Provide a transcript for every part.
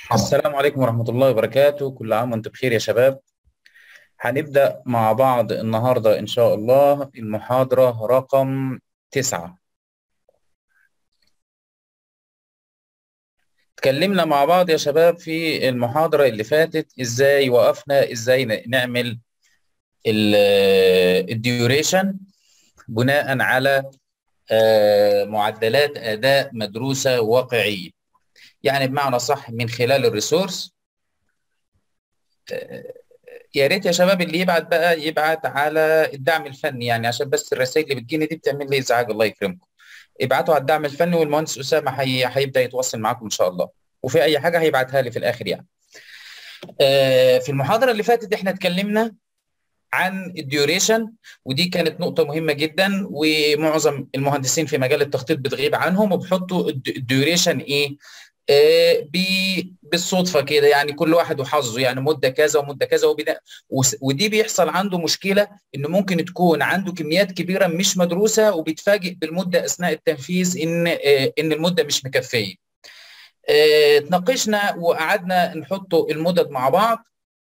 السلام عليكم ورحمة الله وبركاته كل عام وانتم بخير يا شباب هنبدأ مع بعض النهاردة إن شاء الله المحاضرة رقم تسعة اتكلمنا مع بعض يا شباب في المحاضرة اللي فاتت ازاي وقفنا ازاي ن- نعمل الديوريشن بناء على آه، معدلات أداء مدروسة واقعية يعني بمعنى صح من خلال الريسورس يا ريت يا شباب اللي يبعت بقى يبعت على الدعم الفني يعني عشان بس الرسائل اللي بتجيني دي بتعمل لي ازعاج الله يكرمكم ابعتوا على الدعم الفني والمهندس اسامه هي- هيبدا يتواصل معاكم ان شاء الله وفي اي حاجه هيبعتها لي في الاخر يعني آه، في المحاضره اللي فاتت احنا اتكلمنا عن الديوريشن ودي كانت نقطة مهمة جدا ومعظم المهندسين في مجال التخطيط بتغيب عنهم وبيحطوا الد- الديوريشن ايه آه، بي- بالصدفة كده يعني كل واحد وحظه يعني مدة كذا ومدة كذا وبناء وس- ودي بيحصل عنده مشكلة انه ممكن تكون عنده كميات كبيرة مش مدروسة وبيتفاجئ بالمدة اثناء التنفيذ ان آه، ان المدة مش مكفية آه، اتناقشنا وقعدنا نحطوا المدد مع بعض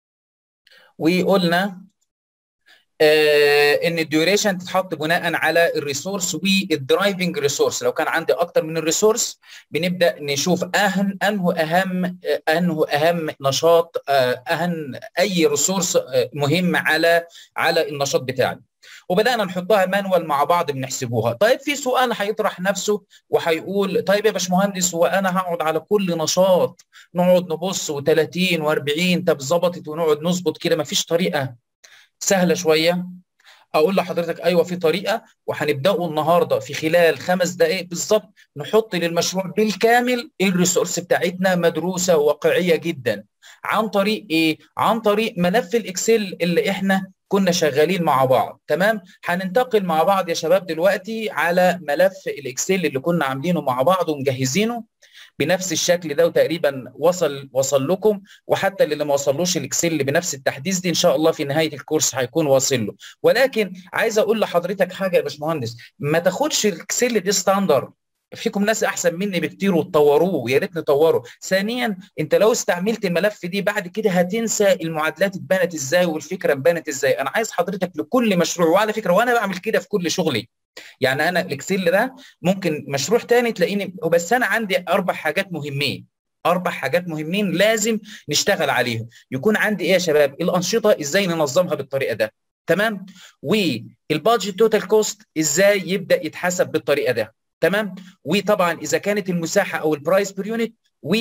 وقلنا آه، ان الديوريشن تتحط بناء على الريسورس والدرايفنج ريسورس لو كان عندي اكتر من الريسورس بنبدا نشوف اهم انه اهم آه، انه اهم نشاط آه، اهم اي ريسورس آه، مهم على على النشاط بتاعنا وبدانا نحطها مانوال مع بعض بنحسبوها طيب في سؤال هيطرح نفسه وهيقول طيب يا باشمهندس هو انا هقعد على كل نشاط نقعد نبص و30 و40 طب ظبطت ونقعد نظبط كده مفيش طريقه سهله شويه اقول لحضرتك ايوه في طريقه وهنبداوا النهارده في خلال خمس دقائق بالظبط نحط للمشروع بالكامل الريسورس بتاعتنا مدروسه واقعيه جدا عن طريق ايه عن طريق ملف الاكسل اللي احنا كنا شغالين مع بعض تمام هننتقل مع بعض يا شباب دلوقتي على ملف الاكسل اللي كنا عاملينه مع بعض ومجهزينه بنفس الشكل ده وتقريبا وصل وصل لكم وحتى اللي ما وصلوش الاكسل بنفس التحديث دي ان شاء الله في نهايه الكورس هيكون واصل له ولكن عايز اقول لحضرتك حاجه يا باشمهندس ما تاخدش الاكسل دي ستاندرد فيكم ناس احسن مني بكتير وتطوروه يا ريت نطوره ثانيا انت لو استعملت الملف دي بعد كده هتنسى المعادلات اتبنت ازاي والفكره اتبنت ازاي انا عايز حضرتك لكل مشروع وعلى فكره وانا بعمل كده في كل شغلي يعني انا الاكسل ده ممكن مشروع تاني تلاقيني بس انا عندي اربع حاجات مهمين اربع حاجات مهمين لازم نشتغل عليهم يكون عندي ايه يا شباب الانشطه ازاي ننظمها بالطريقه ده تمام والبادجت توتال كوست ازاي يبدا يتحسب بالطريقه ده تمام وطبعا اذا كانت المساحه او البرايس بير يونت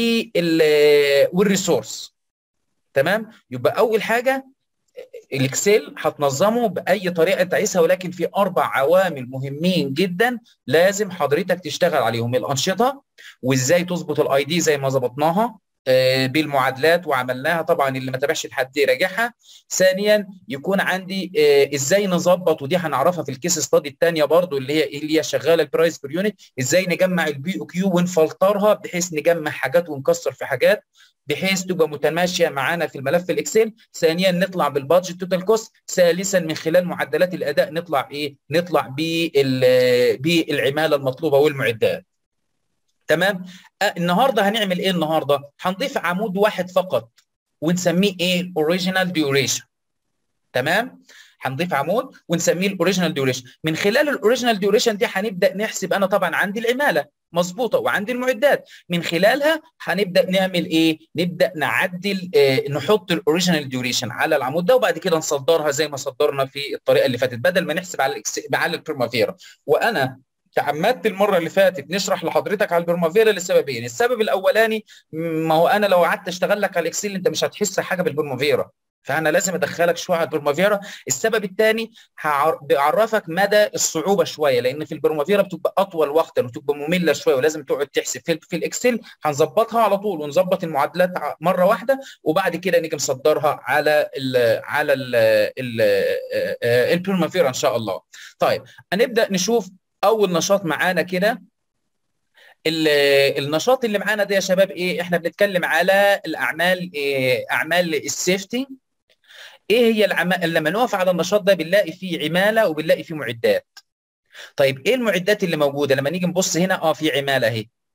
والريسورس تمام يبقى اول حاجه الاكسل هتنظمه باي طريقه انت عايزها ولكن في اربع عوامل مهمين جدا لازم حضرتك تشتغل عليهم الانشطه وازاي تظبط الاي دي زي ما ظبطناها آه، بالمعادلات وعملناها طبعا اللي ما تابعش الحد يراجعها ثانيا يكون عندي آه، ازاي نظبط ودي هنعرفها في الكيس ستادي الثانيه برضو اللي هي اللي هي شغاله البرايس بير يونت ازاي نجمع البي او كيو ونفلترها بحيث نجمع حاجات ونكسر في حاجات بحيث تبقى متماشيه معانا في الملف الاكسل ثانيا نطلع بالبادجت توتال كوست ثالثا من خلال معدلات الاداء نطلع ايه نطلع بال- بالعماله المطلوبه والمعدات تمام آه، النهارده هنعمل ايه النهارده هنضيف عمود واحد فقط ونسميه ايه الاوريجينال ديوريشن تمام هنضيف عمود ونسميه الاوريجينال ديوريشن من خلال الاوريجينال ديوريشن دي هنبدا نحسب انا طبعا عندي العماله مظبوطه وعندي المعدات من خلالها هنبدا نعمل ايه نبدا نعدل آه نحط الاوريجينال ديوريشن على العمود ده وبعد كده نصدرها زي ما صدرنا في الطريقه اللي فاتت بدل ما نحسب على الإكس... على البريمافيرا وانا تعمدت المره اللي فاتت نشرح لحضرتك على البرمافيرا لسببين السبب الاولاني ما هو انا لو قعدت اشتغل لك على الاكسل انت مش هتحس حاجه بالبرمافيرا فانا لازم ادخلك شويه على البرمافيرا السبب الثاني بيعرفك مدى الصعوبه شويه لان في البرمافيرا بتبقى اطول وقتا وتبقى ممله شويه ولازم تقعد تحسب في, في الاكسل هنظبطها على طول ونظبط المعادلات ع- مره واحده وبعد كده نيجي نصدرها على ال على ال ال البرمافيرا ان شاء الله طيب هنبدا نشوف اول نشاط معانا كده ال- النشاط اللي معانا ده يا شباب ايه احنا بنتكلم على الاعمال إيه اعمال السيفتي ايه هي العمال لما نقف على النشاط ده بنلاقي فيه عماله وبنلاقي فيه معدات طيب ايه المعدات اللي موجوده لما نيجي نبص هنا اه في عماله اهي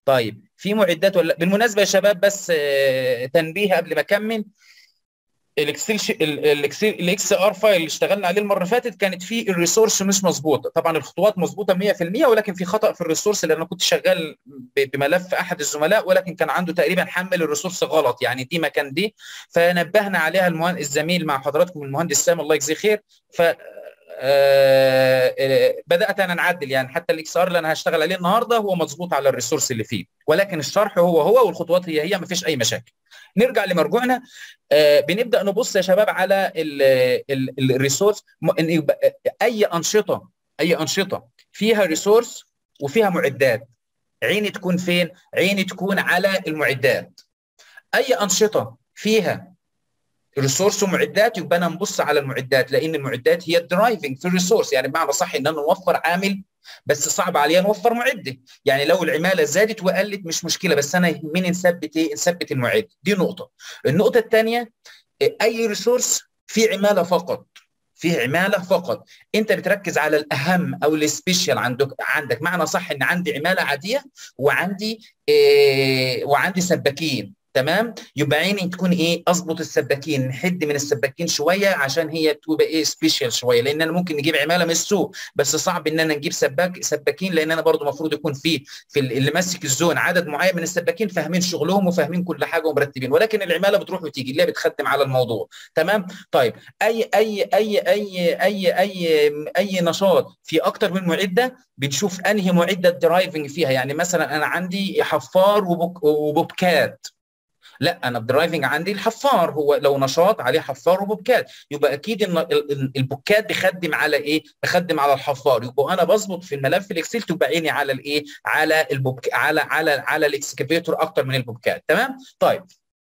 طيب في معدات ولا بالمناسبه يا شباب بس تنبيه قبل ما اكمل الاكسل ش... الاكسل الاكس ار فايل اللي اشتغلنا عليه المره اللي فاتت كانت فيه الريسورس مش مظبوطه طبعا الخطوات مظبوطه 100% ولكن في خطا في الريسورس لان انا كنت شغال بملف احد الزملاء ولكن كان عنده تقريبا حمل الريسورس غلط يعني دي مكان دي فنبهنا عليها المهن... الزميل مع حضراتكم المهندس سام الله يجزيه خير ف آه بدات انا نعدل يعني حتى الاكس ار اللي انا هشتغل عليه النهارده هو مظبوط على الريسورس اللي فيه ولكن الشرح هو هو والخطوات هي هي ما فيش اي مشاكل نرجع لمرجوعنا آه بنبدا نبص يا شباب على الريسورس ان يبقى اي انشطه اي انشطه فيها ريسورس وفيها معدات عيني تكون فين عيني تكون على المعدات اي انشطه فيها ريسورس ومعدات يبقى انا نبص على المعدات لان المعدات هي الدرايفنج في الريسورس يعني بمعنى صح ان انا نوفر عامل بس صعب عليا نوفر معده يعني لو العماله زادت وقلت مش مشكله بس انا يهمني نثبت ايه نثبت المعد دي نقطه النقطه الثانيه اي ريسورس في عماله فقط في عماله فقط انت بتركز على الاهم او السبيشال عندك عندك معنى صح ان عندي عماله عاديه وعندي إيه وعندي سباكين تمام يبقى عيني تكون ايه اظبط السباكين نحد من السباكين شويه عشان هي تبقى ايه سبيشال شويه لان انا ممكن نجيب عماله من السوق بس صعب ان انا نجيب سباك سباكين لان انا برضو المفروض يكون في في اللي ماسك الزون عدد معين من السباكين فاهمين شغلهم وفاهمين كل حاجه ومرتبين ولكن العماله بتروح وتيجي اللي بتخدم على الموضوع تمام طيب اي اي اي اي اي اي اي نشاط في اكتر من معده بنشوف انهي معده درايفنج فيها يعني مثلا انا عندي حفار وبوبكات لا انا الدرايفنج عندي الحفار هو لو نشاط عليه حفار وبوكات يبقى اكيد ان البوكات بيخدم على ايه بخدم على الحفار يبقى انا بظبط في الملف الاكسل تبقى عيني على الايه على البوك على على على الاكسكافيتور اكتر من البوكات تمام طيب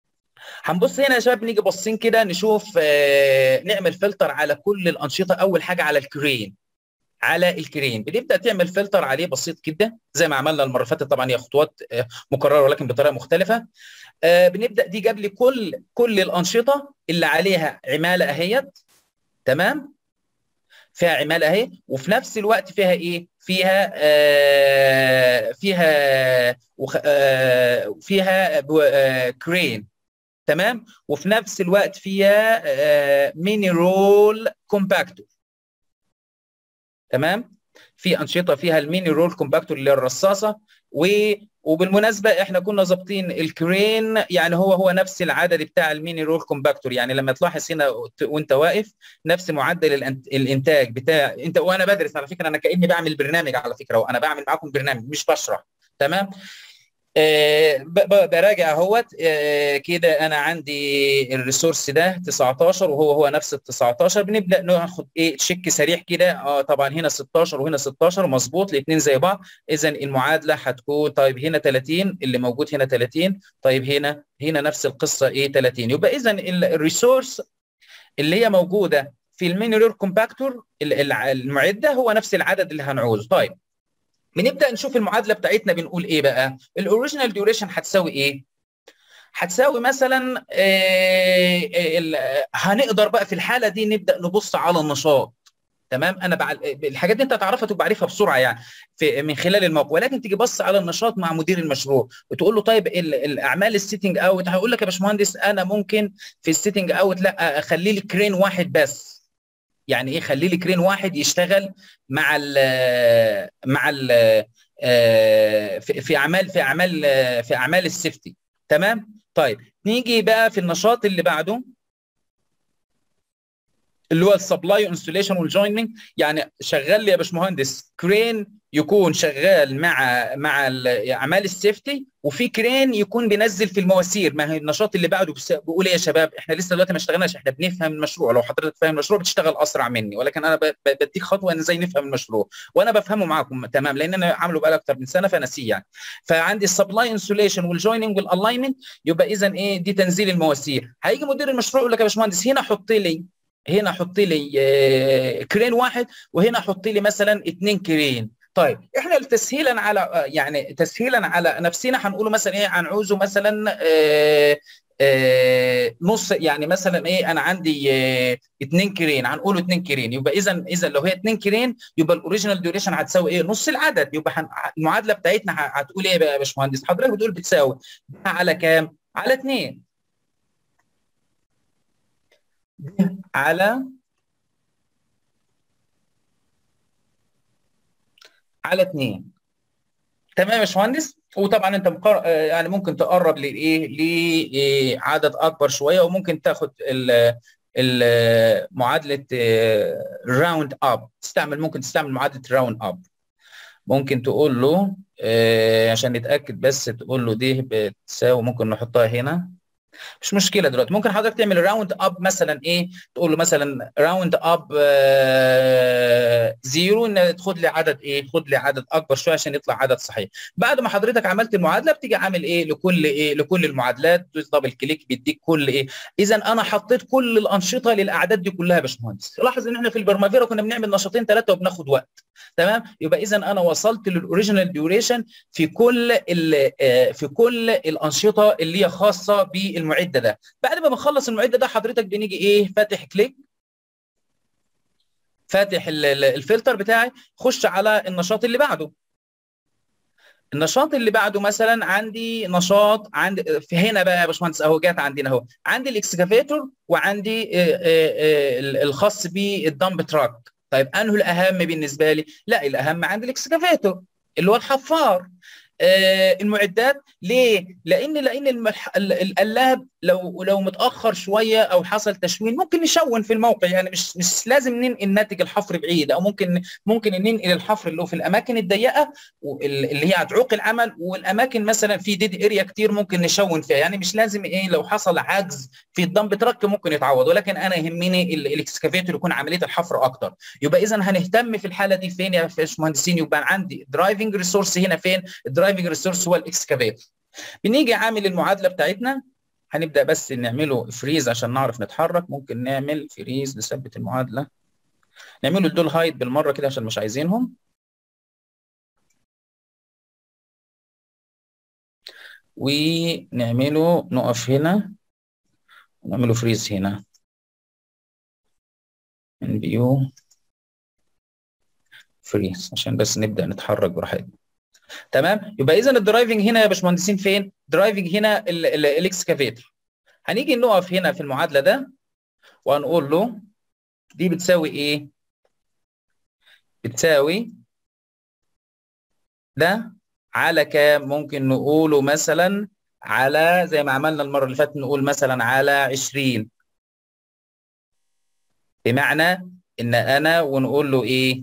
هنبص هنا يا شباب نيجي باصين كده نشوف آه نعمل فلتر على كل الانشطه اول حاجه على الكرين على الكرين بنبدا تعمل فلتر عليه بسيط جدا زي ما عملنا المره اللي فاتت طبعا هي خطوات مكرره ولكن بطريقه مختلفه آه بنبدا دي جاب لي كل كل الانشطه اللي عليها عماله اهيت تمام فيها عماله اهي وفي نفس الوقت فيها ايه فيها آه فيها آه فيها آه كرين تمام وفي نفس الوقت فيها آه ميني رول كومباكتور تمام في انشطه فيها الميني رول كومباكتور اللي هي الرصاصه و وبالمناسبه احنا كنا ظابطين الكرين يعني هو هو نفس العدد بتاع الميني رول كومباكتور يعني لما تلاحظ هنا وانت واقف نفس معدل الانتاج بتاع انت وانا بدرس على فكره انا كاني بعمل برنامج على فكره وانا بعمل معاكم برنامج مش بشرح تمام آه براجع اهوت آه كده انا عندي الريسورس ده 19 وهو هو نفس ال 19 بنبدا ناخد ايه تشيك سريع كده اه طبعا هنا 16 وهنا 16 مظبوط الاثنين زي بعض اذا المعادله هتكون طيب هنا 30 اللي موجود هنا 30 طيب هنا هنا نفس القصه ايه 30 يبقى اذا الريسورس اللي هي موجوده في المينيرور كومباكتور المعده هو نفس العدد اللي هنعوزه طيب بنبدا نشوف المعادله بتاعتنا بنقول ايه بقى الاوريجينال ديوريشن هتساوي ايه هتساوي مثلا آه هنقدر بقى في الحاله دي نبدا نبص على النشاط تمام انا بع... الحاجات دي انت تعرفها تبقى عارفها بسرعه يعني في من خلال الموقع ولكن تيجي بص على النشاط مع مدير المشروع وتقول له طيب الاعمال السيتنج اوت هيقول لك يا باشمهندس انا ممكن في السيتنج اوت لا اخلي لي كرين واحد بس يعني ايه خلي لي كرين واحد يشتغل مع ال مع ال في اعمال في اعمال في اعمال السيفتي تمام طيب نيجي بقى في النشاط اللي بعده اللي هو السبلاي انستليشن والجويننج يعني شغال لي يا باشمهندس كرين يكون شغال مع مع اعمال السيفتي وفي كرين يكون بينزل في المواسير ما هي النشاط اللي بعده بيقول ايه يا شباب احنا لسه دلوقتي ما اشتغلناش احنا بنفهم المشروع لو حضرتك فاهم المشروع بتشتغل اسرع مني ولكن انا بديك خطوه ان ازاي نفهم المشروع وانا بفهمه معاكم تمام لان انا عامله بقى اكتر من سنه فنسيه يعني فعندي السبلاي انسوليشن والجويننج والالاينمنت يبقى اذا ايه دي تنزيل المواسير هيجي مدير المشروع يقول لك يا باشمهندس هنا حط لي هنا حط لي كرين واحد وهنا حط لي مثلا اثنين كرين طيب احنا تسهيلا على يعني تسهيلا على نفسنا هنقوله مثلا ايه هنعوزه مثلا اه آه نص يعني مثلا ايه انا عندي آه 2 كرين هنقوله 2 كرين يبقى اذا اذا لو هي 2 كرين يبقى الاوريجينال ديوريشن هتساوي ايه نص العدد يبقى هن... المعادله بتاعتنا هتقول ايه بقى يا باشمهندس حضرتك بتقول بتساوي على كام على 2 على على 2 تمام يا باشمهندس وطبعا انت مقر... يعني ممكن تقرب لايه لعدد اكبر شويه وممكن تاخد ال معادله راوند اب تستعمل ممكن تستعمل معادله راوند اب ممكن تقول له عشان نتاكد بس تقول له دي بتساوي ممكن نحطها هنا مش مشكله دلوقتي ممكن حضرتك تعمل راوند اب مثلا ايه تقول له مثلا راوند اب زيرو ان خد لي عدد ايه خد لي عدد اكبر شويه عشان يطلع عدد صحيح بعد ما حضرتك عملت المعادله بتيجي عامل ايه لكل ايه لكل المعادلات دبل كليك بيديك كل ايه اذا انا حطيت كل الانشطه للاعداد دي كلها يا باشمهندس لاحظ ان احنا في البرمافيرا كنا بنعمل نشاطين ثلاثه وبناخد وقت تمام يبقى اذا انا وصلت للاوريجينال ديوريشن في كل في كل الانشطه اللي هي خاصه بالمعده ده بعد ما بنخلص المعده ده حضرتك بنيجي ايه فاتح كليك فاتح الفلتر بتاعي خش على النشاط اللي بعده النشاط اللي بعده مثلا عندي نشاط عندي في هنا بقى يا باشمهندس اهو جات عندنا اهو عندي الاكسكافيتور وعندي الخاص بالدمب تراك طيب انه الاهم بالنسبه لي لا الاهم عندي الاكسكافيتور اللي هو الحفار آه المعدات ليه؟ لان لان المح... القلاب لو لو متاخر شويه او حصل تشوين ممكن نشون في الموقع يعني مش مش لازم ننقل ناتج الحفر بعيد او ممكن ممكن ننقل الحفر اللي هو في الاماكن الضيقه اللي هي هتعوق العمل والاماكن مثلا في ديد اريا كتير ممكن نشون فيها يعني مش لازم ايه لو حصل عجز في الدمب تراك ممكن يتعوض ولكن انا يهمني الاكسكافيتور يكون عمليه الحفر اكتر يبقى اذا هنهتم في الحاله دي فين يا باشمهندسين يبقى عندي درايفنج ريسورس هنا فين الدرايفنج ريسورس هو الاكسكافيتور بنيجي عامل المعادله بتاعتنا هنبدا بس نعمله فريز عشان نعرف نتحرك ممكن نعمل فريز نثبت المعادله نعمله الدول هايد بالمره كده عشان مش عايزينهم ونعمله نقف هنا ونعمله فريز هنا من فيو فريز عشان بس نبدا نتحرك براحتنا تمام يبقى اذا الدرايفنج هنا يا باشمهندسين فين درايفنج هنا الاكسكافيتور هنيجي نقف هنا في المعادله ده وهنقول له دي بتساوي ايه بتساوي ده على كام ممكن نقوله مثلا على زي ما عملنا المره اللي فاتت نقول مثلا على 20 بمعنى ان انا ونقول له ايه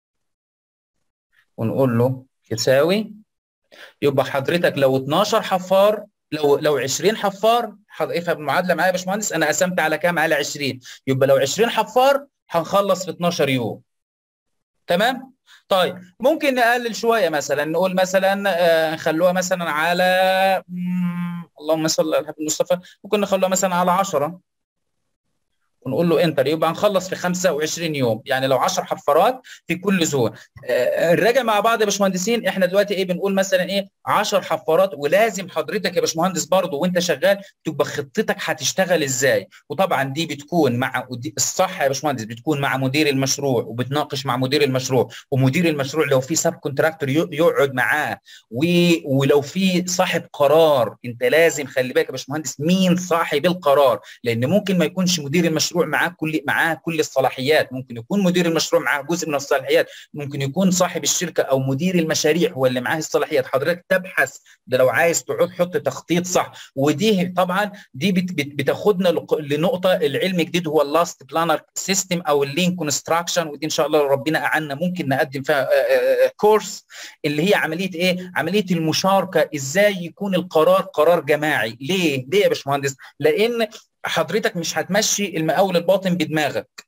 ونقول له يساوي يبقى حضرتك لو 12 حفار لو لو 20 حفار افهم المعادله معايا يا باشمهندس انا قسمت على كام على 20 يبقى لو 20 حفار هنخلص في 12 يوم تمام طيب ممكن نقلل شويه مثلا نقول مثلا آه نخلوها مثلا على اللهم صل على الحبيب المصطفى ممكن نخلوها مثلا على 10 ونقول له انتر يبقى هنخلص في 25 يوم يعني لو 10 حفارات في كل زون آه نراجع مع بعض يا باشمهندسين احنا دلوقتي ايه بنقول مثلا ايه 10 حفارات ولازم حضرتك يا باشمهندس برضه وانت شغال تبقى خطتك هتشتغل ازاي وطبعا دي بتكون مع الصح يا باشمهندس بتكون مع مدير المشروع وبتناقش مع مدير المشروع ومدير المشروع لو في سب كونتراكتور يقعد معاه ولو في صاحب قرار انت لازم خلي بالك يا باشمهندس مين صاحب القرار لان ممكن ما يكونش مدير المشروع معاه كل معاه كل الصلاحيات ممكن يكون مدير المشروع معاه جزء من الصلاحيات ممكن يكون صاحب الشركه او مدير المشاريع هو اللي معاه الصلاحيات حضرتك تبحث ده لو عايز تقعد حط تخطيط صح ودي طبعا دي بت بت بتاخدنا لنقطه العلم الجديد هو اللاست بلانر سيستم او اللين كونستراكشن ودي ان شاء الله ربنا اعنا ممكن نقدم فيها كورس اللي هي عمليه ايه عمليه المشاركه ازاي يكون القرار قرار جماعي ليه ليه يا باشمهندس لان حضرتك مش هتمشي المقاول الباطن بدماغك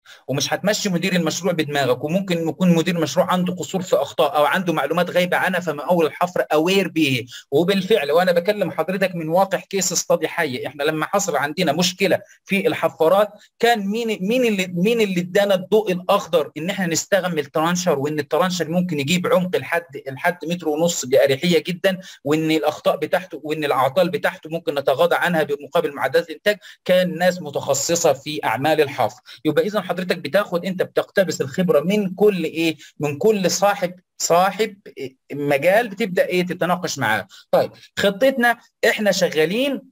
ومش هتمشي مدير المشروع بدماغك وممكن يكون مدير المشروع عنده قصور في اخطاء او عنده معلومات غايبه عنها فمقاول الحفر اوير به وبالفعل وانا بكلم حضرتك من واقع كيس استادي حي احنا لما حصل عندنا مشكله في الحفارات كان مين مين اللي مين اللي ادانا الضوء الاخضر ان احنا نستعمل ترانشر وان الترانشر ممكن يجيب عمق لحد لحد متر ونص باريحيه جدا وان الاخطاء بتاعته وان الاعطال بتاعته ممكن نتغاضى عنها بمقابل معدات الانتاج كان ناس متخصصه في اعمال الحفر يبقى اذا حضرتك بتاخد انت بتقتبس الخبره من كل ايه من كل صاحب صاحب مجال بتبدا ايه تتناقش معاه طيب خطتنا احنا شغالين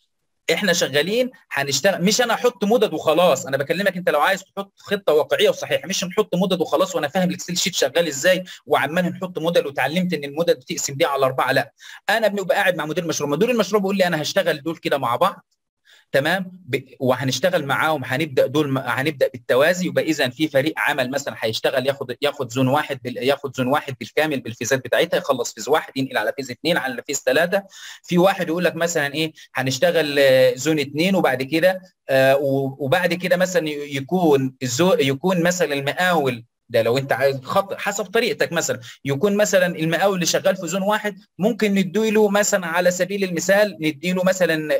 احنا شغالين هنشتغل مش انا احط مدد وخلاص انا بكلمك انت لو عايز تحط خطه واقعيه وصحيحه مش نحط مدد وخلاص وانا فاهم الاكسل شيت شغال ازاي وعمال نحط مدد وتعلمت ان المدد بتقسم دي على اربعه لا انا بنبقى قاعد مع مدير المشروع مدير المشروع بيقول لي انا هشتغل دول كده مع بعض تمام ب... وهنشتغل معاهم هنبدا دول هنبدا بالتوازي يبقى اذا في فريق عمل مثلا هيشتغل ياخد ياخد زون واحد بال... ياخد زون واحد بالكامل بالفيزات بتاعتها يخلص فيز واحد ينقل على فيز اثنين على فيز ثلاثه في واحد يقول لك مثلا ايه هنشتغل زون اثنين وبعد كده آه وبعد كده مثلا يكون الزو... يكون مثلا المقاول ده لو انت عايز خط حسب طريقتك مثلا يكون مثلا المقاول اللي شغال في زون واحد ممكن نديله مثلا على سبيل المثال نديله مثلا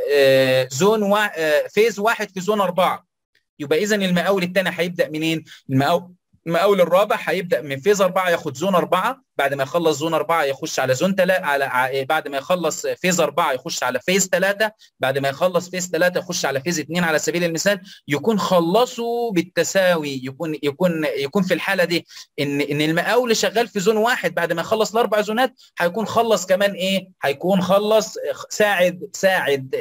زون وا... فيز واحد في زون اربعه يبقى اذا المقاول الثاني هيبدا منين؟ المقاول المقاول الرابع هيبدا من فيز اربعه ياخد زون اربعه بعد ما يخلص زون اربعه يخش على زون ثلاثه على بعد ما يخلص فيز اربعه يخش على فيز ثلاثه بعد ما يخلص فيز ثلاثه يخش على فيز اثنين على سبيل المثال يكون خلصوا بالتساوي يكون يكون يكون في الحاله دي ان ان المقاول اللي شغال في زون واحد بعد ما يخلص الاربع زونات هيكون خلص كمان ايه؟ هيكون خلص ساعد ساعد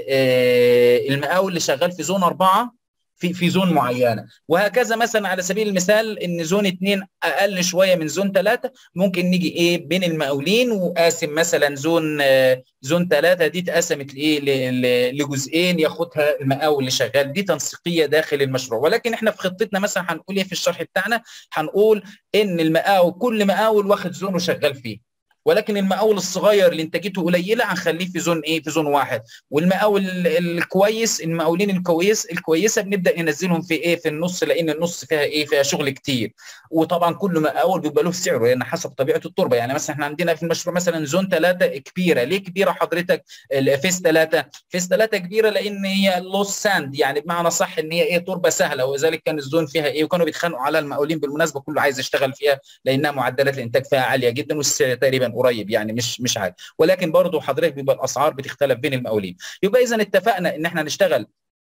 آه المقاول اللي شغال في زون اربعه في في زون معينه وهكذا مثلا على سبيل المثال ان زون اثنين اقل شويه من زون ثلاثه ممكن نيجي ايه بين المقاولين وقاسم مثلا زون زون ثلاثه دي اتقسمت لايه لجزئين ياخدها المقاول اللي شغال دي تنسيقيه داخل المشروع ولكن احنا في خطتنا مثلا هنقول ايه في الشرح بتاعنا هنقول ان المقاول كل مقاول واخد زون وشغال فيه ولكن المقاول الصغير اللي انتاجته قليله هنخليه في زون ايه في زون واحد والمقاول الكويس المقاولين الكويس الكويسه بنبدا ننزلهم في ايه في النص لان النص فيها ايه فيها شغل كتير وطبعا كل مقاول بيبقى له سعره لان حسب طبيعه التربه يعني مثلا احنا عندنا في المشروع مثلا زون ثلاثه كبيره ليه كبيره حضرتك فيس ثلاثه فيس ثلاثه كبيره لان هي لوس ساند يعني بمعنى صح ان هي ايه تربه سهله وذلك كان الزون فيها ايه وكانوا بيتخانقوا على المقاولين بالمناسبه كله عايز يشتغل فيها لانها معدلات الانتاج فيها عاليه جدا والسعر تقريبا قريب يعني مش مش عالي ولكن برضه حضرتك بيبقى الاسعار بتختلف بين المقاولين يبقى اذا اتفقنا ان احنا نشتغل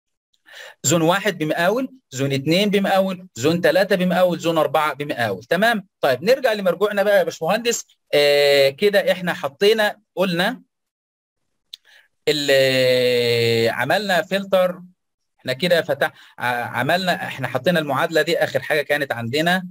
زون واحد بمقاول زون اثنين بمقاول زون ثلاثة بمقاول زون أربعة بمقاول تمام طيب نرجع لمرجوعنا بقى يا باشمهندس آه كده احنا حطينا قلنا اللي عملنا فلتر احنا كده فتح عملنا احنا حطينا المعادله دي اخر حاجه كانت عندنا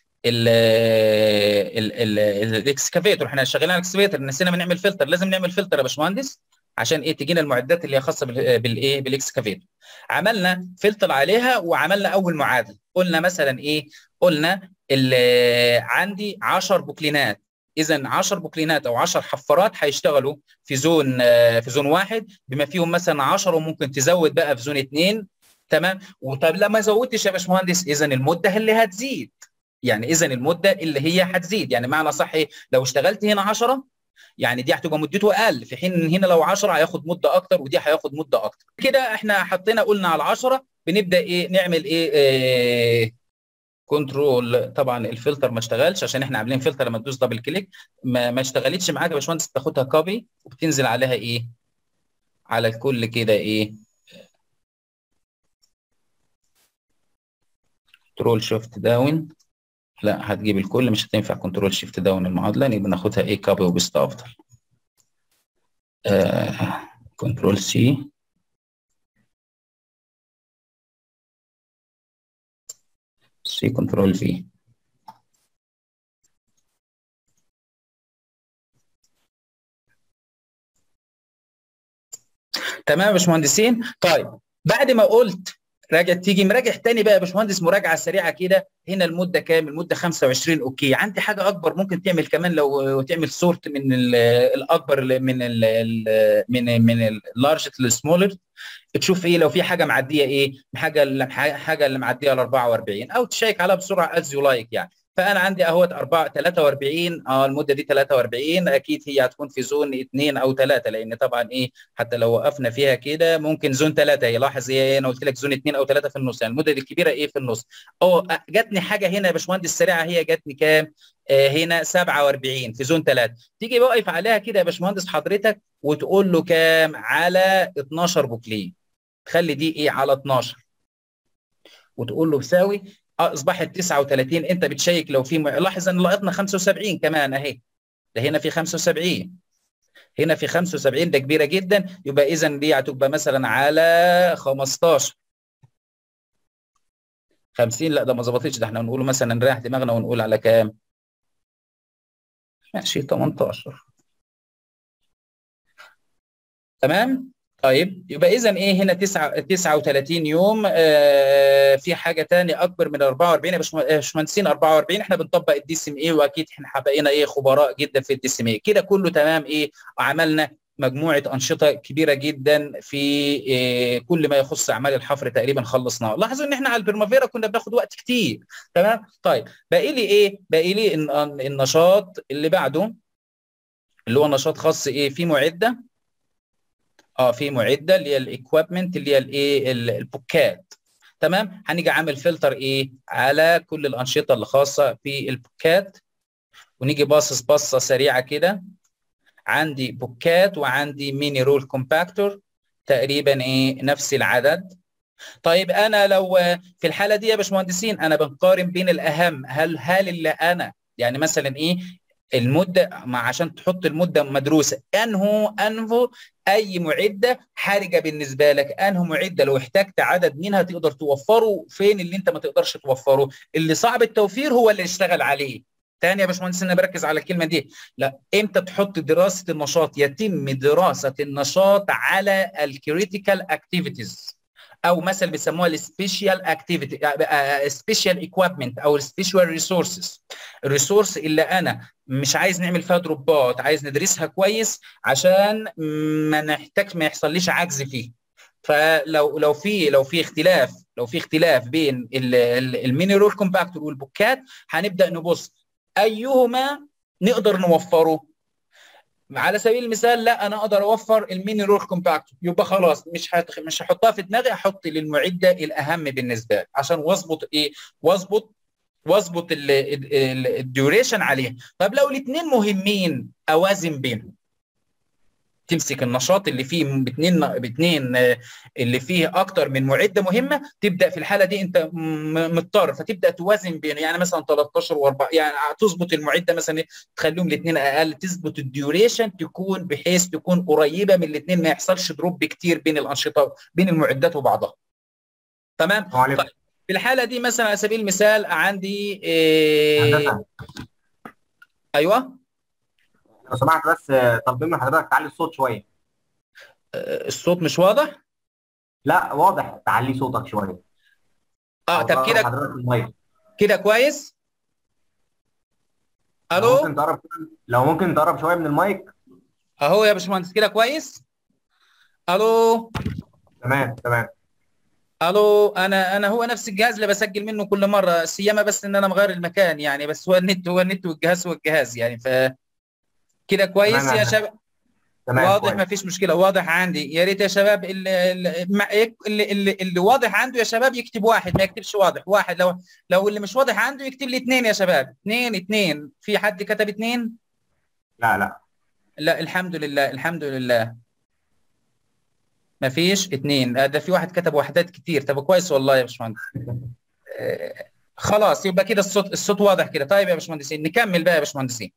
الاكسكافيتور احنا شغالين على الاكسكافيتور نسينا بنعمل فلتر لازم نعمل فلتر يا باشمهندس عشان ايه تجينا المعدات اللي هي خاصه بالايه بالاكسكافيتور عملنا فلتر عليها وعملنا اول معادله قلنا مثلا ايه قلنا اللي عندي 10 بوكلينات اذا 10 بوكلينات او 10 حفارات هيشتغلوا في زون في زون واحد بما فيهم مثلا 10 وممكن تزود بقى في زون اثنين تمام وطب لما زودتش يا باشمهندس اذا المده اللي هتزيد يعني اذا المده اللي هي هتزيد يعني معنى صح ايه لو اشتغلت هنا 10 يعني دي هتبقى مدته اقل في حين ان هنا لو 10 هياخد مده اكتر ودي هياخد مده اكتر كده احنا حطينا قلنا على 10 بنبدا ايه نعمل ايه, إيه كنترول طبعا الفلتر ما اشتغلش عشان احنا عاملين فلتر لما تدوس دبل كليك ما, ما اشتغلتش معاك يا باشمهندس تاخدها كوبي وبتنزل عليها ايه على الكل كده ايه كنترول شيفت داون لا هتجيب الكل مش هتنفع كنترول شيفت داون المعادله يبقى ناخدها ايه كوبي وبيست افضل كنترول سي سي كنترول في تمام يا باشمهندسين طيب بعد ما قلت راجع تيجي مراجع تاني بقى يا باشمهندس مراجعه سريعه كده هنا المده كام المده 25 اوكي عندي حاجه اكبر ممكن تعمل كمان لو تعمل سورت من الاكبر من ال من من اللارج للسمولر تشوف ايه لو في حاجه معديه ايه حاجه اللي حاجه اللي معديه ال 44 او تشيك عليها بسرعه از يو لايك يعني فانا عندي اهوت 4 43 اه المده دي 43 اكيد هي هتكون في زون 2 او 3 لان طبعا ايه حتى لو وقفنا فيها كده ممكن زون 3 يلاحظ ايه انا قلت لك زون 2 او 3 في النص يعني المده الكبيره ايه في النص اه جاتني حاجه هنا يا باشمهندس سريعه هي جاتني كام؟ آه هنا 47 في زون 3 تيجي واقف عليها كده يا باشمهندس حضرتك وتقول له كام؟ على 12 بوكليه تخلي دي ايه على 12 وتقول له بساوي اصبحت 39 انت بتشيك لو في م... لاحظ ان لقطنا 75 كمان اهي ده هنا في 75 هنا في 75 ده كبيره جدا يبقى اذا دي هتبقى مثلا على 15 50 لا ده ما ظبطتش ده احنا نقوله مثلا نريح دماغنا ونقول على كام ماشي 18 تمام طيب يبقى اذا ايه هنا 9 39 يوم آه في حاجه ثانيه اكبر من 44 يا باشمهندسين 44 احنا بنطبق الدي سي ام اي واكيد احنا بقينا ايه خبراء جدا في الدي سي ام اي كده كله تمام ايه عملنا مجموعه انشطه كبيره جدا في إيه كل ما يخص اعمال الحفر تقريبا خلصناه لاحظوا ان احنا على البرمافيرا كنا بناخد وقت كتير تمام طيب باقي لي ايه باقي لي النشاط اللي بعده اللي هو نشاط خاص ايه في معده اه في معده اللي هي الاكويبمنت اللي هي الايه البوكات تمام هنيجي عامل فلتر ايه على كل الانشطه اللي خاصه بالبوكات ونيجي باصص بصه سريعه كده عندي بوكات وعندي ميني رول كومباكتور تقريبا ايه نفس العدد طيب انا لو في الحاله دي يا باشمهندسين انا بنقارن بين الاهم هل هل اللي انا يعني مثلا ايه المده مع عشان تحط المده مدروسه انه انه اي معده حرجه بالنسبه لك انه معده لو احتجت عدد منها تقدر توفره فين اللي انت ما تقدرش توفره اللي صعب التوفير هو اللي اشتغل عليه تاني يا باشمهندس انا بركز على الكلمه دي لا امتى تحط دراسه النشاط يتم دراسه النشاط على الكريتيكال اكتيفيتيز او مثلا بيسموها السبيشال اكتيفيتي سبيشال ايكويبمنت او السبيشال ريسورسز الريسورس اللي انا مش عايز نعمل فيها دروبات عايز ندرسها كويس عشان ما نحتاج ما يحصليش عجز فيه فلو لو في لو في اختلاف لو في اختلاف بين المينرال كومباكتور والبوكات هنبدا نبص ايهما نقدر نوفره على سبيل المثال لا انا اقدر اوفر الميني رول كومباكت يبقى خلاص مش هتخ... مش هحطها في دماغي احط للمعده الاهم بالنسبه لي عشان واظبط ايه واظبط واظبط الديوريشن عليها طب لو الاثنين مهمين اوازن بينهم تمسك النشاط اللي فيه باثنين باثنين اللي فيه اكتر من معده مهمه تبدا في الحاله دي انت مضطر فتبدا توازن بين يعني مثلا 13 و4 يعني تظبط المعده مثلا تخليهم الاثنين اقل تظبط الديوريشن تكون بحيث تكون قريبه من الاثنين ما يحصلش دروب كتير بين الانشطه بين المعدات وبعضها تمام طيب في الحاله دي مثلا على سبيل المثال عندي إيه... ايوه لو سمحت بس طالبين من حضرتك تعلي الصوت شويه الصوت مش واضح لا واضح تعلي صوتك شويه اه طب كده كده كويس الو ممكن تقرب لو ممكن تقرب شويه من المايك اهو يا باشمهندس كده كويس الو تمام تمام الو انا انا هو نفس الجهاز اللي بسجل منه كل مره سيما بس ان انا مغير المكان يعني بس هو النت هو النت والجهاز هو الجهاز يعني ف كده كويس يا شباب واضح ما فيش مشكله واضح عندي يا ريت يا شباب اللي اللي, اللي, اللي واضح عنده يا شباب يكتب واحد ما يكتبش واضح واحد لو لو اللي مش واضح عنده يكتب لي اثنين يا شباب اثنين اثنين في حد كتب اثنين لا لا لا الحمد لله الحمد لله ما فيش اثنين ده في واحد كتب وحدات كتير طب كويس والله يا باشمهندس آه خلاص يبقى كده الصوت الصوت واضح كده طيب يا باشمهندسين نكمل بقى يا باشمهندسين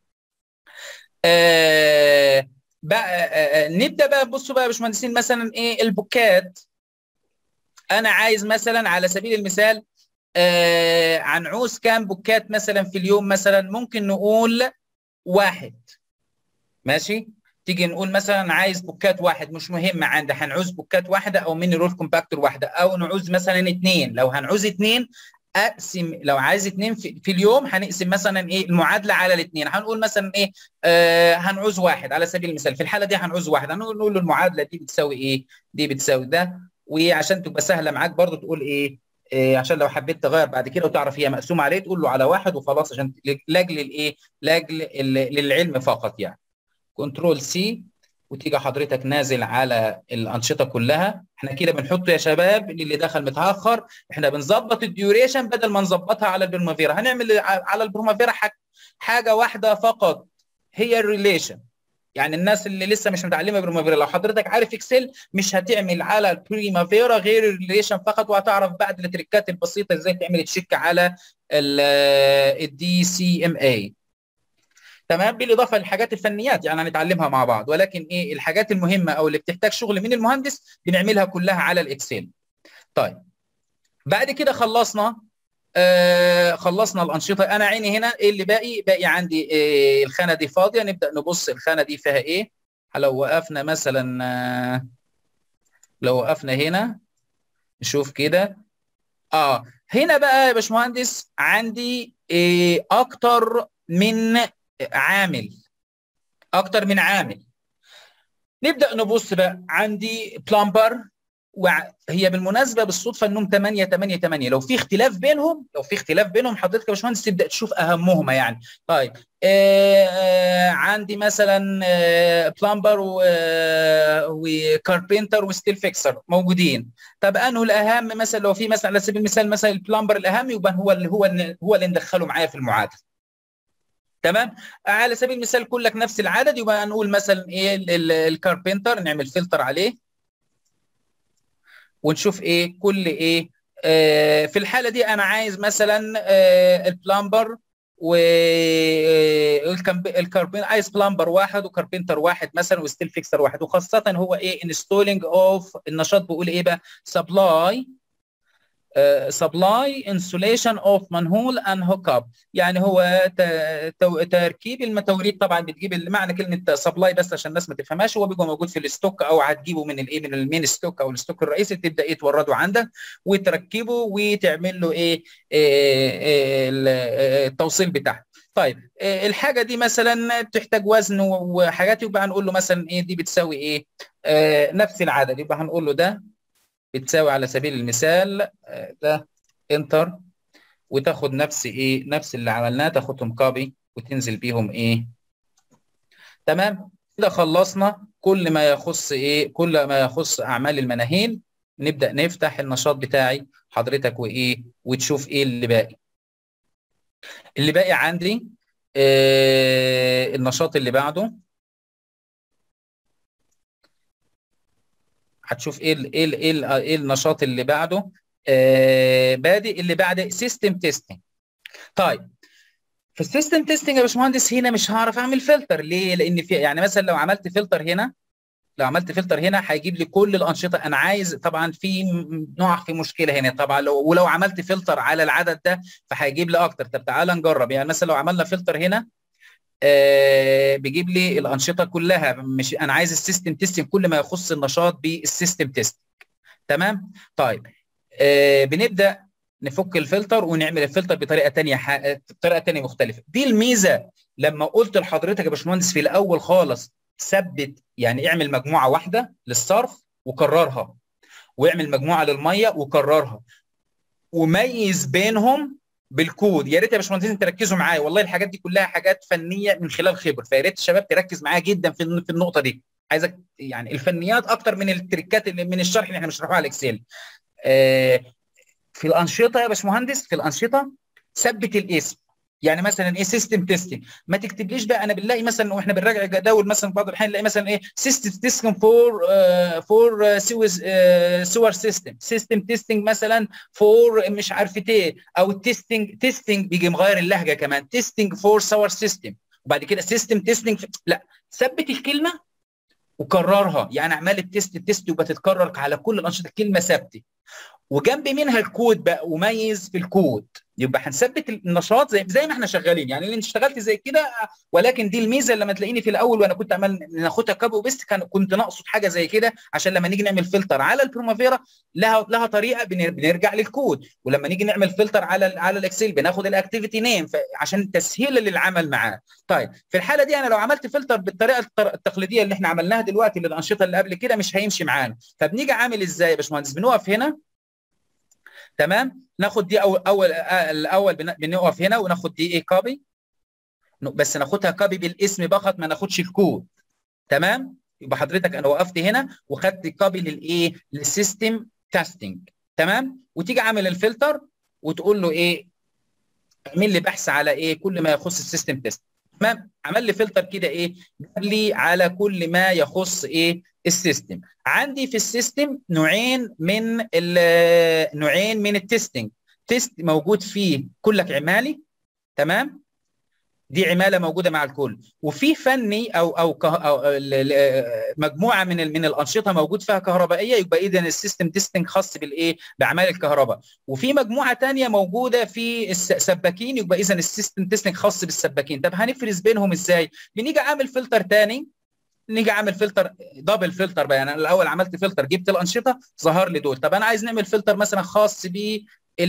آه بقى آه نبدا بقى بصوا بقى يا باشمهندسين مثلا ايه البوكات انا عايز مثلا على سبيل المثال آه هنعوز كام بوكات مثلا في اليوم مثلا ممكن نقول واحد ماشي تيجي نقول مثلا عايز بوكات واحد مش مهم عندي هنعوز بوكات واحده او ميني رول كومباكتور واحده او نعوز مثلا اثنين لو هنعوز اثنين اقسم لو عايز اتنين في, في اليوم هنقسم مثلا ايه المعادله على الاثنين هنقول مثلا ايه آه هنعوز واحد على سبيل المثال في الحاله دي هنعوز واحد هنقول نقول له المعادله دي بتساوي ايه دي بتساوي ده وعشان تبقى سهله معاك برضو تقول ايه إيه عشان لو حبيت تغير بعد كده وتعرف هي مقسومه عليه تقول له على واحد وخلاص عشان لاجل الايه لاجل للعلم فقط يعني كنترول سي وتيجي حضرتك نازل على الانشطه كلها احنا كده بنحط يا شباب اللي دخل متاخر احنا بنظبط الديوريشن بدل ما نظبطها على البرمافيرا هنعمل على البرمافيرا حاجه واحده فقط هي الريليشن يعني الناس اللي لسه مش متعلمه بريمافيرا لو حضرتك عارف اكسل مش هتعمل على البريمافيرا غير الريليشن فقط وهتعرف بعد التريكات البسيطه ازاي تعمل تشيك على الدي سي ام اي تمام بالاضافه للحاجات الفنيات يعني هنتعلمها مع بعض ولكن ايه الحاجات المهمه او اللي بتحتاج شغل من المهندس بنعملها كلها على الاكسل طيب بعد كده خلصنا آه خلصنا الانشطه انا عيني هنا ايه اللي باقي باقي عندي آه الخانه دي فاضيه نبدا نبص الخانه دي فيها ايه لو وقفنا مثلا آه لو وقفنا هنا نشوف كده اه هنا بقى يا باشمهندس عندي آه اكتر من عامل اكتر من عامل نبدا نبص بقى عندي بلمبر وهي بالمناسبه بالصدفه انهم 8 8 8 لو في اختلاف بينهم لو في اختلاف بينهم حضرتك يا باشمهندس تبدا تشوف اهمهما يعني طيب آه آه عندي مثلا آه بلمبر وكاربنتر وستيل فيكسر موجودين طب انه الاهم مثلا لو في مثلا على سبيل المثال مثلا البلمبر الاهم يبقى هو اللي هو اللي هو اللي ندخله معايا في المعادله تمام على سبيل المثال كلك نفس العدد يبقى نقول مثلا ايه الكاربنتر نعمل فلتر عليه ونشوف ايه كل ايه آه في الحاله دي انا عايز مثلا آه البلمبر والكاربين عايز بلمبر واحد وكاربنتر واحد مثلا وستيل فيكسر واحد وخاصه هو ايه انستولينج اوف النشاط بيقول ايه بقى سبلاي سبلاي انسوليشن اوف منهول ان هوك اب يعني هو تركيب المتوريد طبعا بتجيب معنى كلمه سبلاي بس عشان الناس ما تفهمهاش هو بيبقى موجود في الستوك او هتجيبه من الايه من المين ستوك او الستوك الرئيسي تبدا ايه تورده عندك وتركبه وتعمل له ايه, إيه, إيه التوصيل بتاعه طيب إيه الحاجه دي مثلا بتحتاج وزن وحاجات يبقى هنقول له مثلا ايه دي بتساوي ايه آه نفس العدد يبقى هنقول له ده بتساوي على سبيل المثال ده انتر وتاخد نفس ايه نفس اللي عملناه تاخدهم كوبي وتنزل بيهم ايه تمام كده خلصنا كل ما يخص ايه كل ما يخص اعمال المناهيل نبدا نفتح النشاط بتاعي حضرتك وايه وتشوف ايه اللي باقي اللي باقي عندي آه النشاط اللي بعده هتشوف ايه ال ايه ال ايه, ال إيه النشاط اللي بعده آه بادئ اللي بعد سيستم تيستنج طيب في السيستم تيستنج يا باشمهندس هنا مش هعرف اعمل فلتر ليه لان في يعني مثلا لو عملت فلتر هنا لو عملت فلتر هنا هيجيب لي كل الانشطه انا عايز طبعا في نوع في مشكله هنا طبعا لو ولو عملت فلتر على العدد ده فهيجيب لي اكتر طب تعالى نجرب يعني مثلا لو عملنا فلتر هنا آه بيجيب لي الانشطه كلها مش انا عايز السيستم تيستنج كل ما يخص النشاط بالسيستم تيست تمام طيب آه بنبدا نفك الفلتر ونعمل الفلتر بطريقه ثانيه بطريقه ثانيه مختلفه دي الميزه لما قلت لحضرتك يا باشمهندس في الاول خالص ثبت يعني اعمل مجموعه واحده للصرف وكررها واعمل مجموعه للميه وكررها وميز بينهم بالكود يا ريت يا باشمهندسين تركزوا معايا والله الحاجات دي كلها حاجات فنيه من خلال خبره فيا ريت الشباب تركز معايا جدا في في النقطه دي عايزك يعني الفنيات اكتر من التريكات اللي من الشرح اللي احنا بنشرحه على الاكسل آه في الانشطه يا باشمهندس في الانشطه ثبت الاسم يعني مثلا ايه سيستم تيستنج ما تكتبليش بقى انا بنلاقي مثلا واحنا بنراجع الجداول مثلا بعض الاحيان نلاقي مثلا ايه سيستم تيستنج فور فور سور سيستم سيستم تيستنج مثلا فور مش عارف ايه او التيستنج تيستنج بيجي مغير اللهجه كمان تيستنج فور سور سيستم وبعد كده سيستم تيستنج لا ثبت الكلمه وكررها يعني اعمال التيست التيست يبقى تتكرر على كل الانشطه كلمه ثابته وجنب منها الكود بقى وميز في الكود يبقى هنثبت النشاط زي زي ما احنا شغالين يعني اللي انت اشتغلت زي كده ولكن دي الميزه لما تلاقيني في الاول وانا كنت عمال ناخدها كابي وبيست كان كنت نقصد حاجه زي كده عشان لما نيجي نعمل فلتر على البرومافيرا لها لها طريقه بنرجع للكود ولما نيجي نعمل فلتر على على الاكسل بناخد الاكتيفيتي نيم عشان تسهيل للعمل معاه طيب في الحاله دي انا لو عملت فلتر بالطريقه التقليديه اللي احنا عملناها دلوقتي للانشطه اللي قبل كده مش هيمشي معانا فبنيجي عامل ازاي يا باشمهندس بنقف هنا تمام ناخد دي اول اول الاول بنقف هنا وناخد دي ايه كوبي بس ناخدها كوبي بالاسم فقط ما ناخدش الكود تمام يبقى حضرتك انا وقفت هنا وخدت كوبي للايه للسيستم تيستنج تمام وتيجي عامل الفلتر وتقول له ايه اعمل لي بحث على ايه كل ما يخص السيستم تيست تمام عمل لي فلتر كده ايه جاب لي على كل ما يخص ايه السيستم عندي في السيستم نوعين من نوعين من التستنج تيست موجود فيه كلك عمالي تمام دي عماله موجوده مع الكل وفي فني او او, كه أو مجموعه من من الانشطه موجود فيها كهربائيه يبقى اذا السيستم تيستنج خاص بالايه باعمال الكهرباء وفي مجموعه ثانيه موجوده في السباكين يبقى اذا السيستم تيستنج خاص بالسباكين طب هنفرز بينهم ازاي بنيجي عامل فلتر ثاني نيجي اعمل فلتر دبل فلتر بقى يعني انا الاول عملت فلتر جبت الانشطه ظهر لي دول طب انا عايز نعمل فلتر مثلا خاص ب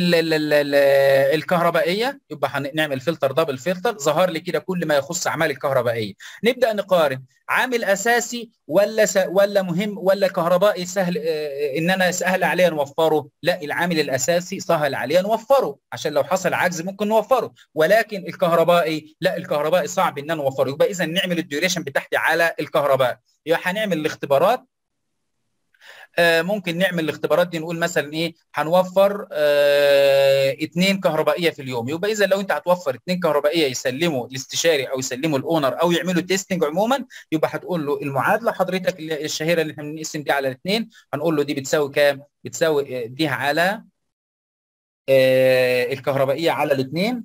الكهربائيه يبقى هنعمل فلتر دبل فلتر ظهر لي كده كل ما يخص اعمال الكهربائيه نبدا نقارن عامل اساسي ولا س... ولا مهم ولا كهربائي سهل آه ان انا سهل عليه نوفره لا العامل الاساسي سهل عليه نوفره عشان لو حصل عجز ممكن نوفره ولكن الكهربائي لا الكهربائي صعب ان انا نوفره يبقى اذا نعمل الديوريشن بتاعتي على الكهرباء يبقى هنعمل الاختبارات آه ممكن نعمل الاختبارات دي نقول مثلا ايه هنوفر آه اثنين كهربائيه في اليوم يبقى اذا لو انت هتوفر اثنين كهربائيه يسلموا الاستشاري او يسلموا الاونر او يعملوا تيستنج عموما يبقى هتقول له المعادله حضرتك الشهيره اللي احنا بنقسم دي على الاثنين هنقول له دي بتساوي كام؟ بتساوي دي على آه الكهربائيه على الاثنين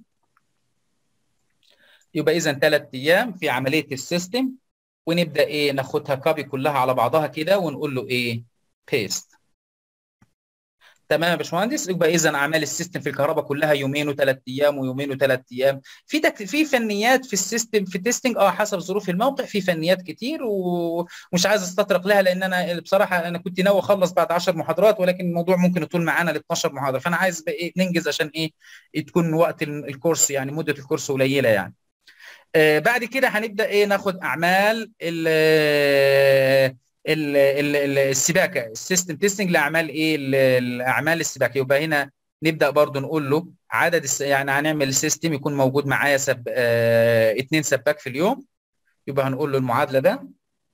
يبقى اذا ثلاث ايام في عمليه السيستم ونبدا ايه ناخدها كوبي كلها على بعضها كده ونقول له ايه بيست تمام يا باشمهندس يبقى اذا اعمال السيستم في الكهرباء كلها يومين وثلاث ايام ويومين وثلاث ايام في تك... في فنيات في السيستم في التستنج اه حسب ظروف الموقع في فنيات كتير ومش عايز استطرق لها لان انا بصراحه انا كنت ناوي اخلص بعد 10 محاضرات ولكن الموضوع ممكن يطول معانا ل 12 محاضره فانا عايز إيه ننجز عشان ايه تكون وقت الكورس يعني مده الكورس قليله يعني آه بعد كده هنبدا ايه ناخد اعمال ال ال ال السباكه السيستم تيستنج لاعمال ايه الاعمال السباكه يبقى هنا نبدا برضو نقول له عدد الس... يعني هنعمل سيستم يكون موجود معايا سب... اه... اتنين سباك في اليوم يبقى هنقول له المعادله ده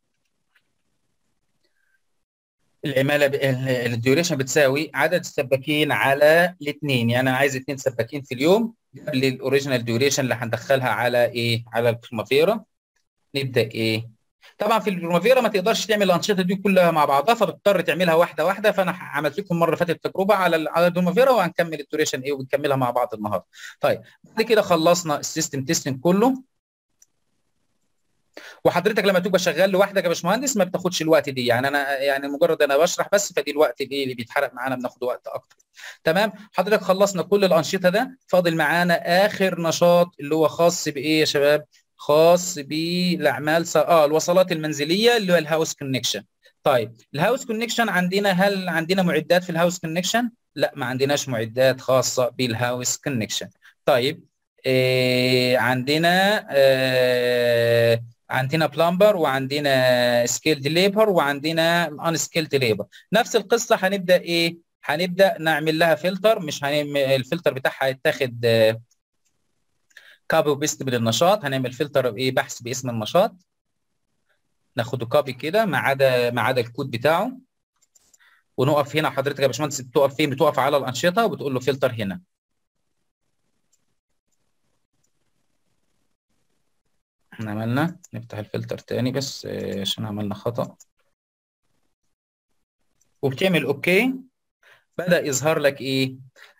العماله ب... الديوريشن بتساوي عدد السباكين على الاثنين يعني انا عايز اثنين سباكين في اليوم قبل الاوريجينال ديوريشن اللي هندخلها على ايه على البريمافيرا نبدا ايه طبعا في البريمافيرا ما تقدرش تعمل الانشطه دي كلها مع بعضها فبتضطر تعملها واحده واحده فانا عملت لكم مره فاتت تجربه على على البريمافيرا وهنكمل الديوريشن ايه ونكملها مع بعض النهارده طيب بعد كده خلصنا السيستم تيستنج كله وحضرتك لما تبقى شغال لوحدك يا باشمهندس ما بتاخدش الوقت دي يعني انا يعني مجرد انا بشرح بس فدي الوقت اللي, اللي بيتحرق معانا بناخد وقت اكتر تمام حضرتك خلصنا كل الانشطه ده فاضل معانا اخر نشاط اللي هو خاص بايه يا شباب خاص بالاعمال اه الوصلات المنزليه اللي هو الهاوس كونكشن طيب الهاوس كونكشن عندنا هل عندنا معدات في الهاوس كونكشن لا ما عندناش معدات خاصه بالهاوس كونكشن طيب إيه عندنا آه عندنا بلمبر وعندنا سكيلد ليبر وعندنا ان سكيلد ليبر نفس القصه هنبدا ايه هنبدا نعمل لها فلتر مش هنعمل الفلتر بتاعها هيتاخد آه كابي وبيست من النشاط هنعمل فلتر ايه بحث باسم النشاط ناخده كوبي كده ما عدا ما عدا الكود بتاعه ونقف هنا حضرتك يا باشمهندس بتقف فين بتقف على الانشطه وبتقول له فلتر هنا احنا عملنا نفتح الفلتر تاني بس عشان عملنا خطأ وبتعمل اوكي بدأ يظهر لك ايه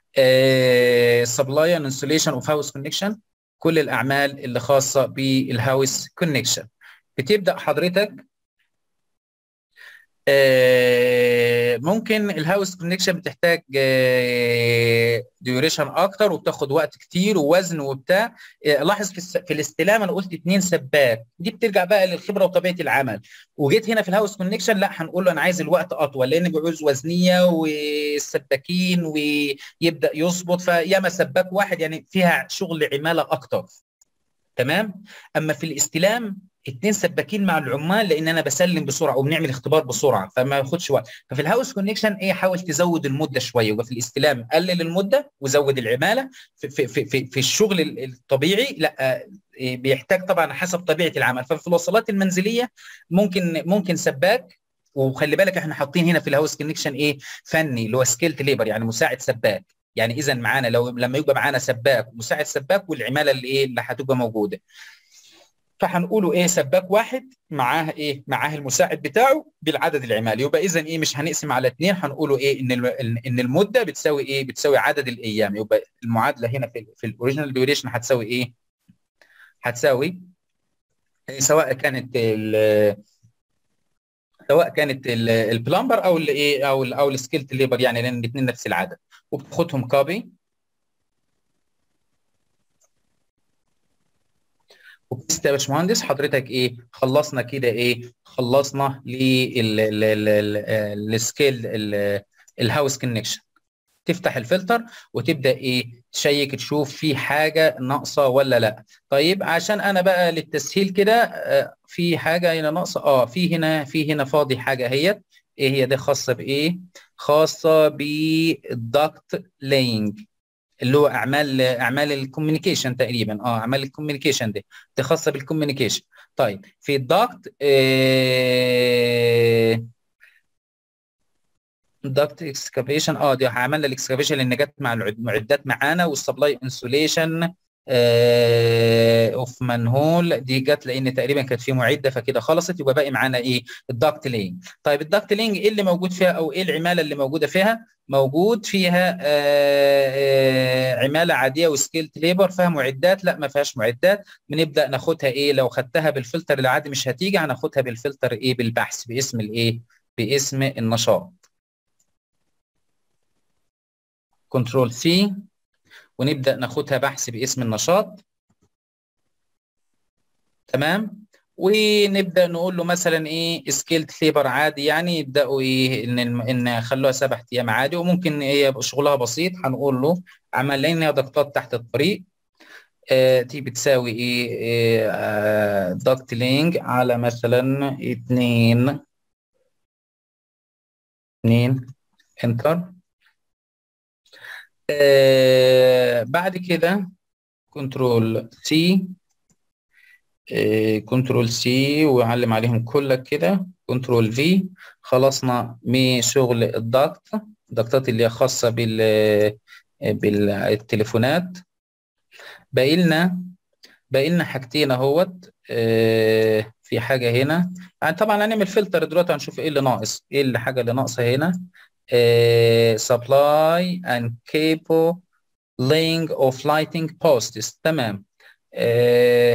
سبلاي اند انستليشن اوف هاوس كونكشن كل الاعمال اللي خاصه بالهاوس كونكشن بتبدا حضرتك آه، ممكن الهاوس كونكشن بتحتاج ديوريشن اكتر وبتاخد وقت كتير ووزن وبتاع آه، لاحظ في, الس- في الاستلام انا قلت اتنين سباك دي بترجع بقى للخبره وطبيعه العمل وجيت هنا في الهاوس كونكشن لا هنقول له انا عايز الوقت اطول لان بيعوز وزنيه والسباكين ويبدا يظبط فياما سباك واحد يعني فيها شغل عماله اكتر تمام اما في الاستلام اتنين سباكين مع العمال لان انا بسلم بسرعه وبنعمل اختبار بسرعه فما ياخدش وقت ففي الهاوس كونكشن ايه حاول تزود المده شويه وفي الاستلام قلل المده وزود العماله في في في, في, في الشغل ال- الطبيعي لا إيه، بيحتاج طبعا حسب طبيعه العمل ففي الوصلات المنزليه ممكن ممكن سباك وخلي بالك احنا حاطين هنا في الهاوس كونكشن ايه فني اللي هو سكيلت ليبر يعني مساعد سباك يعني اذا معانا لو لما يبقى معانا سباك ومساعد سباك والعماله اللي ايه اللي هتبقى موجوده فهنقوله ايه سباك واحد معاه ايه معاه المساعد بتاعه بالعدد العمالي يبقى اذا ايه مش هنقسم على اثنين هنقوله ايه ان الم- ان المده بتساوي ايه بتساوي عدد الايام يبقى المعادله هنا في في الاوريجينال ديوريشن هتساوي ايه هتساوي سواء كانت ال- سواء كانت ال- البلمبر او الايه او ال او السكيلت ليبر يعني لان الاثنين نفس العدد وبتاخدهم كوبي وبس يا باشمهندس حضرتك ايه خلصنا كده ايه خلصنا للسكيل الهاوس كونكشن تفتح الفلتر وتبدا ايه تشيك تشوف في حاجه ناقصه ولا لا طيب عشان انا بقى للتسهيل كده آه، في حاجه هنا ناقصه اه في هنا في هنا فاضي حاجه هي ايه هي دي خاصه بايه خاصه بالدكت لاينج اللي هو اعمال اعمال الكوميونيكيشن تقريبا اه اعمال الكوميونيكيشن دي دي خاصه بالكوميونيكيشن طيب في الضغط آه ضغط اكسكافيشن اه دي عملنا الاكسكافيشن لان جت مع المعدات معانا والسبلاي انسوليشن اوف منهول دي جت لان تقريبا كانت في معده فكده خلصت يبقى باقي معانا ايه الدكت لينج طيب الدكت لينج ايه اللي موجود فيها او ايه العماله اللي موجوده فيها موجود فيها آه آه عماله عاديه وسكيلت ليبر فيها معدات لا ما فيهاش معدات بنبدا ناخدها ايه لو خدتها بالفلتر العادي مش هتيجي هناخدها بالفلتر ايه بالبحث باسم الايه باسم النشاط كنترول سي ونبدا ناخدها بحث باسم النشاط تمام ونبدا نقول له مثلا ايه سكيلت ليبر عادي يعني يبداوا ايه ان ان خلوها سبع ايام عادي وممكن هي شغلها بسيط هنقول له عمل لنا ضغطات تحت الطريق آه دي بتساوي ايه, إيه آه ضغط لينج على مثلا اتنين اتنين انتر آه بعد كده كنترول سي كنترول سي واعلم عليهم كلك كده كنترول في خلصنا من شغل الضغط الضغطات اللي هي خاصه بال بالتليفونات باقي لنا باقي لنا حاجتين اهوت آه في حاجه هنا يعني طبعا هنعمل فلتر دلوقتي هنشوف ايه اللي ناقص ايه الحاجه اللي ناقصه هنا Uh, supply and cable laying of lighting posts تمام uh,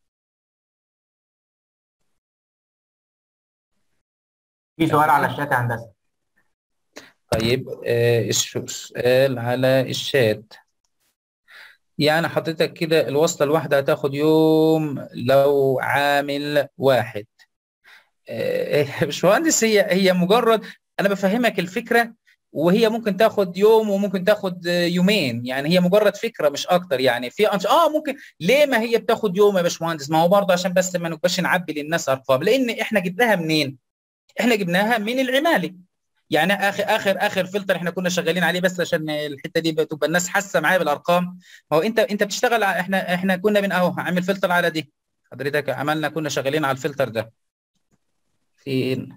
في سؤال على الشات يا هندسه طيب uh, سؤال على الشات يعني حضرتك كده الوصلة الواحدة هتاخد يوم لو عامل واحد باشمهندس هي هي مجرد انا بفهمك الفكره وهي ممكن تاخد يوم وممكن تاخد يومين يعني هي مجرد فكره مش اكتر يعني في أنش... اه ممكن ليه ما هي بتاخد يوم يا باشمهندس ما هو برضه عشان بس ما نبقاش نعبي للناس ارقام لان احنا جبناها منين احنا جبناها من العمالي يعني اخر اخر اخر فلتر احنا كنا شغالين عليه بس عشان الحته دي تبقى الناس حاسه معايا بالارقام ما هو انت انت بتشتغل احنا احنا كنا من اهو عامل فلتر على دي حضرتك عملنا كنا شغالين على الفلتر ده فين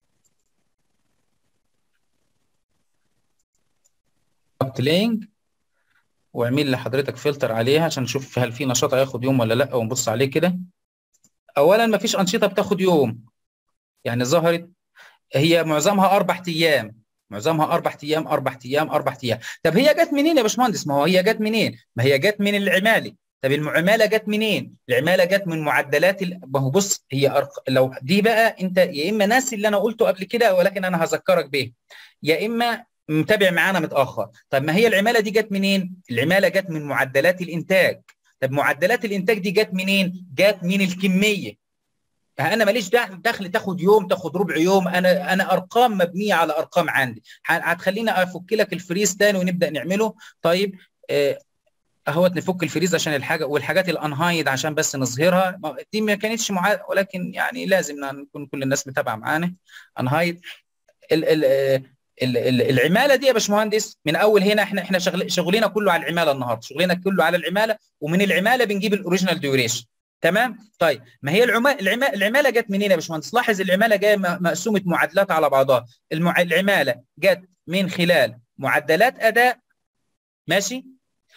بلاينج واعمل لحضرتك فلتر عليها عشان نشوف هل في نشاط هياخد يوم ولا لا ونبص عليه كده اولا ما فيش انشطه بتاخد يوم يعني ظهرت هي معظمها اربع ايام معظمها اربع ايام اربع ايام اربع ايام طب هي جت منين يا باشمهندس ما هو هي جت منين ما هي جت من العمالي طب العماله جت منين العماله جت من معدلات ال... ما هو بص هي أرق... لو دي بقى انت يا اما ناسي اللي انا قلته قبل كده ولكن انا هذكرك به يا اما متابع معانا متاخر طب ما هي العماله دي جت منين العماله جت من معدلات الانتاج طب معدلات الانتاج دي جت منين جت من الكميه انا ماليش دخل تاخد يوم تاخد ربع يوم انا انا ارقام مبنيه على ارقام عندي هتخليني افك لك الفريز تاني ونبدا نعمله طيب آه اهوت نفك الفريز عشان الحاجه والحاجات الانهايد عشان بس نظهرها دي ما كانتش معاد ولكن يعني لازم نكون كل الناس متابعه معانا انهايد ال ال ال العماله دي يا باشمهندس من اول هنا احنا احنا شغل شغلنا كله على العماله النهارده شغلنا كله على العماله ومن العماله بنجيب الاوريجينال ديوريشن تمام طيب ما هي العماله العماله, العمالة جت منين يا باشمهندس لاحظ العماله جايه مقسومه معادلات على بعضها المع... العماله جت من خلال معدلات اداء ماشي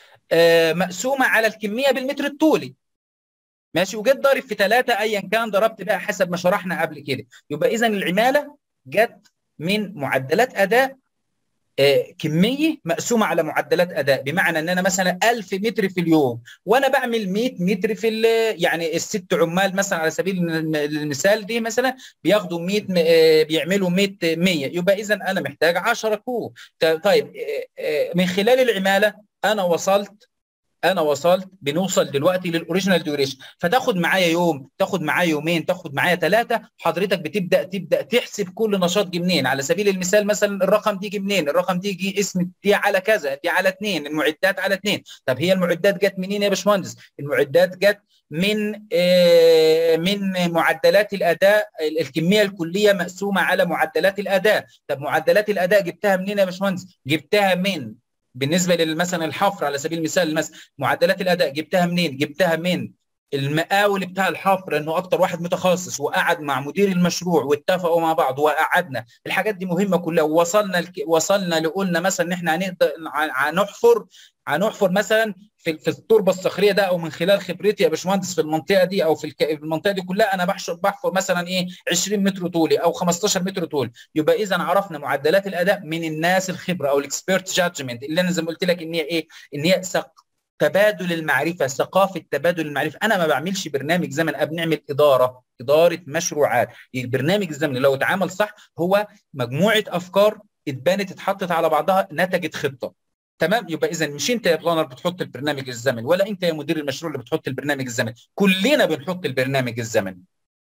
آه مقسومه على الكميه بالمتر الطولي ماشي وجت ضارب في ثلاثه ايا كان ضربت بقى حسب ما شرحنا قبل كده يبقى اذا العماله جت من معدلات اداء آه كميه مقسومه على معدلات اداء بمعنى ان انا مثلا 1000 متر في اليوم وانا بعمل 100 متر في يعني الست عمال مثلا على سبيل المثال دي مثلا بياخدوا 100 آه بيعملوا 100 100 يبقى اذا انا محتاج 10 كوب طيب آه من خلال العماله انا وصلت انا وصلت بنوصل دلوقتي للاوريجينال ديوريشن فتاخد معايا يوم تاخد معايا يومين تاخد معايا ثلاثه حضرتك بتبدا تبدا تحسب كل نشاط جه منين على سبيل المثال مثلا الرقم دي جه منين الرقم دي جه اسم دي على كذا دي على اثنين المعدات على اثنين طب هي المعدات جت منين يا باشمهندس المعدات جت من آه من معدلات الاداء الكميه الكليه مقسومه على معدلات الاداء طب معدلات الاداء جبتها منين يا باشمهندس جبتها من بالنسبه مثلا الحفر على سبيل المثال مثلا معدلات الاداء جبتها منين؟ جبتها من المقاول بتاع الحفر انه اكتر واحد متخصص وقعد مع مدير المشروع واتفقوا مع بعض وقعدنا الحاجات دي مهمه كلها ووصلنا لك... وصلنا لقلنا مثلا ان احنا هنقدر هنحفر هنحفر مثلا في في التربه الصخريه ده او من خلال خبرتي يا باشمهندس في المنطقه دي او في الك... المنطقه دي كلها انا بحشر بحفر مثلا ايه 20 متر طولي او 15 متر طول يبقى اذا عرفنا معدلات الاداء من الناس الخبره او الاكسبيرت جادجمنت اللي انا زي ما قلت لك ان هي ايه ان هي سق... تبادل المعرفه ثقافه تبادل المعرفه انا ما بعملش برنامج زمن انا بنعمل اداره اداره مشروعات البرنامج الزمني لو اتعمل صح هو مجموعه افكار اتبنت اتحطت على بعضها نتجت خطه تمام يبقى اذا مش انت يا بلانر بتحط البرنامج الزمني ولا انت يا مدير المشروع اللي بتحط البرنامج الزمني كلنا بنحط البرنامج الزمني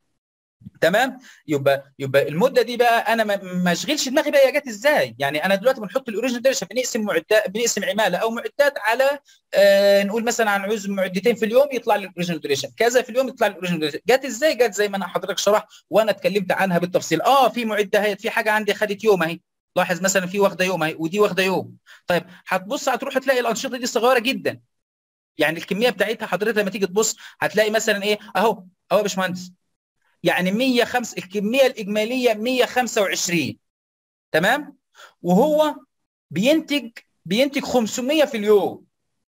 تمام يبقى يبقى المده دي بقى انا ما اشغلش دماغي بقى هي جت ازاي يعني انا دلوقتي بنحط الاوريجنال دايركشن بنقسم معدات بنقسم عماله او معدات على آه نقول مثلا عن عاوز معدتين في اليوم يطلع لي الاوريجنال دايركشن كذا في اليوم يطلع لي الاوريجنال دايركشن جت ازاي جت زي ما انا حضرتك شرحت وانا اتكلمت عنها بالتفصيل اه في معده هي في حاجه عندي خدت يوم اهي لاحظ مثلا في واخده يوم اهي ودي واخده يوم طيب هتبص هتروح تلاقي الانشطه دي صغيره جدا يعني الكميه بتاعتها حضرتك لما تيجي تبص هتلاقي مثلا ايه اهو اهو يا باشمهندس يعني 105 الكميه الاجماليه 125 تمام وهو بينتج بينتج 500 في اليوم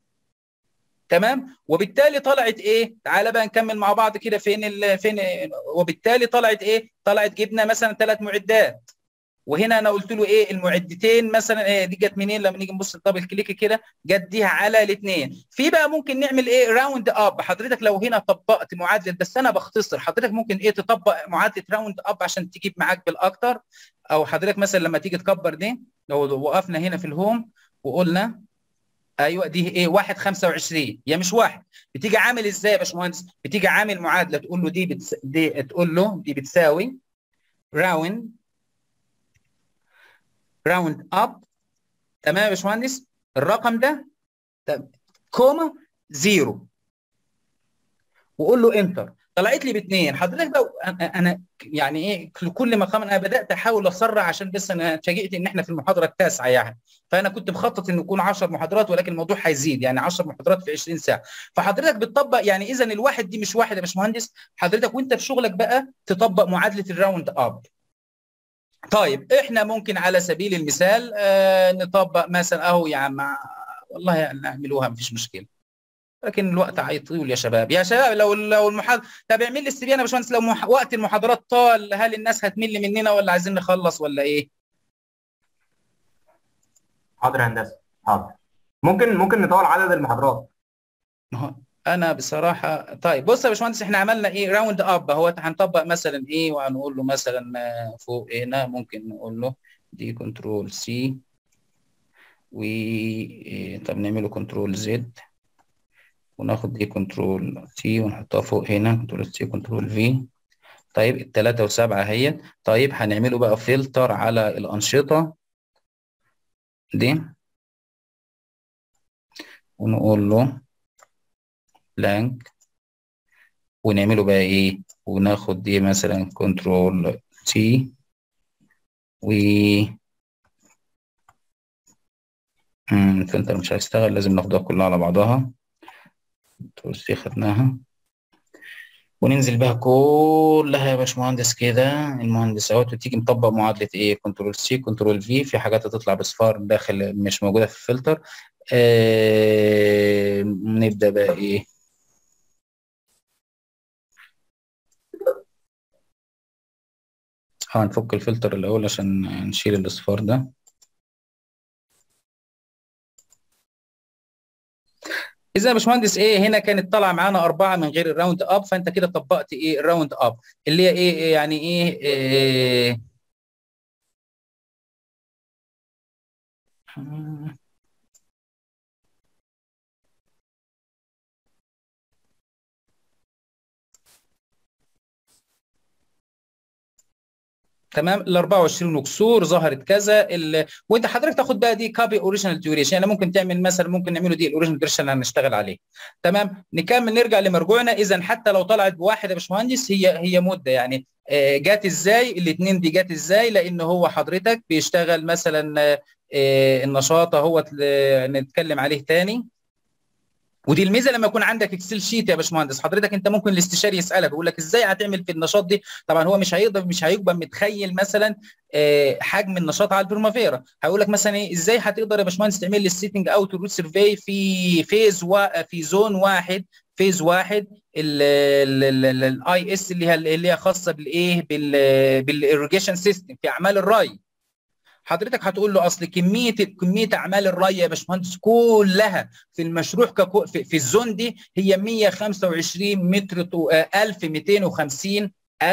تمام وبالتالي طلعت ايه تعالى بقى نكمل مع بعض كده فين ال... فين وبالتالي طلعت ايه طلعت جبنا مثلا ثلاث معدات وهنا انا قلت له ايه المعدتين مثلا ايه دي جت منين لما نيجي نبص الدبل كليك كده جت دي على الاثنين في بقى ممكن نعمل ايه راوند اب حضرتك لو هنا طبقت معادله بس انا بختصر حضرتك ممكن ايه تطبق معادله راوند اب عشان تجيب معاك بالاكتر او حضرتك مثلا لما تيجي تكبر دي لو وقفنا هنا في الهوم وقلنا ايوه دي ايه 1 25 هي مش واحد بتيجي عامل ازاي يا باشمهندس بتيجي عامل معادله تقول له دي بتس... دي تقول له دي بتساوي راوند راوند اب تمام يا باشمهندس الرقم ده كوما زيرو وقول له انتر طلعت لي باثنين حضرتك بقى انا يعني ايه كل مقام انا بدات احاول اسرع عشان بس انا اتفاجئت ان احنا في المحاضره التاسعه يعني فانا كنت مخطط انه يكون 10 محاضرات ولكن الموضوع هيزيد يعني 10 محاضرات في 20 ساعه فحضرتك بتطبق يعني اذا الواحد دي مش واحد يا باشمهندس حضرتك وانت في شغلك بقى تطبق معادله الراوند اب طيب احنا ممكن على سبيل المثال آه نطبق مثلا اهو يا عم والله يعني نعملوها مفيش مشكله لكن الوقت هيطول يا شباب يا شباب لو لو المحاضره طب اعمل لي استبيان يا باشمهندس لو مح... وقت المحاضرات طال هل الناس هتمل مننا ولا عايزين نخلص ولا ايه؟ حاضر يا هندسه حاضر ممكن ممكن نطول عدد المحاضرات انا بصراحه طيب بص يا باشمهندس احنا عملنا ايه راوند اب هو هنطبق مثلا ايه وهنقول له مثلا آه، فوق هنا ممكن نقول له دي كنترول سي و إيه، طب نعمله كنترول زد وناخد دي كنترول سي ونحطها فوق هنا كنترول سي كنترول في طيب التلاتة وسبعة اهي طيب هنعمله بقى فلتر على الأنشطة دي ونقول له بلانك ونعمله بقى ايه وناخد دي مثلا كنترول سي و مم، الفلتر مش هيشتغل لازم ناخدها كلها على بعضها كنترول سي خدناها وننزل بها كلها يا باشمهندس كده المهندس اهوت وتيجي مطبق معادلة ايه كنترول سي كنترول في في حاجات هتطلع بصفار داخل مش موجودة في الفلتر آه نبدأ بقى ايه هنفك الفلتر الأول عشان نشيل الأصفار ده إذا يا باشمهندس إيه هنا كانت طالعة معانا أربعة من غير الراوند أب فأنت كده طبقت إيه الراوند أب اللي هي إيه إيه يعني إيه, إيه تمام ال 24 كسور ظهرت كذا ال... وانت حضرتك تاخد بقى دي كوبي اوريجينال ديوريشن يعني ممكن تعمل مثلا ممكن نعمله دي الاوريجينال ديوريشن اللي هنشتغل عليه تمام نكمل نرجع لمرجوعنا اذا حتى لو طلعت بواحد يا باشمهندس هي هي مده يعني آه، جات ازاي الاثنين دي جات ازاي لان هو حضرتك بيشتغل مثلا آه، النشاط اهو نتكلم عليه تاني ودي الميزه لما يكون عندك اكسل شيت يا باشمهندس حضرتك انت ممكن الاستشاري يسالك يقول لك ازاي هتعمل في النشاط دي طبعا هو مش هيقدر مش هيبقى متخيل مثلا آه، حجم النشاط على البرمافيرا هيقول لك مثلا ايه ازاي هتقدر يا باشمهندس تعمل لي السيتنج اوت روت سيرفي في فيز و... في زون واحد فيز واحد الاي اس اللي هي اللي هي خاصه بالايه بالاريجيشن سيستم في اعمال الري حضرتك هتقول له اصل كميه كميه اعمال الري يا باشمهندس كلها في المشروع ككو في, في الزون دي هي 125 متر طو... آه، 1250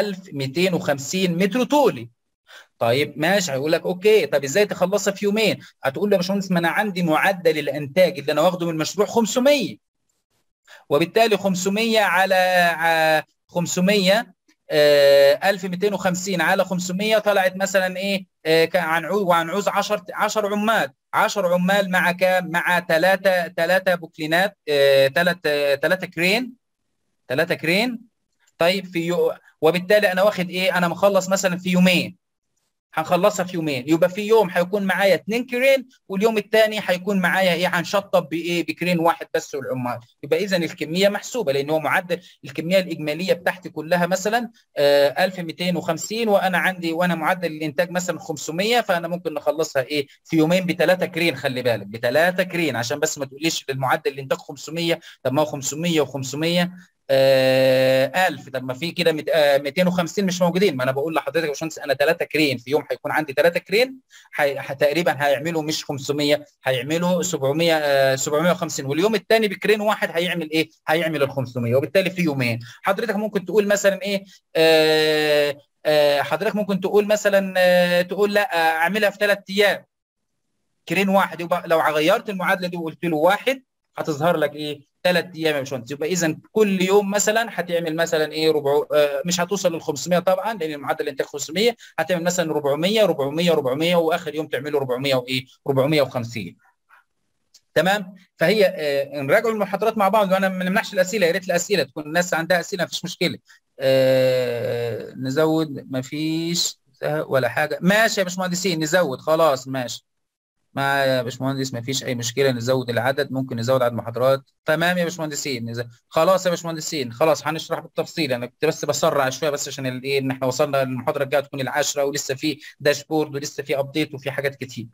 1250 متر طولي طيب ماشي هيقول لك اوكي طب ازاي تخلصها في يومين هتقول له يا باشمهندس ما انا عندي معدل الانتاج اللي انا واخده من المشروع 500 وبالتالي 500 على ع- 500 آه، 1250 على 500 طلعت مثلا ايه آه، كان هنعوز وهنعوز 10 10 عمال 10 عمال مع كام مع ثلاثه ثلاثه بوكلينات ثلاث ثلاثه كرين ثلاثه كرين طيب في يو... وبالتالي انا واخد ايه انا مخلص مثلا في يومين هنخلصها في يومين يبقى في يوم هيكون معايا اثنين كرين واليوم الثاني هيكون معايا ايه هنشطب بايه بكرين واحد بس والعمال يبقى اذا الكميه محسوبه لان هو معدل الكميه الاجماليه بتاعتي كلها مثلا آه 1250 وانا عندي وانا معدل الانتاج مثلا 500 فانا ممكن نخلصها ايه في يومين بثلاثه كرين خلي بالك بثلاثه كرين عشان بس ما تقوليش المعدل الانتاج 500 طب ما هو 500 و500 آه 1000 طب ما في كده مت- آه 250 مش موجودين ما انا بقول لحضرتك يا باشمهندس انا ثلاثه كرين في يوم هيكون عندي ثلاثه كرين حي... ح- تقريبا هيعملوا مش 500 هيعملوا 700 آه 750 واليوم الثاني بكرين واحد هيعمل ايه؟ هيعمل ال 500 وبالتالي في يومين حضرتك ممكن تقول مثلا ايه آه آه حضرتك ممكن تقول مثلا آه تقول لا آه اعملها في ثلاث ايام كرين واحد يبقى لو غيرت المعادله دي وقلت له واحد هتظهر لك ايه ثلاث ايام يا باشمهندس يبقى اذا كل يوم مثلا هتعمل مثلا ايه ربع آه مش هتوصل لل 500 طبعا لان المعدل الانتاج 500 هتعمل مثلا 400 400 400 واخر يوم تعمله 400 وايه 450 تمام فهي آه نراجعوا المحاضرات مع بعض وانا ما نمنعش الاسئله يا ريت الاسئله تكون الناس عندها اسئله مفيش مشكله آه نزود مفيش ولا حاجه ماشي يا باشمهندسين نزود خلاص ماشي مع يا باشمهندس ما فيش اي مشكله نزود العدد ممكن نزود عدد المحاضرات تمام يا باشمهندسين نز... خلاص يا باشمهندسين خلاص هنشرح بالتفصيل انا كنت بس بسرع شويه بس عشان الايه ان احنا وصلنا المحاضره الجايه تكون العاشره ولسه في داشبورد ولسه في ابديت وفي حاجات كتير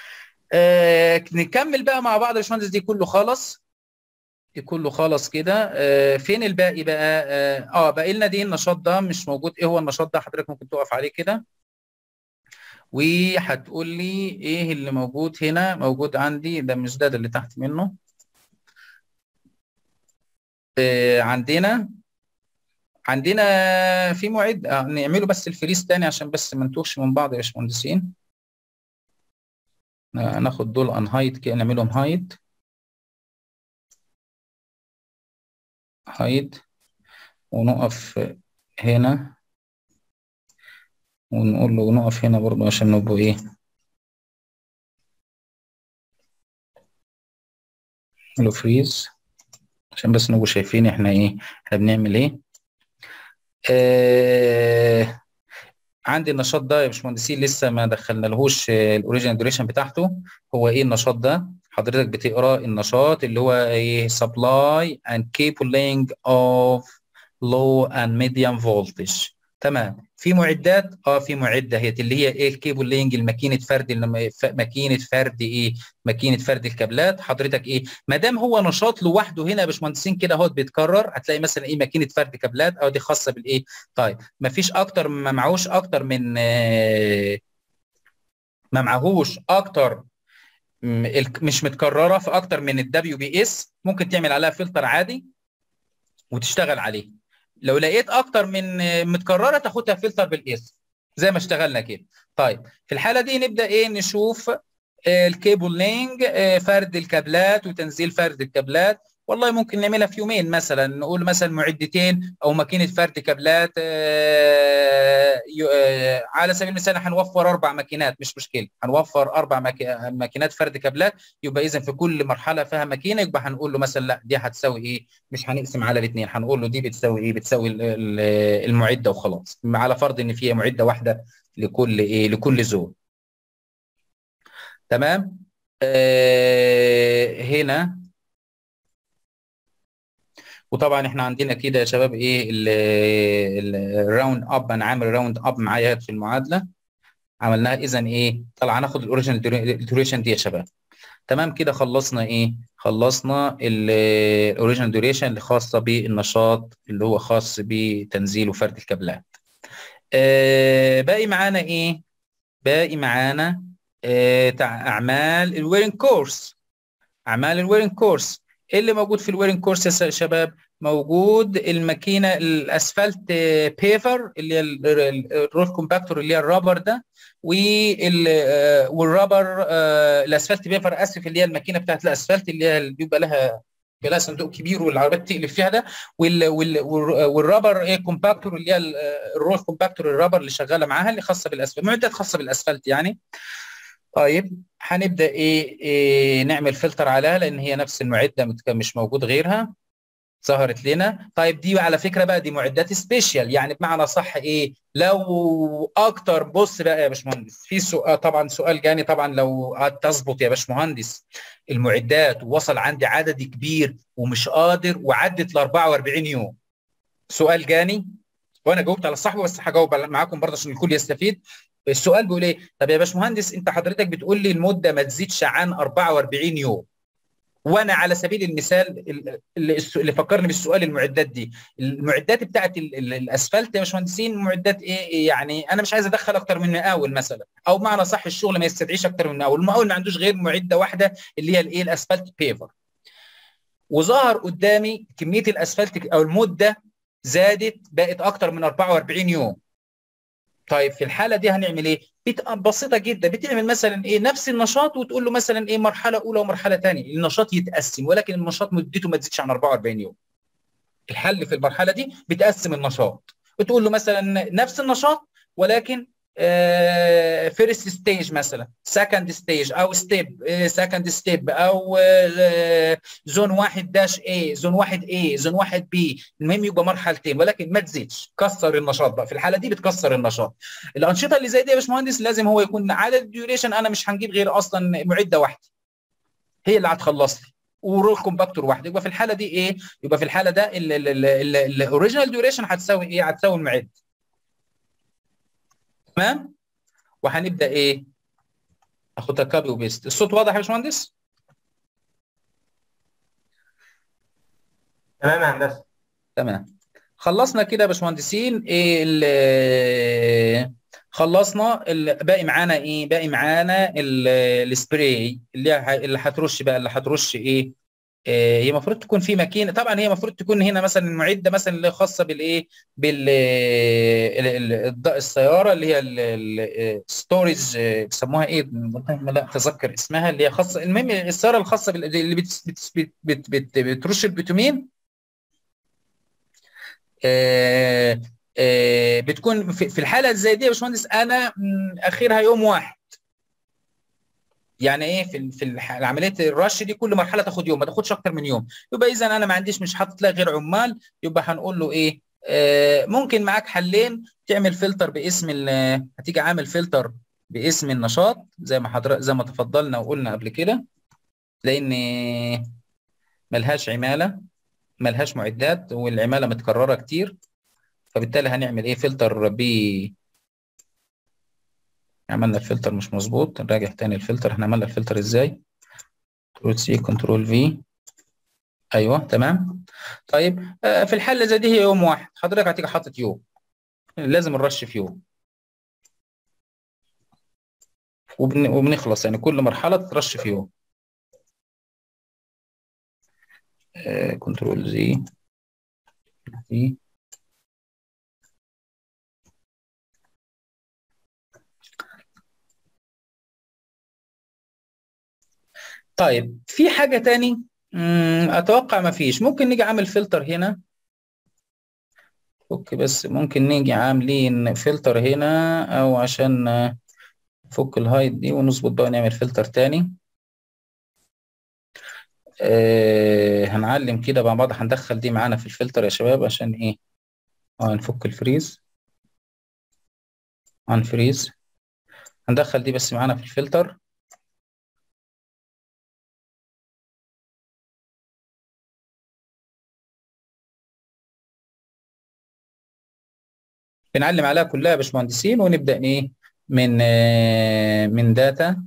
آه نكمل بقى مع بعض يا باشمهندس دي كله خلص دي كله خلص كده آه فين الباقي بقى اه, آه باقي لنا دي النشاط ده مش موجود ايه هو النشاط ده حضرتك ممكن تقف عليه كده وهتقول لي ايه اللي موجود هنا موجود عندي ده مش ده, ده اللي تحت منه آه، عندنا عندنا في معد آه، نعمله بس الفريز تاني عشان بس ما نتوهش من بعض يا باشمهندسين آه، ناخد دول ان هايد كده نعملهم هايد هايد ونقف هنا ونقول له نقف هنا برضو عشان نبقوا ايه له فريز عشان بس نبقوا شايفين احنا ايه احنا بنعمل ايه آه عندي النشاط ده يا باشمهندسين لسه ما دخلنا لهوش الاوريجينال ديوريشن بتاعته هو ايه النشاط ده حضرتك بتقرا النشاط اللي هو ايه supply and cabling of low and medium voltage تمام في معدات اه في معده هي اللي هي ايه الكيبلينج الماكينه فرد الم- ف- ماكينه فرد ايه ماكينه فرد الكابلات حضرتك ايه ما دام هو نشاط لوحده هنا يا باشمهندسين كده اهوت بيتكرر هتلاقي مثلا ايه ماكينه فرد كابلات او دي خاصه بالايه طيب ما فيش اكتر ما معهوش اكتر من آه، ما معهوش اكتر م- ال- مش متكرره في اكتر من الدبليو بي اس ممكن تعمل عليها فلتر عادي وتشتغل عليه لو لقيت اكتر من آه، متكرره تاخدها فلتر بالاس زي ما اشتغلنا كده طيب في الحاله دي نبدا ايه نشوف آه، الكيبل لينج آه، فرد الكابلات وتنزيل فرد الكابلات والله ممكن نعملها في يومين مثلا نقول مثلا معدتين او ماكينه فرد كابلات آه، يو- آه، على سبيل المثال هنوفر اربع ماكينات مش مشكله هنوفر اربع ماكي- ماكينات فرد كابلات يبقى اذا في كل مرحله فيها ماكينه يبقى هنقول له مثلا لا دي هتساوي ايه مش هنقسم على الاثنين هنقول له دي بتساوي ايه بتساوي ال- ال- المعده وخلاص على فرض ان فيها معده واحده لكل ايه لكل زون تمام آه هنا وطبعا احنا عندنا كده يا شباب ايه الراوند اب انا عامل راوند اب معايا في المعادله عملناها اذا ايه طلع هناخد الاوريجينال ديوريشن دي يا شباب تمام كده خلصنا ايه خلصنا الاوريجينال ديوريشن اللي خاصه بالنشاط اللي هو خاص بتنزيل وفرد الكابلات آه باقي معانا ايه باقي معانا آه تع- اعمال الويرنج كورس اعمال الويرنج كورس ايه اللي موجود في الويرنج كورس يا شباب موجود الماكينه الاسفلت بيفر اللي هي ال- ال- الرول كومباكتور اللي هي الرابر ده وال آه، والرابر آه، الاسفلت بيفر اسف اللي هي الماكينه بتاعت الاسفلت اللي هي اللي بيبقى لها بيبقى لها صندوق كبير والعربيات تقلب فيها ده وال وال وال- والرابر ايه كومباكتور اللي هي ال- الرول كومباكتور الرابر اللي شغاله معاها اللي خاصه بالاسفلت معدات خاصه بالاسفلت يعني طيب هنبدا ايه, إيه نعمل فلتر عليها لان هي نفس المعده مت- مش موجود غيرها ظهرت لنا طيب دي على فكره بقى دي معدات سبيشال يعني بمعنى صح ايه لو اكتر بص بقى يا باشمهندس في سؤال طبعا سؤال جاني طبعا لو تظبط يا باشمهندس المعدات ووصل عندي عدد كبير ومش قادر وعدت ل 44 يوم سؤال جاني وانا جاوبت على صاحبه بس هجاوب معاكم برضه عشان الكل يستفيد السؤال بيقول ايه طب يا باشمهندس انت حضرتك بتقول لي المده ما تزيدش عن 44 يوم وانا على سبيل المثال اللي, اللي فكرني بالسؤال المعدات دي المعدات بتاعت ال- ال- الاسفلت يا باشمهندسين معدات ايه يعني انا مش عايز ادخل اكتر من مقاول مثلا او معنى صح الشغل ما يستدعيش اكتر من مقاول المقاول ما عندوش غير معده واحده اللي هي الايه الاسفلت بيفر وظهر قدامي كميه الاسفلت او المده زادت بقت اكتر من 44 يوم طيب في الحاله دي هنعمل ايه بت- بسيطه جدا بتعمل مثلا ايه نفس النشاط وتقول له مثلا ايه مرحله اولى ومرحله ثانيه النشاط يتقسم ولكن النشاط مدته ما تزيدش عن 44 يوم الحل في المرحله دي بتقسم النشاط بتقول له مثلا نفس النشاط ولكن فيرست ستيج مثلا سكند ستيج او ستيب سكند ستيب او زون واحد داش اي زون واحد اي زون واحد بي المهم يبقى مرحلتين ولكن ما تزيدش كسر النشاط بقى في الحاله دي بتكسر النشاط الانشطه اللي زي دي يا باشمهندس لازم هو يكون عدد الديوريشن انا مش هنجيب غير اصلا معده واحده هي اللي هتخلص لي ورول كومباكتور واحد يبقى في الحاله دي ايه يبقى في الحاله ده الاوريجينال ديوريشن هتساوي ايه هتساوي المعد تمام وهنبدا ايه اخدها كابي وبيست الصوت واضح يا باشمهندس تمام يا هندسه تمام خلصنا كده يا باشمهندسين ايه ال- خلصنا ال- باقي معانا ايه باقي معانا ال- السبراي اللي ه- اللي هترش بقى اللي هترش ايه آه، هي المفروض تكون في ماكينه طبعا هي المفروض تكون هنا مثلا المعده مثلا اللي خاصه بالايه بال ال- ال- الض- السياره اللي هي الستوريج بيسموها ايه والله لا اتذكر اسمها اللي هي خاصه المهم السياره الخاصه بال- اللي بت بت بت بت بت بترش البيتومين آه، آه، بتكون في في الحاله زي دي يا باشمهندس انا مم، اخرها يوم واحد يعني ايه في ال- في الح- العمليه الرش دي كل مرحله تاخد يوم ما تاخدش اكتر من يوم يبقى اذا انا ما عنديش مش حاطط لها غير عمال يبقى هنقول له ايه آه ممكن معاك حلين تعمل فلتر باسم ال- هتيجي عامل فلتر باسم النشاط زي ما حضرتك زي ما تفضلنا وقلنا قبل كده لان ملهاش عماله ملهاش معدات والعماله متكرره كتير فبالتالي هنعمل ايه فلتر ب عملنا الفلتر مش مظبوط نراجع تاني الفلتر احنا عملنا الفلتر ازاي كنترول سي كنترول في ايوه تمام طيب آه، في الحاله زي دي هي يوم واحد حضرتك هتيجي حاطط يوم لازم نرش في يوم وبن... وبنخلص يعني كل مرحله ترش في يوم آه، كنترول زي زي طيب في حاجه تاني مم، اتوقع ما فيش ممكن نيجي عامل فلتر هنا اوكي بس ممكن نيجي عاملين فلتر هنا او عشان آه، نفك الهايت دي ونظبط بقى نعمل فلتر تاني آه هنعلم كده مع بعض هندخل دي معانا في الفلتر يا شباب عشان ايه اه نفك الفريز هنفريز هندخل دي بس معانا في الفلتر بنعلم عليها كلها يا باشمهندسين ونبدأ ايه من آه من داتا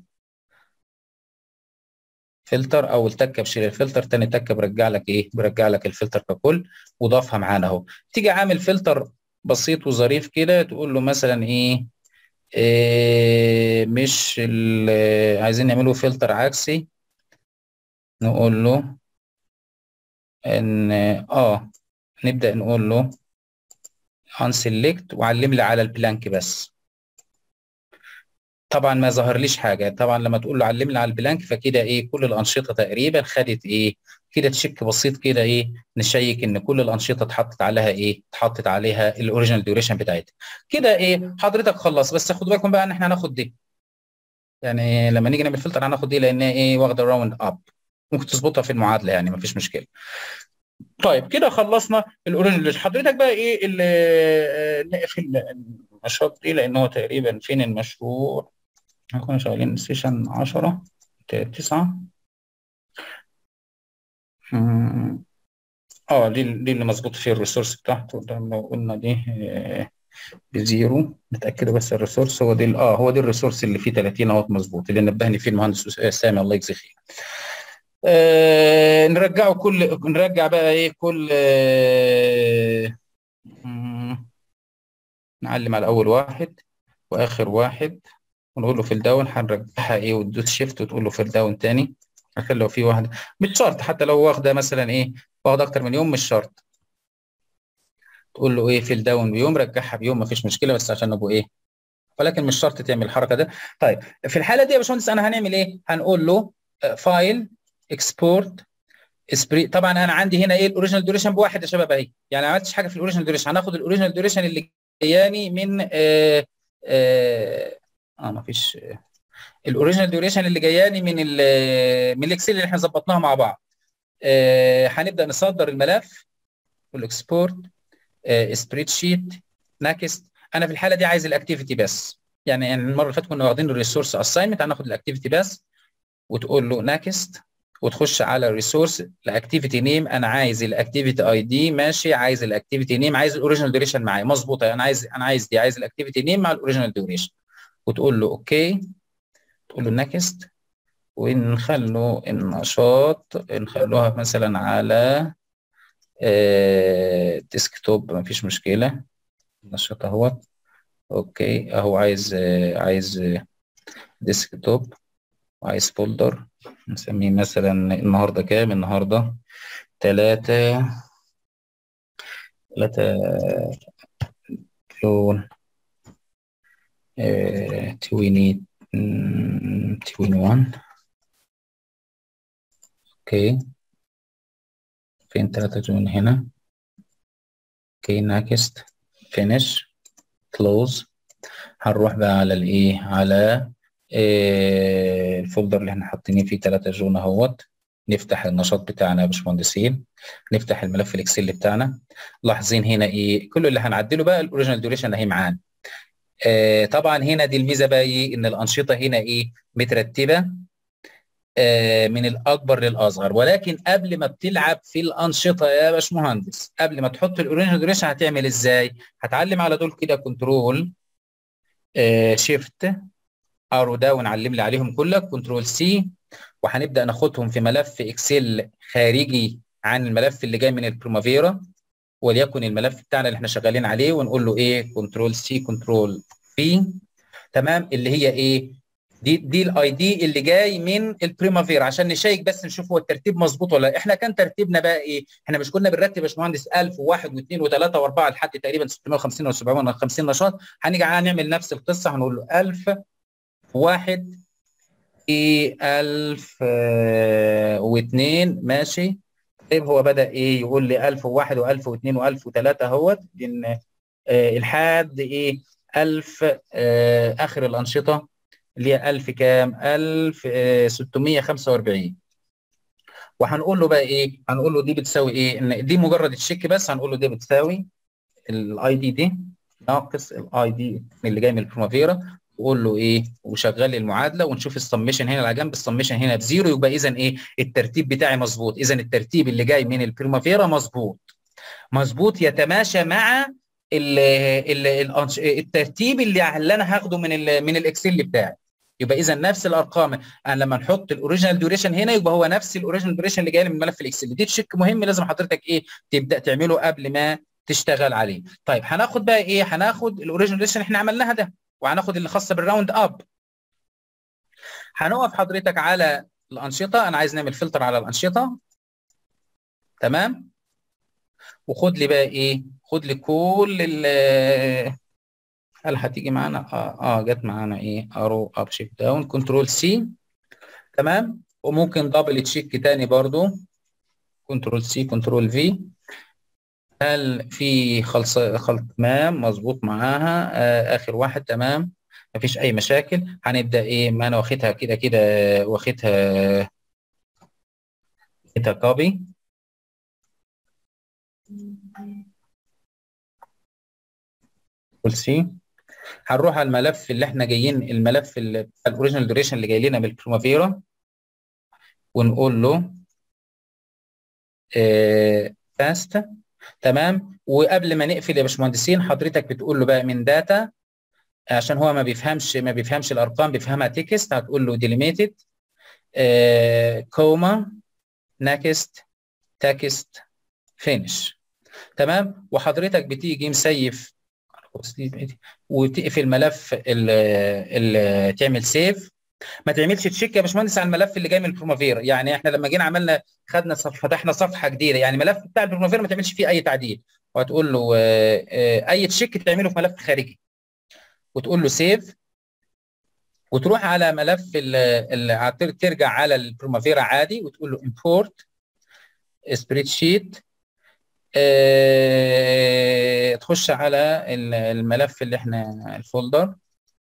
فلتر اول تكه بشيل الفلتر تاني تكه برجع لك ايه برجع لك الفلتر ككل وضافها معانا اهو تيجي عامل فلتر بسيط وظريف كده تقول له مثلا ايه, إيه مش ال- عايزين نعمله فلتر عكسي نقول له ان اه نبدأ نقول له unselect وعلم لي على البلانك بس طبعا ما ظهرليش حاجه طبعا لما تقول له علمنا على البلانك فكده ايه كل الانشطه تقريبا خدت ايه كده تشيك بسيط كده ايه نشيك ان كل الانشطه اتحطت عليها ايه اتحطت عليها الاوريجينال ديوريشن بتاعتها كده ايه حضرتك خلص بس خدوا بالكم بقى ان احنا هناخد دي يعني لما نيجي نعمل فلتر هناخد دي لان ايه واخده راوند اب ممكن تظبطها في المعادله يعني مفيش مشكله طيب كده خلصنا الاوريجينال حضرتك بقى ايه اللي نقفل النشاط دي لان هو تقريبا فين المشروع هنكون شغالين سيشن 10 9 اه دي دي اللي مظبوط فيه الريسورس بتاعته ده لو قلنا دي آه، بزيرو نتاكد بس الريسورس هو دي اه هو دي الريسورس اللي فيه 30 اهوت مظبوط اللي نبهني فيه المهندس سامي الله يجزيه خير آه نرجعه كل نرجع بقى ايه كل آه مم، نعلم على اول واحد واخر واحد ونقول له في الداون هنرجعها ايه وتدوس شيفت وتقول له في الداون تاني عشان لو في واحده مش شرط حتى لو واخده مثلا ايه واخده اكتر من يوم مش شرط تقول له ايه في الداون بيوم رجعها بيوم مفيش مشكله بس عشان نبقوا ايه ولكن مش شرط تعمل الحركه ده طيب في الحاله دي يا باشمهندس انا هنعمل ايه هنقول له فايل اكسبورت سبري طبعا انا عندي هنا ايه الاوريجينال ديوريشن بواحد يا شباب اهي يعني ما عملتش حاجه في الاوريجينال ديوريشن هناخد الاوريجينال ديوريشن اللي جاياني من اه اه, آه ما فيش الاوريجينال ديوريشن اللي جاياني من ال من الاكسل اللي احنا ظبطناها مع بعض آه هنبدا نصدر الملف والاكسبورت آه سبريد شيت نكست انا في الحاله دي عايز الاكتيفيتي بس يعني يعني المره اللي فاتت كنا واخدين الريسورس اساينمنت هناخد الاكتيفيتي بس وتقول له نكست وتخش على الريسورس الاكتيفيتي نيم انا عايز الاكتيفيتي اي دي ماشي عايز الاكتيفيتي نيم عايز الاوريجينال ديوريشن معايا مظبوطه انا عايز انا عايز دي عايز الاكتيفيتي نيم مع الاوريجينال ديوريشن وتقول له اوكي تقول له نكست ونخلو النشاط نخلوها مثلا على ديسكتوب مفيش مشكله النشاط اهوت اوكي اهو عايز آه عايز ديسكتوب وعايز فولدر نسميه مثلا النهارده كام النهارده تلاتة تلاتة لون تويني تويني وان اوكي فين تلاتة جون هنا اوكي ناكست فينيش كلوز هنروح بقى على الايه على إيه الفولدر اللي احنا حاطينه فيه 3 جون اهوت نفتح النشاط بتاعنا يا باشمهندسين نفتح الملف الاكسل بتاعنا لاحظين هنا ايه كل اللي هنعدله بقى الاوريجينال ديوريشن اهي معانا آه طبعا هنا دي الميزه بقى ايه ان الانشطه هنا ايه مترتبه آه من الاكبر للاصغر ولكن قبل ما بتلعب في الانشطه يا باشمهندس قبل ما تحط الاوريجينال ديوريشن هتعمل ازاي هتعلم على دول كده كنترول آه شيفت ارو ده ونعلم لي عليهم كلها كنترول سي وهنبدا ناخدهم في ملف اكسل خارجي عن الملف اللي جاي من البريمافيرا وليكن الملف بتاعنا اللي احنا شغالين عليه ونقول له ايه كنترول سي كنترول في تمام اللي هي ايه دي دي الاي دي اللي جاي من البريمافيرا عشان نشيك بس نشوف هو الترتيب مظبوط ولا احنا كان ترتيبنا بقى ايه احنا مش كنا بنرتب يا باشمهندس 1000 و1 و2 و3 و4 لحد تقريبا 650 و 750 نشاط هنيجي نعمل نفس القصه هنقول له 1000 واحد ايه ألف آه واثنين ماشي طيب هو بدأ ايه يقول لي ألف وواحد وألف واثنين وألف وثلاثة اهوت إن آه الحاد ايه ألف آه آخر الأنشطة اللي هي ألف كام؟ ألف آه 645 وهنقول له بقى ايه؟ هنقول له دي بتساوي ايه؟ ان دي مجرد تشيك بس هنقول له دي بتساوي الاي دي دي ناقص الاي دي اللي جاي من البرومافيرا وقول له ايه وشغل لي المعادله ونشوف السميشن هنا على جنب السميشن هنا بزيرو يبقى اذا ايه الترتيب بتاعي مظبوط اذا الترتيب اللي جاي من البريمافيرا مظبوط مظبوط يتماشى مع ال ال ال الترتيب اللي, اللي انا هاخده من ال من الاكسل بتاعي يبقى اذا نفس الارقام انا لما نحط الاوريجينال ديوريشن هنا يبقى هو نفس الاوريجينال ديوريشن اللي جاي من ملف الاكسل دي تشيك مهم لازم حضرتك ايه تبدا تعمله قبل ما تشتغل عليه طيب هناخد بقى ايه هناخد الاوريجينال ديوريشن احنا عملناها ده وهناخد اللي خاصه بالراوند اب هنقف حضرتك على الانشطه انا عايز نعمل فلتر على الانشطه تمام وخد لي بقى ايه خد لي كل ال هل هتيجي معانا اه اه جت معانا ايه ارو اب شيفت داون كنترول سي تمام وممكن دبل تشيك تاني برضو كنترول سي كنترول في هل في خلص خلط تمام مظبوط معاها آه اخر واحد تمام مفيش اي مشاكل هنبدا ايه ما انا واخدها كده كده واخدها واخدها كوبي سي هنروح على الملف اللي احنا جايين الملف الاوريجينال ديوريشن اللي جاي لنا من البرومافيرا ونقول له فاست آه تمام وقبل ما نقفل يا باشمهندسين حضرتك بتقول له بقى من داتا عشان هو ما بيفهمش ما بيفهمش الارقام بيفهمها تكست هتقول له ديليميتد كوما نكست تكست فينش تمام وحضرتك بتيجي مسيف وتقفل ملف ال تعمل سيف ما تعملش تشيك يا باشمهندس على الملف اللي جاي من البرومافيرا يعني احنا لما جينا عملنا خدنا صف فتحنا صفحه جديده يعني الملف بتاع البرومافيرا ما تعملش فيه اي تعديل وهتقول له اه اه اي تشيك تعمله في ملف خارجي وتقول له سيف وتروح على ملف ال ترجع على البرومافيرا عادي وتقول له امبورت سبريد شيت اه تخش على الملف اللي احنا الفولدر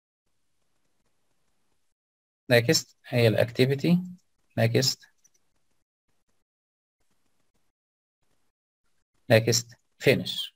next هي الاكتيفيتي next next finish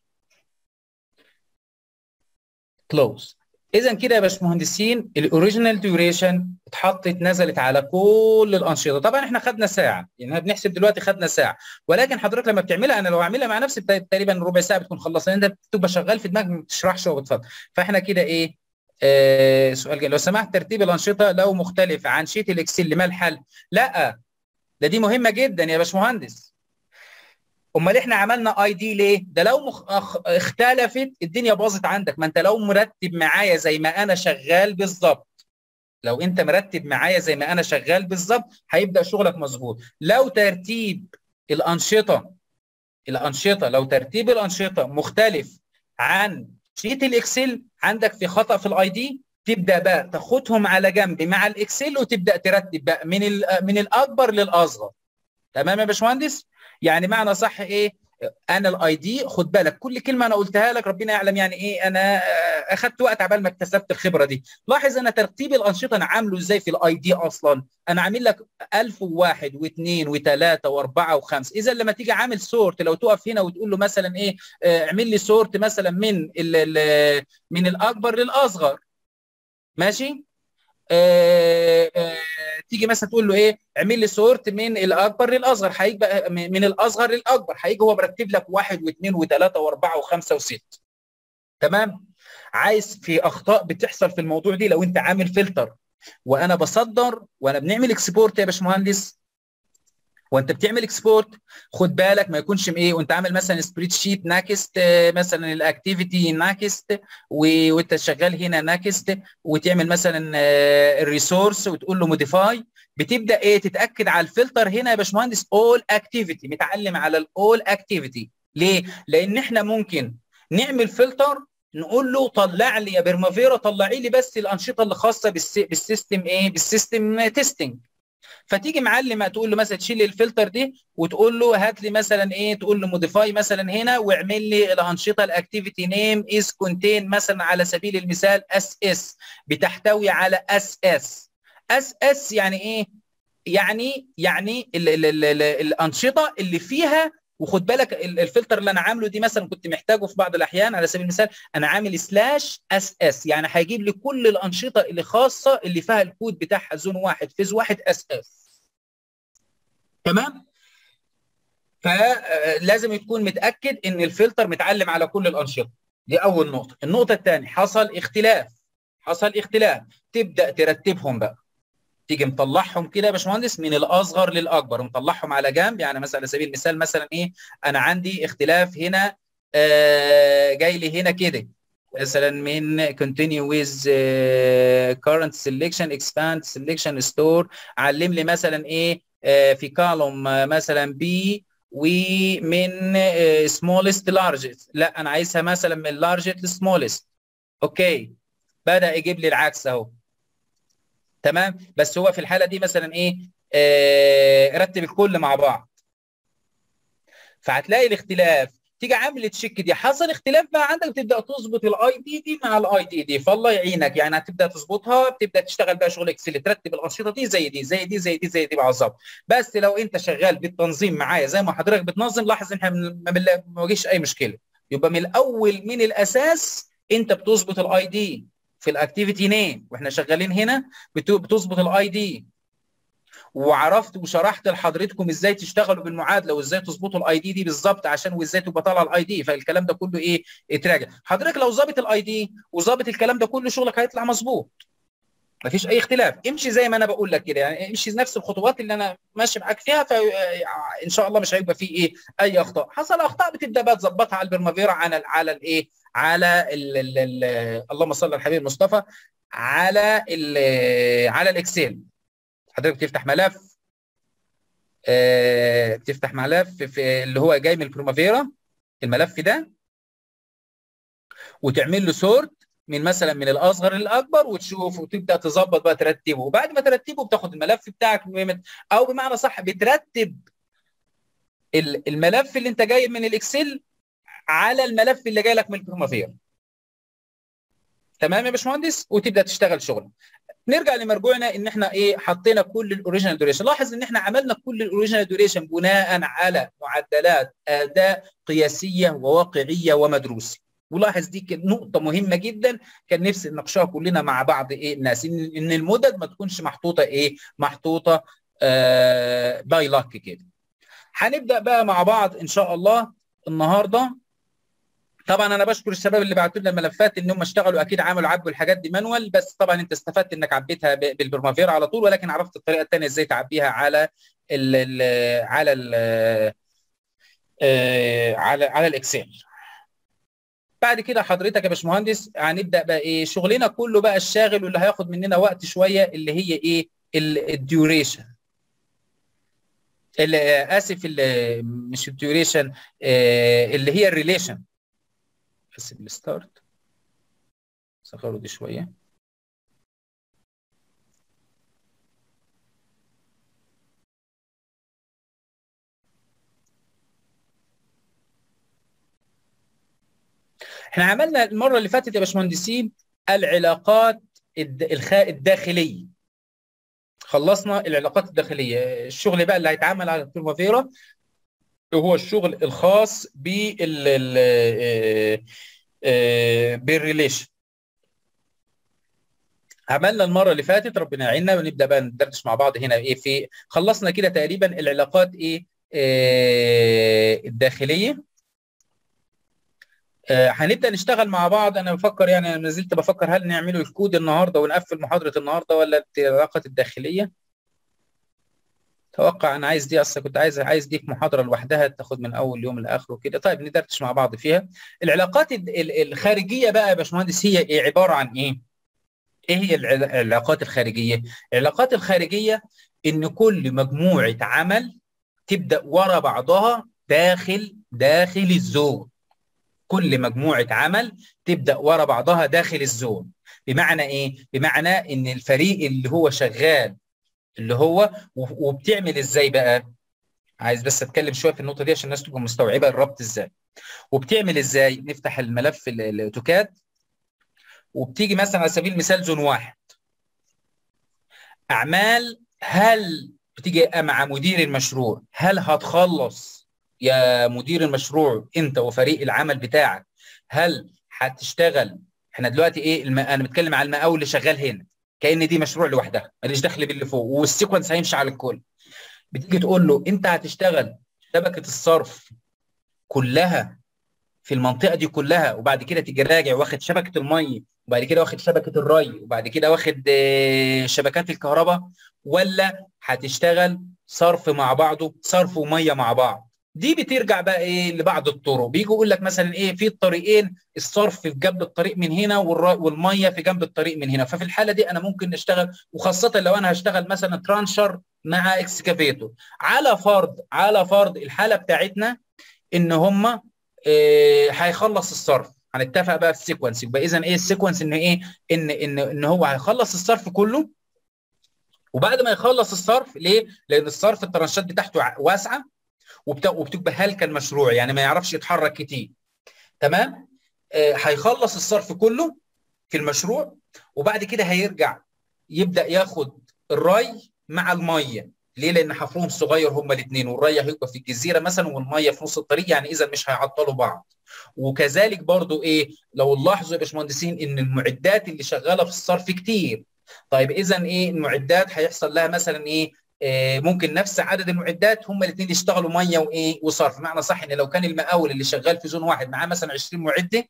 close اذا كده يا باشمهندسين الاوريجينال ديوريشن اتحطت نزلت على كل الانشطه طبعا احنا خدنا ساعه يعني احنا بنحسب دلوقتي خدنا ساعه ولكن حضرتك لما بتعملها انا لو اعملها مع نفسي تقريبا ربع ساعه بتكون خلصت انت بتبقى شغال في دماغك ما بتشرحش وبتفضل فاحنا كده ايه آه سؤال جاي. لو سمحت ترتيب الانشطه لو مختلف عن شيت الاكسل لما الحل؟ لا ده دي مهمه جدا يا باشمهندس امال احنا عملنا اي دي ليه؟ ده لو مخ... اختلفت الدنيا باظت عندك ما انت لو مرتب معايا زي ما انا شغال بالظبط لو انت مرتب معايا زي ما انا شغال بالظبط هيبدا شغلك مظبوط لو ترتيب الانشطه الانشطه لو ترتيب الانشطه مختلف عن شيت الاكسل عندك في خطا في الاي دي تبدا بقى تاخدهم على جنب مع الاكسل وتبدا ترتب بقى من من الاكبر للاصغر تمام يا باشمهندس يعني معنى صح ايه انا الاي دي خد بالك كل كلمه انا قلتها لك ربنا يعلم يعني ايه انا اخدت وقت عبال ما اكتسبت الخبره دي لاحظ انا ترتيب الانشطه انا عامله ازاي في الاي دي اصلا انا عامل لك 1001 و2 و3 و4 و5 اذا لما تيجي عامل سورت لو تقف هنا وتقول له مثلا ايه اعمل لي سورت مثلا من ال من الاكبر للاصغر ماشي آه آه تيجي مثلا تقول له ايه اعمل لي سورت من الاكبر للاصغر هيجي بقى من الاصغر للاكبر هيجي هو مرتب لك واحد واثنين وثلاثه واربعه وخمسه وسته تمام عايز في اخطاء بتحصل في الموضوع دي لو انت عامل فلتر وانا بصدر وانا بنعمل اكسبورت يا باشمهندس وانت بتعمل اكسبورت خد بالك ما يكونش ايه وانت عامل مثلا سبريد شيت ناكست مثلا الاكتيفيتي ناكست وانت شغال هنا ناكست وتعمل مثلا الريسورس وتقول له موديفاي بتبدا ايه تتاكد على الفلتر هنا يا باشمهندس اول اكتيفيتي متعلم على الاول اكتيفيتي ليه؟ لان احنا ممكن نعمل فلتر نقول له طلع لي يا برمافيرا طلعي لي بس الانشطه اللي خاصه بالسيستم ايه؟ بالسيستم تيستنج فتيجي معلم تقول له مثلا تشيل الفلتر دي وتقول له هات لي مثلا ايه تقول له موديفاي مثلا هنا واعمل لي الانشطه الاكتيفيتي نيم از كونتين مثلا على سبيل المثال اس اس بتحتوي على اس اس اس اس يعني ايه يعني يعني ال ال ال ال الانشطه اللي فيها وخد بالك الفلتر اللي انا عامله دي مثلا كنت محتاجه في بعض الاحيان على سبيل المثال انا عامل سلاش اس اس يعني هيجيب لي كل الانشطه اللي خاصه اللي فيها الكود بتاعها زون واحد فيز واحد اس اس تمام فلازم تكون متاكد ان الفلتر متعلم على كل الانشطه دي اول نقطه النقطه الثانيه حصل اختلاف حصل اختلاف تبدا ترتبهم بقى تيجي مطلعهم كده يا باشمهندس من الاصغر للاكبر مطلعهم على جنب يعني مثلا على سبيل المثال مثلا ايه انا عندي اختلاف هنا آه جاي لي هنا كده مثلا من continue with uh, current selection expand selection store علم لي مثلا ايه آه في كولوم آه مثلا بي ومن آه smallest largest لا انا عايزها مثلا من largest smallest اوكي بدا يجيب لي العكس اهو تمام بس هو في الحاله دي مثلا ايه آه رتب الكل مع بعض فهتلاقي الاختلاف تيجي عامل تشيك دي حصل اختلاف بقى عندك بتبدا تظبط الاي دي دي مع الاي دي دي فالله يعينك يعني هتبدا تظبطها بتبدا تشتغل بقى شغل اكسل ترتب الانشطه دي زي دي زي دي زي دي زي دي بالظبط بس لو انت شغال بالتنظيم معايا زي ما حضرتك بتنظم لاحظ ان احنا ما بنواجهش اي مشكله يبقى من الاول من الاساس انت بتظبط الاي دي في الاكتيفيتي نيم واحنا شغالين هنا بتظبط الاي دي وعرفت وشرحت لحضرتكم ازاي تشتغلوا بالمعادله وازاي تظبطوا الاي دي دي بالظبط عشان وازاي تبقى طالعه الاي دي فالكلام ده كله ايه اتراجع حضرتك لو ظابط الاي دي وظابط الكلام ده كله شغلك هيطلع مظبوط مفيش اي اختلاف امشي زي ما انا بقول لك كده يعني امشي نفس الخطوات اللي انا ماشي معاك فيها فان شاء الله مش هيبقى فيه ايه اي اخطاء حصل اخطاء بتبدا بقى تظبطها على البرمافيرا على على الايه على ال ال ال اللهم صل على الحبيب المصطفى على ال على الاكسل حضرتك بتفتح ملف آه بتفتح ملف في اللي هو جاي من البرمافيرا الملف ده وتعمل له سورت من مثلا من الاصغر للاكبر وتشوف وتبدا تظبط بقى ترتبه وبعد ما ترتبه بتاخد الملف بتاعك او بمعنى صح بترتب الملف اللي انت جايب من الاكسل على الملف اللي جاي لك من البرمافيرا تمام يا باشمهندس وتبدا تشتغل شغل نرجع لمرجوعنا ان احنا ايه حطينا كل الاوريجينال دوريشن لاحظ ان احنا عملنا كل الاوريجينال دوريشن بناء على معدلات اداء قياسيه وواقعيه ومدروسه ولاحظ دي كانت نقطه مهمه جدا كان نفسي نناقشها كلنا مع بعض ايه الناس ان, إن المدد ما تكونش محطوطه ايه محطوطه آه باي لاك كده هنبدا بقى مع بعض ان شاء الله النهارده طبعا انا بشكر الشباب اللي بعتوا لنا الملفات ان هم اشتغلوا اكيد عملوا عبوا الحاجات دي مانوال بس طبعا انت استفدت انك عبيتها بالبرمافيرا على طول ولكن عرفت الطريقه الثانيه ازاي تعبيها على ال ال على ال على على الاكسل بعد كده حضرتك يا باشمهندس هنبدا بقى ايه شغلنا كله بقى الشاغل واللي هياخد مننا وقت شويه اللي هي ايه الديوريشن اسف اللي مش الديوريشن اللي هي الريليشن بس الستارت صغروا دي شويه احنا عملنا المره اللي فاتت يا باشمهندسين العلاقات الداخليه خلصنا العلاقات الداخليه الشغل بقى اللي هيتعمل على البريمافيرا هو الشغل الخاص بال بالريليشن عملنا المره اللي فاتت ربنا يعيننا ونبدا بقى ندردش مع بعض هنا ايه في خلصنا كده تقريبا العلاقات ايه آه الداخليه آه هنبدا نشتغل مع بعض انا بفكر يعني انا زلت بفكر هل نعمله الكود النهارده ونقفل محاضره النهارده ولا العلاقات الداخليه توقع انا عايز دي اصلا كنت عايز عايز دي في محاضره لوحدها تاخد من اول يوم لاخره كده طيب ندردش مع بعض فيها العلاقات الخارجيه بقى يا باشمهندس هي إيه عباره عن ايه ايه هي العلاقات الخارجيه العلاقات الخارجيه ان كل مجموعه عمل تبدا ورا بعضها داخل داخل الزون كل مجموعه عمل تبدا ورا بعضها داخل الزون بمعنى ايه بمعنى ان الفريق اللي هو شغال اللي هو وبتعمل ازاي بقى عايز بس اتكلم شويه في النقطه دي عشان الناس تبقى مستوعبه الربط ازاي وبتعمل ازاي نفتح الملف الاوتوكاد وبتيجي مثلا على سبيل المثال زون واحد اعمال هل بتيجي مع مدير المشروع هل هتخلص يا مدير المشروع انت وفريق العمل بتاعك هل هتشتغل احنا دلوقتي ايه الم... انا بتكلم على المقاول اللي شغال هنا كان دي مشروع لوحدها ماليش دخل باللي فوق والسيكونس هيمشي على الكل بتيجي تقول له انت هتشتغل شبكه الصرف كلها في المنطقه دي كلها وبعد كده تيجي راجع واخد شبكه الميه وبعد كده واخد شبكه الري وبعد كده واخد شبكات الكهرباء ولا هتشتغل صرف مع بعضه صرف وميه مع بعض دي بترجع بقى ايه لبعض الطرق بيجي يقول لك مثلا ايه في الطريقين الصرف في جنب الطريق من هنا والميه في جنب الطريق من هنا ففي الحاله دي انا ممكن نشتغل وخاصه لو انا هشتغل مثلا ترانشر مع اكسكافيتور على فرض على فرض الحاله بتاعتنا ان هم إيه هيخلص الصرف هنتفق بقى في السيكونس يبقى اذا ايه السيكونس ان ايه ان ان ان هو هيخلص الصرف كله وبعد ما يخلص الصرف ليه؟ لان الصرف الترانشات بتاعته واسعه وبتبقى هلكه المشروع يعني ما يعرفش يتحرك كتير تمام آه هيخلص الصرف كله في المشروع وبعد كده هيرجع يبدا ياخد الري مع الميه ليه لان حفرهم صغير هما الاثنين والري هيبقى في الجزيره مثلا والميه في نص الطريق يعني اذا مش هيعطلوا بعض وكذلك برضو ايه لو نلاحظوا يا باشمهندسين ان المعدات اللي شغاله في الصرف كتير طيب اذا ايه المعدات هيحصل لها مثلا ايه ممكن نفس عدد المعدات هم الاثنين يشتغلوا ميه وايه وصرف معنى صح ان لو كان المقاول اللي شغال في زون واحد معاه مثلا 20 معده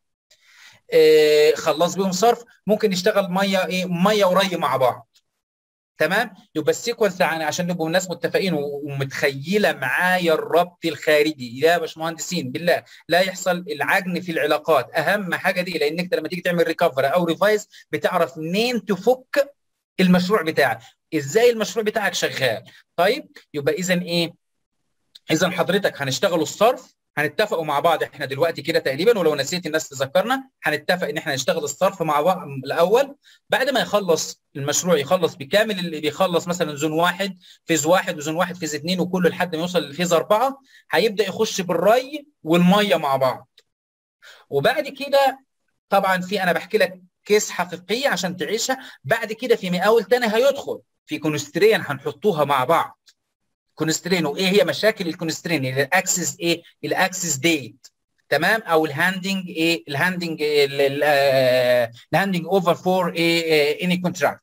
إيه خلص بيهم صرف ممكن يشتغل ميه ايه ميه وري مع بعض تمام يبقى السيكونس يعني عشان نبقوا الناس متفقين ومتخيله معايا الربط الخارجي يا باشمهندسين بالله لا يحصل العجن في العلاقات اهم حاجه دي لان انت لما تيجي تعمل ريكفر او ريفايز بتعرف منين تفك المشروع بتاعك ازاي المشروع بتاعك شغال طيب يبقى اذا ايه اذا حضرتك هنشتغلوا الصرف هنتفقوا مع بعض احنا دلوقتي كده تقريبا ولو نسيت الناس تذكرنا هنتفق ان احنا نشتغل الصرف مع بعض الاول بعد ما يخلص المشروع يخلص بكامل اللي بيخلص مثلا زون واحد فيز واحد وزون واحد فيز اثنين وكله لحد ما يوصل للفيز اربعه هيبدا يخش بالري والميه مع بعض وبعد كده طبعا في انا بحكي لك كيس حقيقيه عشان تعيشها بعد كده في مقاول تاني هيدخل في كونسترين هنحطوها مع بعض كونسترين وايه هي مشاكل الكونسترين الاكسس ايه الاكسس ديت تمام او الهاندنج ايه الهاندنج الهاندنج اوفر فور ايه اني كونتراكت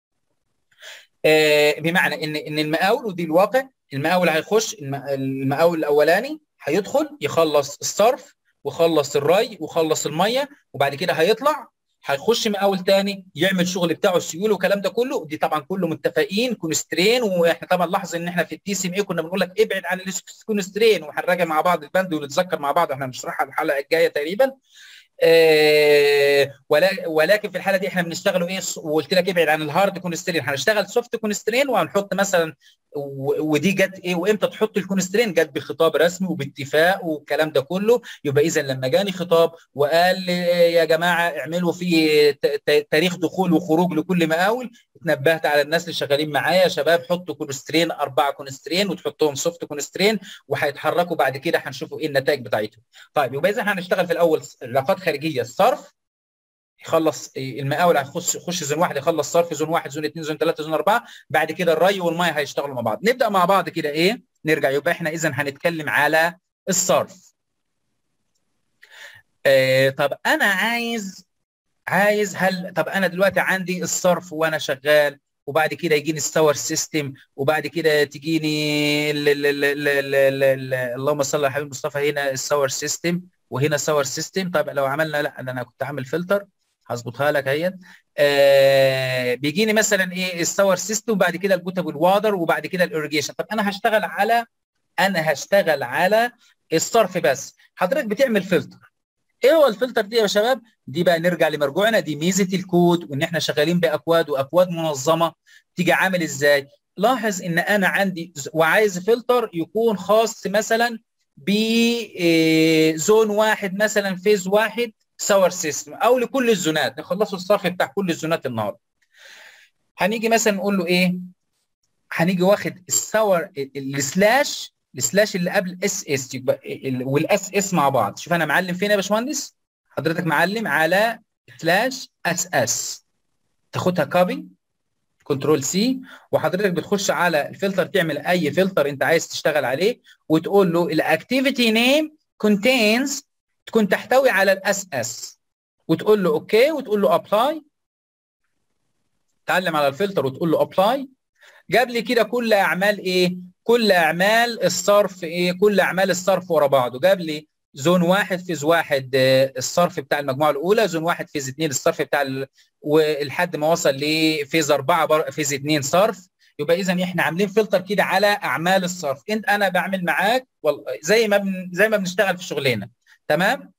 بمعنى ان ان المقاول ودي الواقع المقاول هيخش المقاول الاولاني هيدخل يخلص الصرف وخلص الري وخلص الميه وبعد كده هيطلع هيخش مقاول تاني يعمل شغل بتاعه السيول والكلام ده كله دي طبعا كله متفقين كونسترين واحنا طبعا لاحظ ان احنا في التي سي ام اي كنا بنقول لك ابعد عن الكونسترين وهنراجع مع بعض البند ونتذكر مع بعض احنا هنشرحها الحلقه الجايه تقريبا آه ولكن في الحاله دي احنا بنشتغلوا ايه وقلت لك ابعد عن الهارد كونسترين هنشتغل سوفت كونسترين وهنحط مثلا ودي جت ايه وامتى تحط الكونسترين جت بخطاب رسمي وباتفاق والكلام ده كله يبقى اذا لما جاني خطاب وقال يا جماعه اعملوا في تاريخ دخول وخروج لكل مقاول اتنبهت على الناس اللي شغالين معايا يا شباب حطوا كونسترين اربعه كونسترين وتحطهم سوفت كونسترين وهيتحركوا بعد كده هنشوفوا ايه النتائج بتاعتهم طيب يبقى اذا هنشتغل في الاول علاقات خارجيه الصرف يخلص المقاول هيخش يخش زون واحد يخلص صرف زون واحد زون اثنين زون ثلاثه زون اربعه بعد كده الري والميه هيشتغلوا مع بعض نبدا مع بعض كده ايه نرجع يبقى احنا اذا هنتكلم على الصرف آه طب انا عايز عايز هل طب انا دلوقتي عندي الصرف وانا شغال وبعد كده يجيني الساور سيستم وبعد كده تجيني ال ال ال ال ال ال ال اللهم صل على حبيب مصطفى هنا الساور سيستم وهنا ساور سيستم طيب لو عملنا لا انا كنت عامل فلتر هظبطها لك اهيت آه بيجيني مثلا ايه الساور سيستم وبعد كده البوتابل واتر وبعد كده الاريجيشن طب انا هشتغل على انا هشتغل على الصرف بس حضرتك بتعمل فلتر ايه هو الفلتر دي يا شباب دي بقى نرجع لمرجوعنا دي ميزه الكود وان احنا شغالين باكواد واكواد منظمه تيجي عامل ازاي لاحظ ان انا عندي وعايز فلتر يكون خاص مثلا بزون واحد مثلا فيز واحد ساور سيستم او لكل الزونات نخلصوا الصرف بتاع كل الزونات النهارده هنيجي مثلا نقول له ايه هنيجي واخد الساور السلاش السلاش اللي قبل اس اس يبقى والاس اس مع بعض شوف انا معلم فين يا باشمهندس حضرتك معلم على سلاش اس اس تاخدها كوبي كنترول سي وحضرتك بتخش على الفلتر تعمل اي فلتر انت عايز تشتغل عليه وتقول له الاكتيفيتي نيم contains تكون تحتوي على الاس اس وتقول له اوكي وتقول له ابلاي تعلم على الفلتر وتقول له ابلاي جاب لي كده كل اعمال ايه كل اعمال الصرف ايه كل اعمال الصرف ورا بعضه جاب لي زون واحد فيز واحد الصرف بتاع المجموعه الاولى زون واحد فيز اثنين الصرف بتاع ال... ولحد ما وصل لفيز اربعه بر... فيز اثنين صرف يبقى اذا احنا عاملين فلتر كده على اعمال الصرف انت انا بعمل معاك والله زي ما بن... زي ما بنشتغل في شغلنا تمام